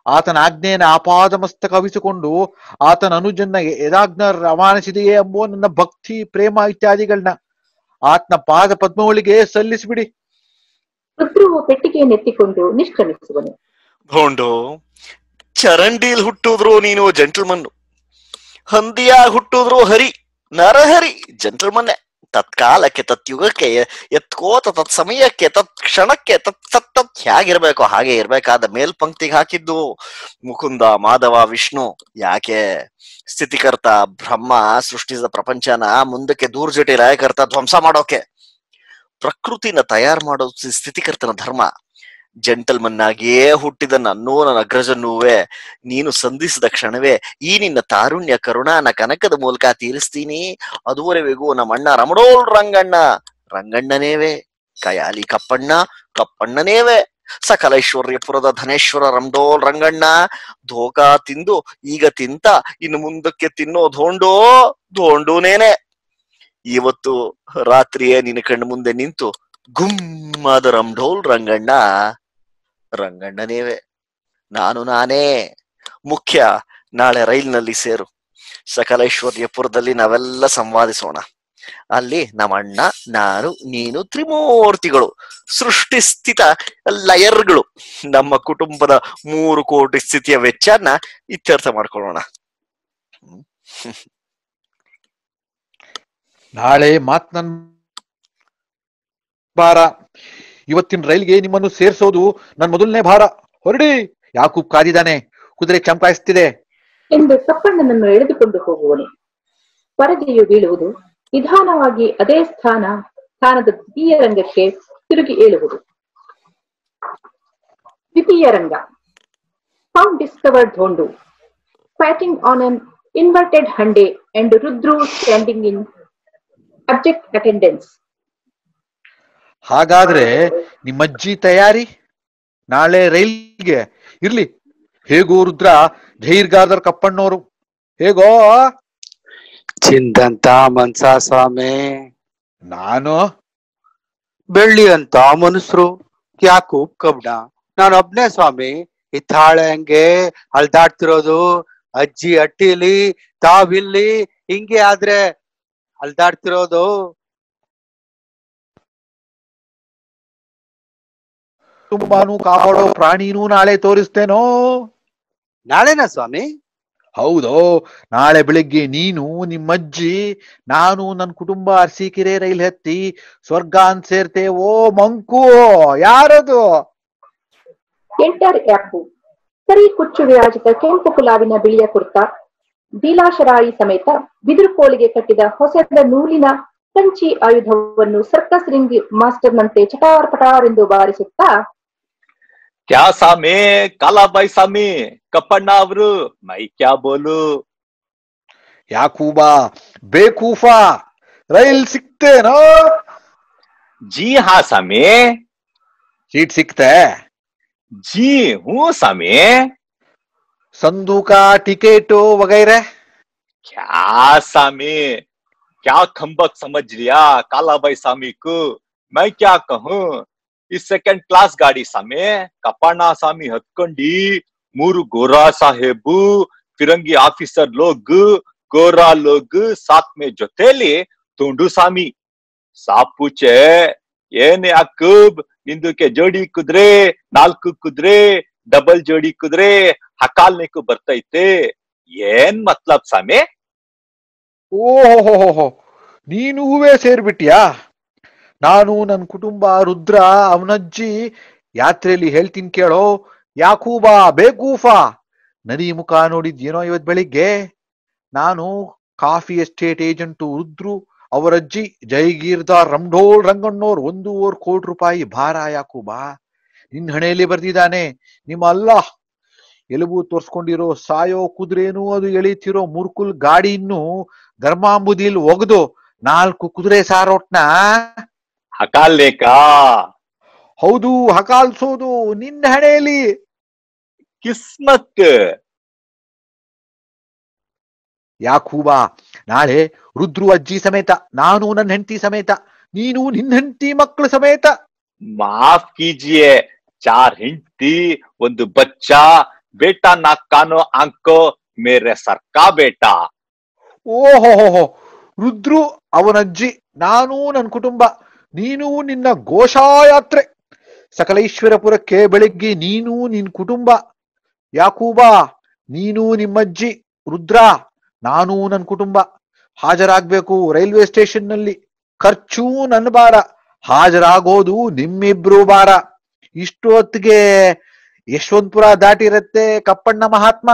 ಆತನ ಆಜ್ಞೆಯನ್ನು ಆಪಾದ ಮಸ್ತಕ ಹವಿಸಿಕೊಂಡು ಆತನ ಅನುಜನ್ನ ಯದಾಜ್ಞ ರವಾನಿಸಿದೆಯೇ ಎಂಬುವ ನನ್ನ ಭಕ್ತಿ ಪ್ರೇಮ ಇತ್ಯಾದಿಗಳನ್ನ ಆತನ ಪಾದ ಪದ್ಮಗಳಿಗೆ ಸಲ್ಲಿಸಿಬಿಡಿ ರುದ್ರವು ಪೆಟ್ಟಿಗೆಯನ್ನೆತ್ತಿಕೊಂಡು ನಿಷ್ಕ್ರಮಿಸುವನು ಭೋಂಡು ಚರಂಡಿಲ್ ಹುಟ್ಟಿದ್ರು ನೀನು ಜೆಂಟಲ್ಮನ್ ಹಂದಿಯಾಗಿ ಹುಟ್ಟಿದ್ರು ಹರಿ ನರಹರಿ ಜೆಂಟಲ್ಮನ್ನೇ ತತ್ಕಾಲಕ್ಕೆ ತತ್ಯುಗಕ್ಕೆ ಎತ್ಕೋತ ತತ್ ಸಮಯಕ್ಕೆ ತತ್ ಕ್ಷಣಕ್ಕೆ ತತ್ ತತ್ ತತ್ ಹೇಗಿರ್ಬೇಕು ಹಾಗೆ ಇರ್ಬೇಕಾದ ಮೇಲ್ಪಂಕ್ತಿಗೆ ಹಾಕಿದ್ದು ಮುಕುಂದ ಮಾಧವ ವಿಷ್ಣು ಯಾಕೆ ಸ್ಥಿತಿಕರ್ತ ಬ್ರಹ್ಮ ಸೃಷ್ಟಿಸಿದ ಪ್ರಪಂಚನ ಮುಂದಕ್ಕೆ ದೂರ್ಜಟಿ ಲಯಕರ್ತ ಧ್ವಂಸ ಮಾಡೋಕೆ ಪ್ರಕೃತಿನ ತಯಾರು ಮಾಡೋ ಸ್ಥಿತಿಕರ್ತನ ಧರ್ಮ ಜೆಂಟಲ್ಮನ್ ಆಗಿಯೇ ಹುಟ್ಟಿದ ನನ್ನೂ ನನ್ನ ಅಗ್ರಜನ್ನೂವೆ ನೀನು ಸಂಧಿಸಿದ ಕ್ಷಣವೇ ಈ ನಿನ್ನ ತಾರುಣ್ಯ ಕರುಣಾನ ಕನಕದ ಮೂಲಕ ತೀರಿಸ್ತೀನಿ ಅದುವರೆವಿಗೂ ನಮ್ಮ ಅಣ್ಣ ರಮಣೋಲ್ ರಂಗಣ್ಣ ರಂಗಣ್ಣನೇವೆ ಕಯಾಲಿ ಕಪ್ಪಣ್ಣ ಕಪ್ಪಣ್ಣನೇವೆ ಸಕಲೈಶ್ವರ್ಯಪುರದ ಧನೇಶ್ವರ ರಮಡೋಲ್ ರಂಗಣ್ಣ ಧೋಕಾ ತಿಂದು ಈಗ ತಿಂತ ಇನ್ನು ಮುಂದಕ್ಕೆ ತಿನ್ನೋ ಧೋಂಡೋ ಧೋಂಡೂನೇನೆ ಇವತ್ತು ರಾತ್ರಿಯೇ ನಿನ್ನ ಕಣ್ಣು ಮುಂದೆ ನಿಂತು ಗುಮ್ಮಾದ ರಮಡೋಲ್ ರಂಗಣ್ಣ ರಂಗಣ್ಣನೇವೆ ನಾನು ನಾನೇ ಮುಖ್ಯ ನಾಳೆ ರೈಲ್ನಲ್ಲಿ ಸೇರು ಸಕಲೇಶ್ವರ್ಯಪುರದಲ್ಲಿ ನಾವೆಲ್ಲ ಸಂವಾದಿಸೋಣ ಅಲ್ಲಿ ನಮ್ಮ ಅಣ್ಣ ನಾನು ನೀನು ತ್ರಿಮೂರ್ತಿಗಳು ಸೃಷ್ಟಿ ಸ್ಥಿತ ಲಯರ್ಗಳು ನಮ್ಮ ಕುಟುಂಬದ ಮೂರು ಕೋಟಿ ಸ್ಥಿತಿಯ ವೆಚ್ಚನ ಇತ್ಯರ್ಥ ಮಾಡ್ಕೊಳ್ಳೋಣ ನಾಳೆ ಮಾತ್ನನ್ ಭಾರ ಇವತ್ತಿನ ರೈಲ್ಗೆ ನಿಮ್ಮನ್ನು ಸೇರ್ಸೋದು ನನ್ನ ಮೊದಲನೇ ಭಾರ ಹೊರಡಿ ಯಾಕೂಬ್ ಕಾದಿದ್ದಾನೆ ಕುದುರೆ ಚಮಕಾಯಿಸ್ತಿದೆ ಎಂದು ಕಪ್ಪಣ್ಣನನ್ನು ಎಳೆದುಕೊಂಡು ಹೋಗುವನು ಪರದೆಯು ಬೀಳುವುದು ನಿಧಾನವಾಗಿ ಅದೇ ಸ್ಥಾನ ಸ್ಥಾನದ ದ್ವಿತೀಯ ರಂಗಕ್ಕೆ ತಿರುಗಿ ಏಳುವುದು ದ್ವಿತೀಯ ರಂಗ found discovered Dhondu fighting on an inverted ಹಂಡೆ and Rudru standing in abject attendance ಹಾಗಾದ್ರೆ ನಿಮ್ಮಜ್ಜಿ ತಯಾರಿ ನಾಳೆ ರೈಲ್ಗೆ ಇರ್ಲಿ ಹೇಗೋ ರುದ್ರ ಧೈರ್ಗಾರ್ದರ್ ಕಪ್ಪಣ್ಣವರು ಹೇಗೋ ಚಿಂದಂತ ಮನ್ಸ ಸ್ವಾಮಿ ನಾನು ಬೆಳ್ಳಿ ಅಂತ ಮನುಷ್ಯರು ಯಾಕು ಕಬ್ಣ ನಾನೊಬ್ನೇ ಸ್ವಾಮಿ ಇತ್ತಾಳೆ ಹಂಗೆ ಅಲ್ದಾಡ್ತಿರೋದು ಅಜ್ಜಿ ಅಟ್ಟಿಲಿ ತಾವಿಲ್ಲಿ ಹಿಂಗೆ ಆದ್ರೆ ಅಲ್ದಾಡ್ತಿರೋದು ತುಂಬಾನು ಕಾಪಾಡೋ ಪ್ರಾಣಿನೂ ನಾಳೆ ತೋರಿಸ್ತೇನೋ ನಾಳೆನಾ ಸ್ವಾಮಿ ಹೌದು ನಾಳೆ ಬೆಳಿಗ್ಗೆ ನೀನು ನಿಮ್ಮಜ್ಜಿ ನಾನು ನನ್ನ ಕುಟುಂಬ ಅರ್ಸಿಕೆರೆ ರೈಲ್ ಹತ್ತಿ ಸ್ವರ್ಗ ಅಂತ ಸೇರ್ತೇವೋ ಮಂಕು ಯಾರದು ಎಂಟರ್ ಯಾಕು ಕರಿ ಕುಚ್ಚು ವಿರಾಜಿತ ಕೆಂಪು ಕುಲಾವಿನ ಬಿಳಿಯ ಕುರ್ತ ದೀಲಾಶರಾಯಿ ಸಮೇತ ಬಿದಿರು ಕೋಲಿಗೆ ಕಟ್ಟಿದ ಹೊಸದ ನೂಲಿನ ಕಂಚಿ ಆಯುಧವನ್ನು ಸರ್ಕಸ್ ರಿಂಗ್ ಮಾಸ್ಟರ್ನಂತೆ ಚಟಾರ್ ಪಟಾರ್ ಎಂದು ಬಾರಿಸುತ್ತಾ ಕ್ಯಾ ಸಾಮಿ ಕಾಲಾಬಾಯಿ ಸಾಮಿ ಕಪ್ಪಣ್ಣ ಅವರು ಮೈ ಕ್ಯಾ ಬೋಲು ಯಾಕೂಬಾ ಬೇಕೂಫಾ ರೈಲ್ ಸಿಕ್ತೇನೋ ಜಿ ಹಾ ಸಾಮಿ ಸೀಟ್ ಸಿಕ್ತೆ जी हूँ सामी ಸಂದೂಕ ಟಿಕೆಟು ವಗೈರೆ क्या सामी क्या खम्बक समझ लिया कालाबाई सामी को मैं क्या कहूँ इस सेकंड क्लास ಗಾಡಿ ಸಾಮಿ ಕಪ್ಪಣ್ಣ ಸಾಮಿ ಹತ್ಕೊಂಡಿ ಮೂರು ಗೋರಾ ಸಾಹೇಬು ಫಿರಂಗಿ ಆಫೀಸರ್ ಲೋಗ್ ಗೋರಾ ಲೋಗ್ ಸಾತ್ ಮೇ ಜೊತೆಲಿ ತುಂಡು ಸಾಮಿ ಸಾಪ್ ಪೂಚೆ ಏನ್ ಯಾಕೂಬ್ ನಿಂದಕ್ಕೆ ಜೋಡಿ ಕುದುರೆ ನಾಲ್ಕು ಕುದುರೆ ಡಬಲ್ ಜೋಡಿ ಕುದುರೆ ಹಕಾಲ್ನಿಕು ಬರ್ತೈತೆ ಏನ್ ಮತ್ಲಬ್ ಸಾಮಿ ಓಹೋ ನೀನು ಹೂವೇ ಸೇರ್ಬಿಟ್ಯಾ ನಾನು ನನ್ನ ಕುಟುಂಬ ರುದ್ರ ಅವನಜ್ಜಿ ಯಾತ್ರೆಯಲ್ಲಿ ಹೇಳ್ತೀನಿ ಕೇಳೋ ಯಾಕೂಬಾ ಬೇಕೂಫಾ ನದಿ ಮುಖ ನೋಡಿದ್ಯೇನೋ ಇವತ್ ಬೆಳಿಗ್ಗೆ ನಾನು ಕಾಫಿ ಎಸ್ಟೇಟ್ ಏಜೆಂಟು ರುದ್ರು ಅವರಜ್ಜಿ ಜೈಗೀರ್ದಾರ್ ರಂಡೋಳ್ ರಂಗಣ್ಣೋರ್ ಒಂದೂವರೆ ಕೋಟಿ ರೂಪಾಯಿ ಭಾರ ಯಾಕೂಬಾ ನಿನ್ ಹಣೆಯಲ್ಲಿ ಬರ್ದಿದ್ದಾನೆ ನಿಮ್ಮ ಅಲ್ಲ ಎಲುಬು ತೋರ್ಸ್ಕೊಂಡಿರೋ ಸಾಯೋ ಕುದುರೆನೂ ಅದು ಎಳೀತಿರೋ ಮುರ್ಕುಲ್ ಗಾಡಿಯನ್ನು ಧರ್ಮಾಂಬುದಿಲ್ ಒಗ್ದು ನಾಲ್ಕು ಕುದುರೆ ಸಾರೋಟ್ನ ಹಕಾಲ್ನೇಕಾ ಹೌದು ಹಕಾಲ್ಸೋದು ನಿನ್ನ ಹಣೆಯಲ್ಲಿ ಕಿಸ್ಮತ್ ಯಾಕೂಬಾ ನಾಳೆ ರುದ್ರು ಅಜ್ಜಿ ಸಮೇತ ನಾನು ನನ್ನ ಹೆಂಡತಿ ಸಮೇತ ನೀನು ನಿನ್ನ ಹೆಂಡತಿ ಮಕ್ಕಳು ಸಮೇತ ಮಾಫ್ ಕೀಜಿಯೆ ಚಾರ್ ಹೆಂಡತಿ ಒಂದು ಬಚ್ಚ बेटा ना कानो आंको मेरे सर का बेटा ಓಹೋಹೋಹೋ ರುದ್ರು ಅವನಜ್ಜಿ ನಾನು ನನ್ನ ಕುಟುಂಬ ನೀನು ನಿನ್ನ ಘೋಷಾಯಾತ್ರೆ ಸಕಲೇಶ್ವರಪುರಕ್ಕೆ ಬೆಳಿಗ್ಗೆ ನೀನು ನಿನ್ ಕುಟುಂಬ ಯಾಕೂಬಾ ನೀನು ನಿಮ್ಮಜ್ಜಿ ರುದ್ರ ನಾನು ನನ್ನ ಕುಟುಂಬ ಹಾಜರಾಗ್ಬೇಕು ರೈಲ್ವೆ ಸ್ಟೇಷನ್ ನಲ್ಲಿ ಖರ್ಚು ನನ್ನ ಬಾರ ಹಾಜರಾಗೋದು ನಿಮ್ಮಿಬ್ರು ಬಾರ ಇಷ್ಟು ಹೊತ್ತಿಗೆ ಯಶವಂತಪುರ ದಾಟಿರತ್ತೆ ಕಪ್ಪಣ್ಣ ಮಹಾತ್ಮ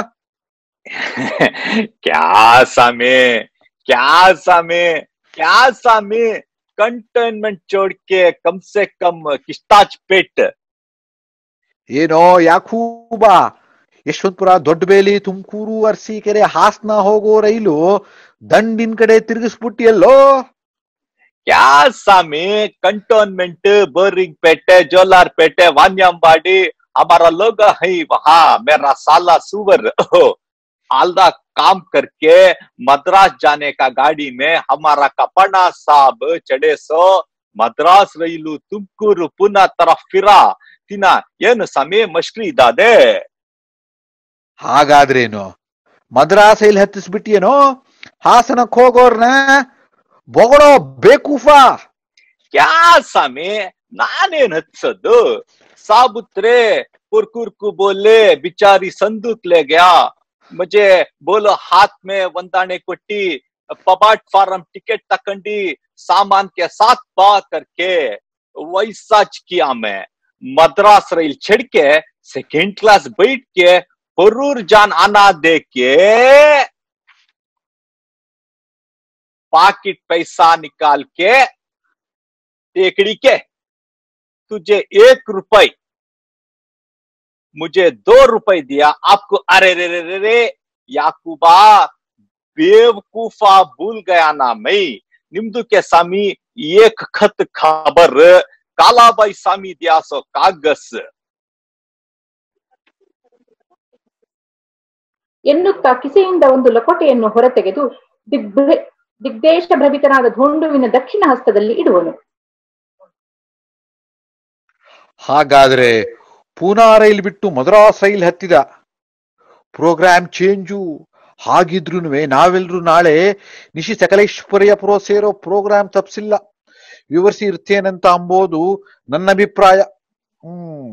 क्या सामे क्या सामे क्या सामे कंटेनमेंट छोड़ के कम से कम किस्ताच पेट ಏನೋ ಯಾಕೂಬ ಯಶವಂತಪುರ ದೊಡ್ಡಬೇಲಿ ತುಮಕೂರು ಅರಸೀಕೆರೆ ಹಾಸನ ಹೋಗೋ ರೈಲು ದಂಡಿನ ಕಡೆ ತಿರುಗಿಸ್ಬಿಟ್ಟಿಯಲ್ಲೋ क्या सामे कंटोनमेंट बोरिंग पेटे जोलार पेटे वान्यम्बाड़ी हमारा लोग है वहाँ मेरा साला सुवर आलदा काम करके मद्रास जाने का गाड़ी में हमारा कपड़ा साहब चढ़े सो मद्रास रैलू तुमकूರು ಪುನಃ तरफ फिरा ತಿನ್ನ ಏನು ಸಮಯ ಮಶ್ಕ್ರಿ ಇದಾದೆ ಹಾಗಾದ್ರೇನು ಮದ್ರಾಸೈಲ್ ಹತ್ತಿಸ್ಬಿಟ್ಟಿಯೇನೋ ಹಾಸನಕ್ ಹೋಗೋರ್ನ ಬೊಗಳೋ ಬೇಕೂಫಾ ಕ್ಯಾ ಸಮಯ ನಾನೇನ್ ಹತ್ಸದ್ದು ಸಾಬುತ್ರೆ ಕುರ್ಕುರ್ಕು ಬೋಲೆ ಬಿಚಾರಿ ಸಂದೂಕ್ ले गया मुझे बोलो हाथ में वंदाने कोटी पबाट फार्म टिकट तकंडी सामान के साथ पा करके वैसा किया मैं मद्रास रेल छिड़ के सेकेंड क्लास बैठ के परूर जान आना दे के पाकिट पैसा निकाल के टेकड़ी के तुझे एक रुपए मुझे दो रुपए दिया आपको अरे रे रे रे रे याकूबा बेवकूफा भूल गया ना मैं निम्दु के सामी एक खत खबर कालाबाई सामी दिया सो कागस ಎನ್ನುತ್ತಾ ಕಿಸೆಯಿಂದ ಒಂದು ಲಕೋಟೆಯನ್ನು ಹೊರತೆಗೆದು ದಿಗ್ಭ್ರ ದಿಗ್ದೇಶ ಭ್ರಮಿತನಾದ ಧೋಂಡುವಿನ ದಕ್ಷಿಣ ಹಸ್ತದಲ್ಲಿ ಇಡುವನು ಹಾಗಾದ್ರೆ ಪೂನಾ ರೈಲ್ ಬಿಟ್ಟು ಮದ್ರಾಸ್ ರೈಲ್ ಹತ್ತಿದ ಪ್ರೋಗ್ರಾಮ್ ಚೇಂಜು ಹಾಗಿದ್ರು ನಾವೆಲ್ರೂ ನಾಳೆ ನಿಶಿ ಸಕಲೇಶ್ವರಿಯ ಪುರ ಸೇರೋ ಪ್ರೋಗ್ರಾಮ್ ತಪ್ಸಿಲ್ಲ ವಿವರಿಸಿ ಇರ್ತೇನಂತ ಅಂಬೋದು ನನ್ನ ಅಭಿಪ್ರಾಯ ಹ್ಮ್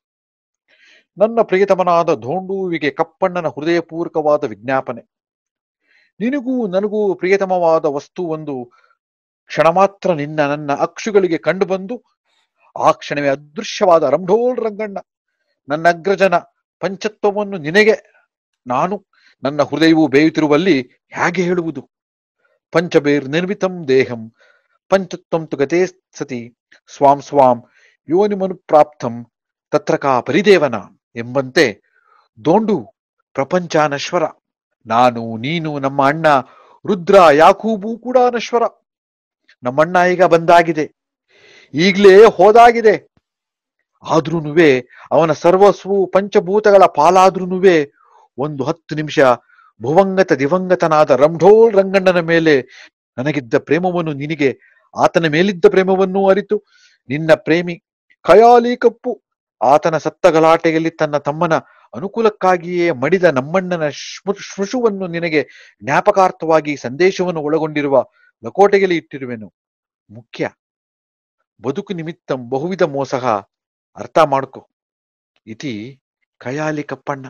ನನ್ನ ಪ್ರಿಯತಮನಾದ ಧೋಂಡುವಿಗೆ ಕಪ್ಪಣ್ಣನ ಹೃದಯಪೂರ್ವಕವಾದ ವಿಜ್ಞಾಪನೆ ನಿನಗೂ ನನಗೂ ಪ್ರಿಯತಮವಾದ ವಸ್ತು ಒಂದು ಕ್ಷಣ ಮಾತ್ರ ನಿನ್ನ ನನ್ನ ಅಕ್ಷುಗಳಿಗೆ ಕಂಡುಬಂದು ಆ ಕ್ಷಣವೇ ಅದೃಶ್ಯವಾದ ರಂಢೋಲ್ ರಂಗಣ್ಣ ನನ್ನ ಅಗ್ರಜನ ಪಂಚತ್ವವನ್ನು ನಿನಗೆ ನಾನು ನನ್ನ ಹೃದಯವು ಬೇಯುತ್ತಿರುವಲ್ಲಿ ಹೇಗೆ ಹೇಳುವುದು ಪಂಚಬೇರ್ ನಿರ್ಮಿತಂ ದೇಹಂ ಪಂಚತ್ವಂ ತು ಗತೇ ಸತಿ ಸ್ವಾಂ ಸ್ವಾಂ ಯೋನಿಮನು ಪ್ರಾಪ್ತಂ ತತ್ರ ಕಾ ಪರಿದೇವನ ಎಂಬಂತೆ ದೋಂಡು ಪ್ರಪಂಚ ನಶ್ವರ ನಾನು ನೀನು ನಮ್ಮ ಅಣ್ಣ ರುದ್ರ ಯಾಕೂಬು ಕೂಡ ನಶ್ವರ ನಮ್ಮಣ್ಣ ಈಗ ಬಂದಾಗಿದೆ ಈಗ್ಲೇ ಹೋದಾಗಿದೆ ಆದ್ರೂನುವೆ ಅವನ ಸರ್ವಸ್ವು ಪಂಚಭೂತಗಳ ಪಾಲಾದ್ರೂನುವೆ ಒಂದು ಹತ್ತು ನಿಮಿಷ ಭುವಂಗತ ದಿವಂಗತನಾದ ರಂಢೋಲ್ ರಂಗಣ್ಣನ ಮೇಲೆ ನನಗಿದ್ದ ಪ್ರೇಮವನ್ನು ನಿನಗೆ ಆತನ ಮೇಲಿದ್ದ ಪ್ರೇಮವನ್ನು ಅರಿತು ನಿನ್ನ ಪ್ರೇಮಿ ಖಯಾಲಿ ಕಪ್ಪು ಆತನ ಸತ್ತ ಗಲಾಟೆಯಲ್ಲಿ ತನ್ನ ತಮ್ಮನ ಅನುಕೂಲಕ್ಕಾಗಿಯೇ ಮಡಿದ ನಮ್ಮಣ್ಣನ ಶ್ಮು- ಶ್ಮಶುವನ್ನು ನಿನಗೆ ಜ್ಞಾಪಕಾರ್ಥವಾಗಿ ಸಂದೇಶವನ್ನು ಒಳಗೊಂಡಿರುವ ಲಕೋಟೆಯಲ್ಲಿ ಇಟ್ಟಿರುವೆನು ಮುಖ್ಯ ಬದುಕು ನಿಮಿತ್ತಂ ಬಹುವಿಧ ಮೋಸಹ ಅರ್ಥ ಮಾಡ್ಕೊ ಇತಿ ಖಯಾಲಿ ಕಪ್ಪಣ್ಣ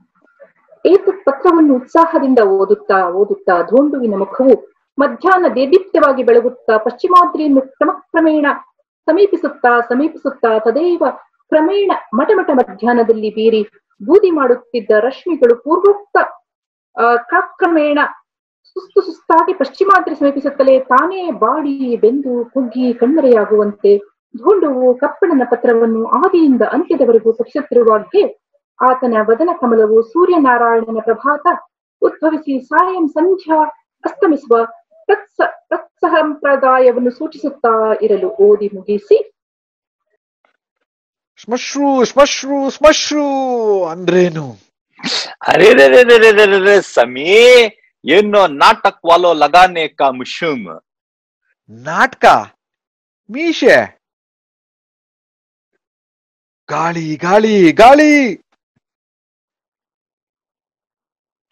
ಏತತ್ ಪತ್ರವನ್ನು ಉತ್ಸಾಹದಿಂದ ಓದುತ್ತಾ ಓದುತ್ತಾ ಧೋಂಡುವಿನ ಮುಖವು ಮಧ್ಯಾಹ್ನ ದೇದೀಪ್ತವಾಗಿ ಬೆಳಗುತ್ತಾ ಪಶ್ಚಿಮಾದ್ರಿಯನ್ನು ಕ್ರಮಕ್ರಮೇಣ ಸಮೀಪಿಸುತ್ತಾ ಸಮೀಪಿಸುತ್ತಾ ತದೇವ ಕ್ರಮೇಣ ಮಟಮಟ ಮಧ್ಯಾಹ್ನದಲ್ಲಿ ಬೀರಿ ಬೂದಿ ಮಾಡುತ್ತಿದ್ದ ರಶ್ಮಿಗಳು ಪೂರ್ವೋಕ್ತ ಆ, ಕ್ರಮಕ್ರಮೇಣ ಸುಸ್ತು ಸುಸ್ತಾಗಿ ಪಶ್ಚಿಮಾದ್ರಿ ಸಮೀಪಿಸುತ್ತಲೇ ತಾನೇ ಬಾಡಿ ಬೆಂದು ಕುಗ್ಗಿ ಕಣ್ಮರೆಯಾಗುವಂತೆ ಧೋಂಡುವು ಕಪ್ಪಣನ ಪತ್ರವನ್ನು ಆದಿಯಿಂದ ಅಂತ್ಯದವರೆಗೂ ಪಠಿಸುತ್ತಿರುವಾಗೆ ಆತನ ವದನ ಕಮಲವು ಸೂರ್ಯನಾರಾಯಣನ ಪ್ರಭಾತ ಉದ್ಭವಿಸಿ ಸಾಯಂ ಸಂಧ್ಯಾ ಅಸ್ತಮಿಸುವ ತತ್ಸ ತತ್ಸಂಪ್ರದಾಯವನ್ನು ಸೂಚಿಸುತ್ತಾ ಇರಲು ಓದಿ ಮುಗಿಸಿ ಸ್ಮಶ್ರು ಸ್ಮಶ್ರು ಸ್ಮಶ್ರು ಅಂದ್ರೇನು अरे रे रे रे रे रे रे रे समी ये नो नाटक वालों लगाने का मुशुम ನಾಟಕ ಮೀಶೆ ಗಾಳಿ ಗಾಳಿ ಗಾಳಿ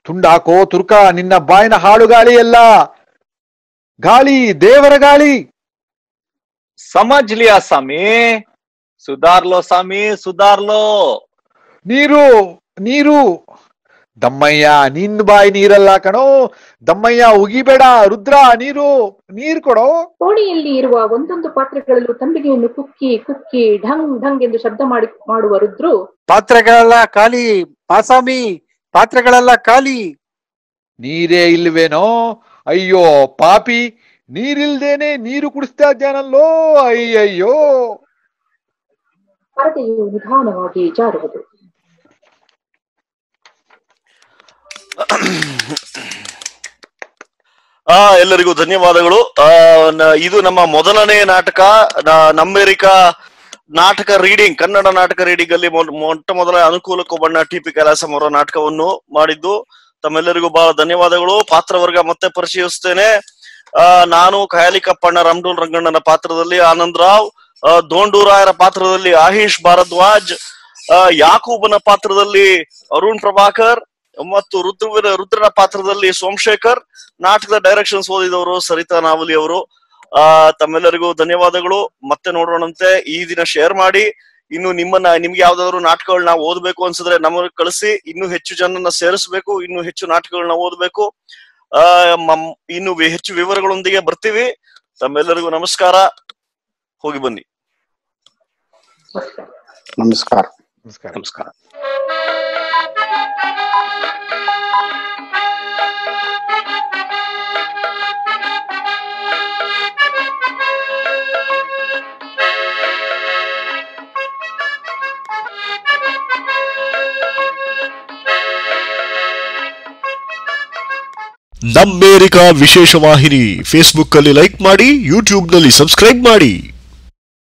ತುಂಡಾಕೋ ತುರ್ಕ ನಿನ್ನ ಬಾಯಿನ ಹಾಳು ಗಾಳಿ ಎಲ್ಲ ಗಾಳಿ ದೇವರ ಗಾಳಿ समझ लिया सामी सुधार लो सामी सुधार लो ನೀರು ನೀರು ದಮ್ಮಯ್ಯ ನಿನ್ ಬಾಯಿ ನೀರಲ್ಲ ಕಣೋ ದಮ್ಮಯ್ಯ ಉಗಿಬೇಡ ರುದ್ರ ನೀರು ನೀರ್ ಕೊಡೋ ಕೋಣೆಯಲ್ಲಿ ಇರುವ ಒಂದೊಂದು ಪಾತ್ರೆಗಳಲ್ಲೂ ತಂಬಿಗೆಯನ್ನು ಕುಕ್ಕಿ ಕುಕ್ಕಿ ಢಂಗ್ ಢಂಗ್ ಎಂದು ಶಬ್ದ ಮಾಡಿ ಮಾಡುವ ರುದ್ರು ಪಾತ್ರೆಗಳೆಲ್ಲ ಖಾಲಿ ಮಾಸಾಮಿ ಪಾತ್ರೆಗಳೆಲ್ಲ ಖಾಲಿ ನೀರೇ ಇಲ್ವೇನೋ ಅಯ್ಯೋ ಪಾಪಿ ನೀರಿಲ್ದೇನೆ ನೀರು ಕುಡಿಸ್ತಾ ಇದ್ದಾನಲ್ಲೋ ಅಯ್ಯಯ್ಯೋ ಪರದೆಯು ನಿಧಾನವಾಗಿ ಜಾರುವುದು ಆ ಎಲ್ಲರಿಗೂ ಧನ್ಯವಾದಗಳು ಆ ನ- ಇದು ನಮ್ಮ ಮೊದಲನೇ ನಾಟಕ ನ- ನಮ್ಮೆರಿಕಾ ನಾಟಕ ರೀಡಿಂಗ್ ಕನ್ನಡ ನಾಟಕ ರೀಡಿಂಗ್ ಅಲ್ಲಿ ಮೊನ್- ಮೊಟ್ಟ ಮೊದಲ ಅನುಕೂಲಕ್ಕೂ ಬಣ್ಣ ಟಿ ಪಿ ಕೈಲಾಸಂ ಅವರ ನಾಟಕವನ್ನು ಮಾಡಿದ್ದು ತಮ್ಮೆಲ್ಲರಿಗೂ ಬಹಳ ಧನ್ಯವಾದಗಳು ಪಾತ್ರವರ್ಗ ಮತ್ತೆ ಪರಿಚಯಿಸ್ತೇನೆ ಆ ನಾನು ಖಯಾಲಿ ಕಪ್ಪಣ್ಣ ರಾಮಡೂಲ್ ರಂಗಣ್ಣನ ಪಾತ್ರದಲ್ಲಿ ಆನಂದ್ ರಾವ್ ಆ, ದೋಂಡೂರಾಯರ ಪಾತ್ರದಲ್ಲಿ ಆಹೀಶ್ ಭಾರದ್ವಾಜ್ ಆ, ಯಾಕೂಬನ ಪಾತ್ರದಲ್ಲಿ ಅರುಣ್ ಪ್ರಭಾಕರ್ ಮತ್ತು ರುದ್ರವಿನ ರುದ್ರನ ಪಾತ್ರದಲ್ಲಿ ಸೋಮಶೇಖರ್ ನಾಟಕದ ಡೈರೆಕ್ಷನ್ಸ್ ಓದಿದವರು ಸರಿತಾ ನಾವಲಿ ಅವರು ಆ ತಮ್ಮೆಲ್ಲರಿಗೂ ಧನ್ಯವಾದಗಳು ಮತ್ತೆ ನೋಡೋಣಂತೆ ಈ ದಿನ ಶೇರ್ ಮಾಡಿ ಇನ್ನು ನಿಮ್ಮನ್ನ ನಿಮ್ಗೆ ಯಾವ್ದಾದ್ರು ನಾಟಕಗಳನ್ನ ಓದ್ಬೇಕು ಅನ್ಸಿದ್ರೆ ನಮಗೆ ಕಳಿಸಿ ಇನ್ನೂ ಹೆಚ್ಚು ಜನನ್ನ ಸೇರಿಸಬೇಕು ಇನ್ನೂ ಹೆಚ್ಚು ನಾಟಕಗಳನ್ನ ಓದ್ಬೇಕು ಆ ಮಮ್- ಇನ್ನು ವಿ- ಹೆಚ್ಚು ವಿವರಗಳೊಂದಿಗೆ ಬರ್ತೀವಿ ತಮ್ಮೆಲ್ಲರಿಗೂ ನಮಸ್ಕಾರ ಹೋಗಿ ಬನ್ನಿ ನಮಸ್ಕಾರ ನಮಸ್ಕಾರ ನಮಸ್ಕಾರ ನಮಸ್ಕಾರ ನಮ್ಮೇರಿಕಾ ವಿಶೇಷ ವಾಹಿನಿ ಫೇಸ್ಬುಕ್ ಅಲ್ಲಿ ಲೈಕ್ ಮಾಡಿ ಯೂಟ್ಯೂಬ್ ನಲ್ಲಿ ಸಬ್ಸ್ಕ್ರೈಬ್ ಮಾಡಿ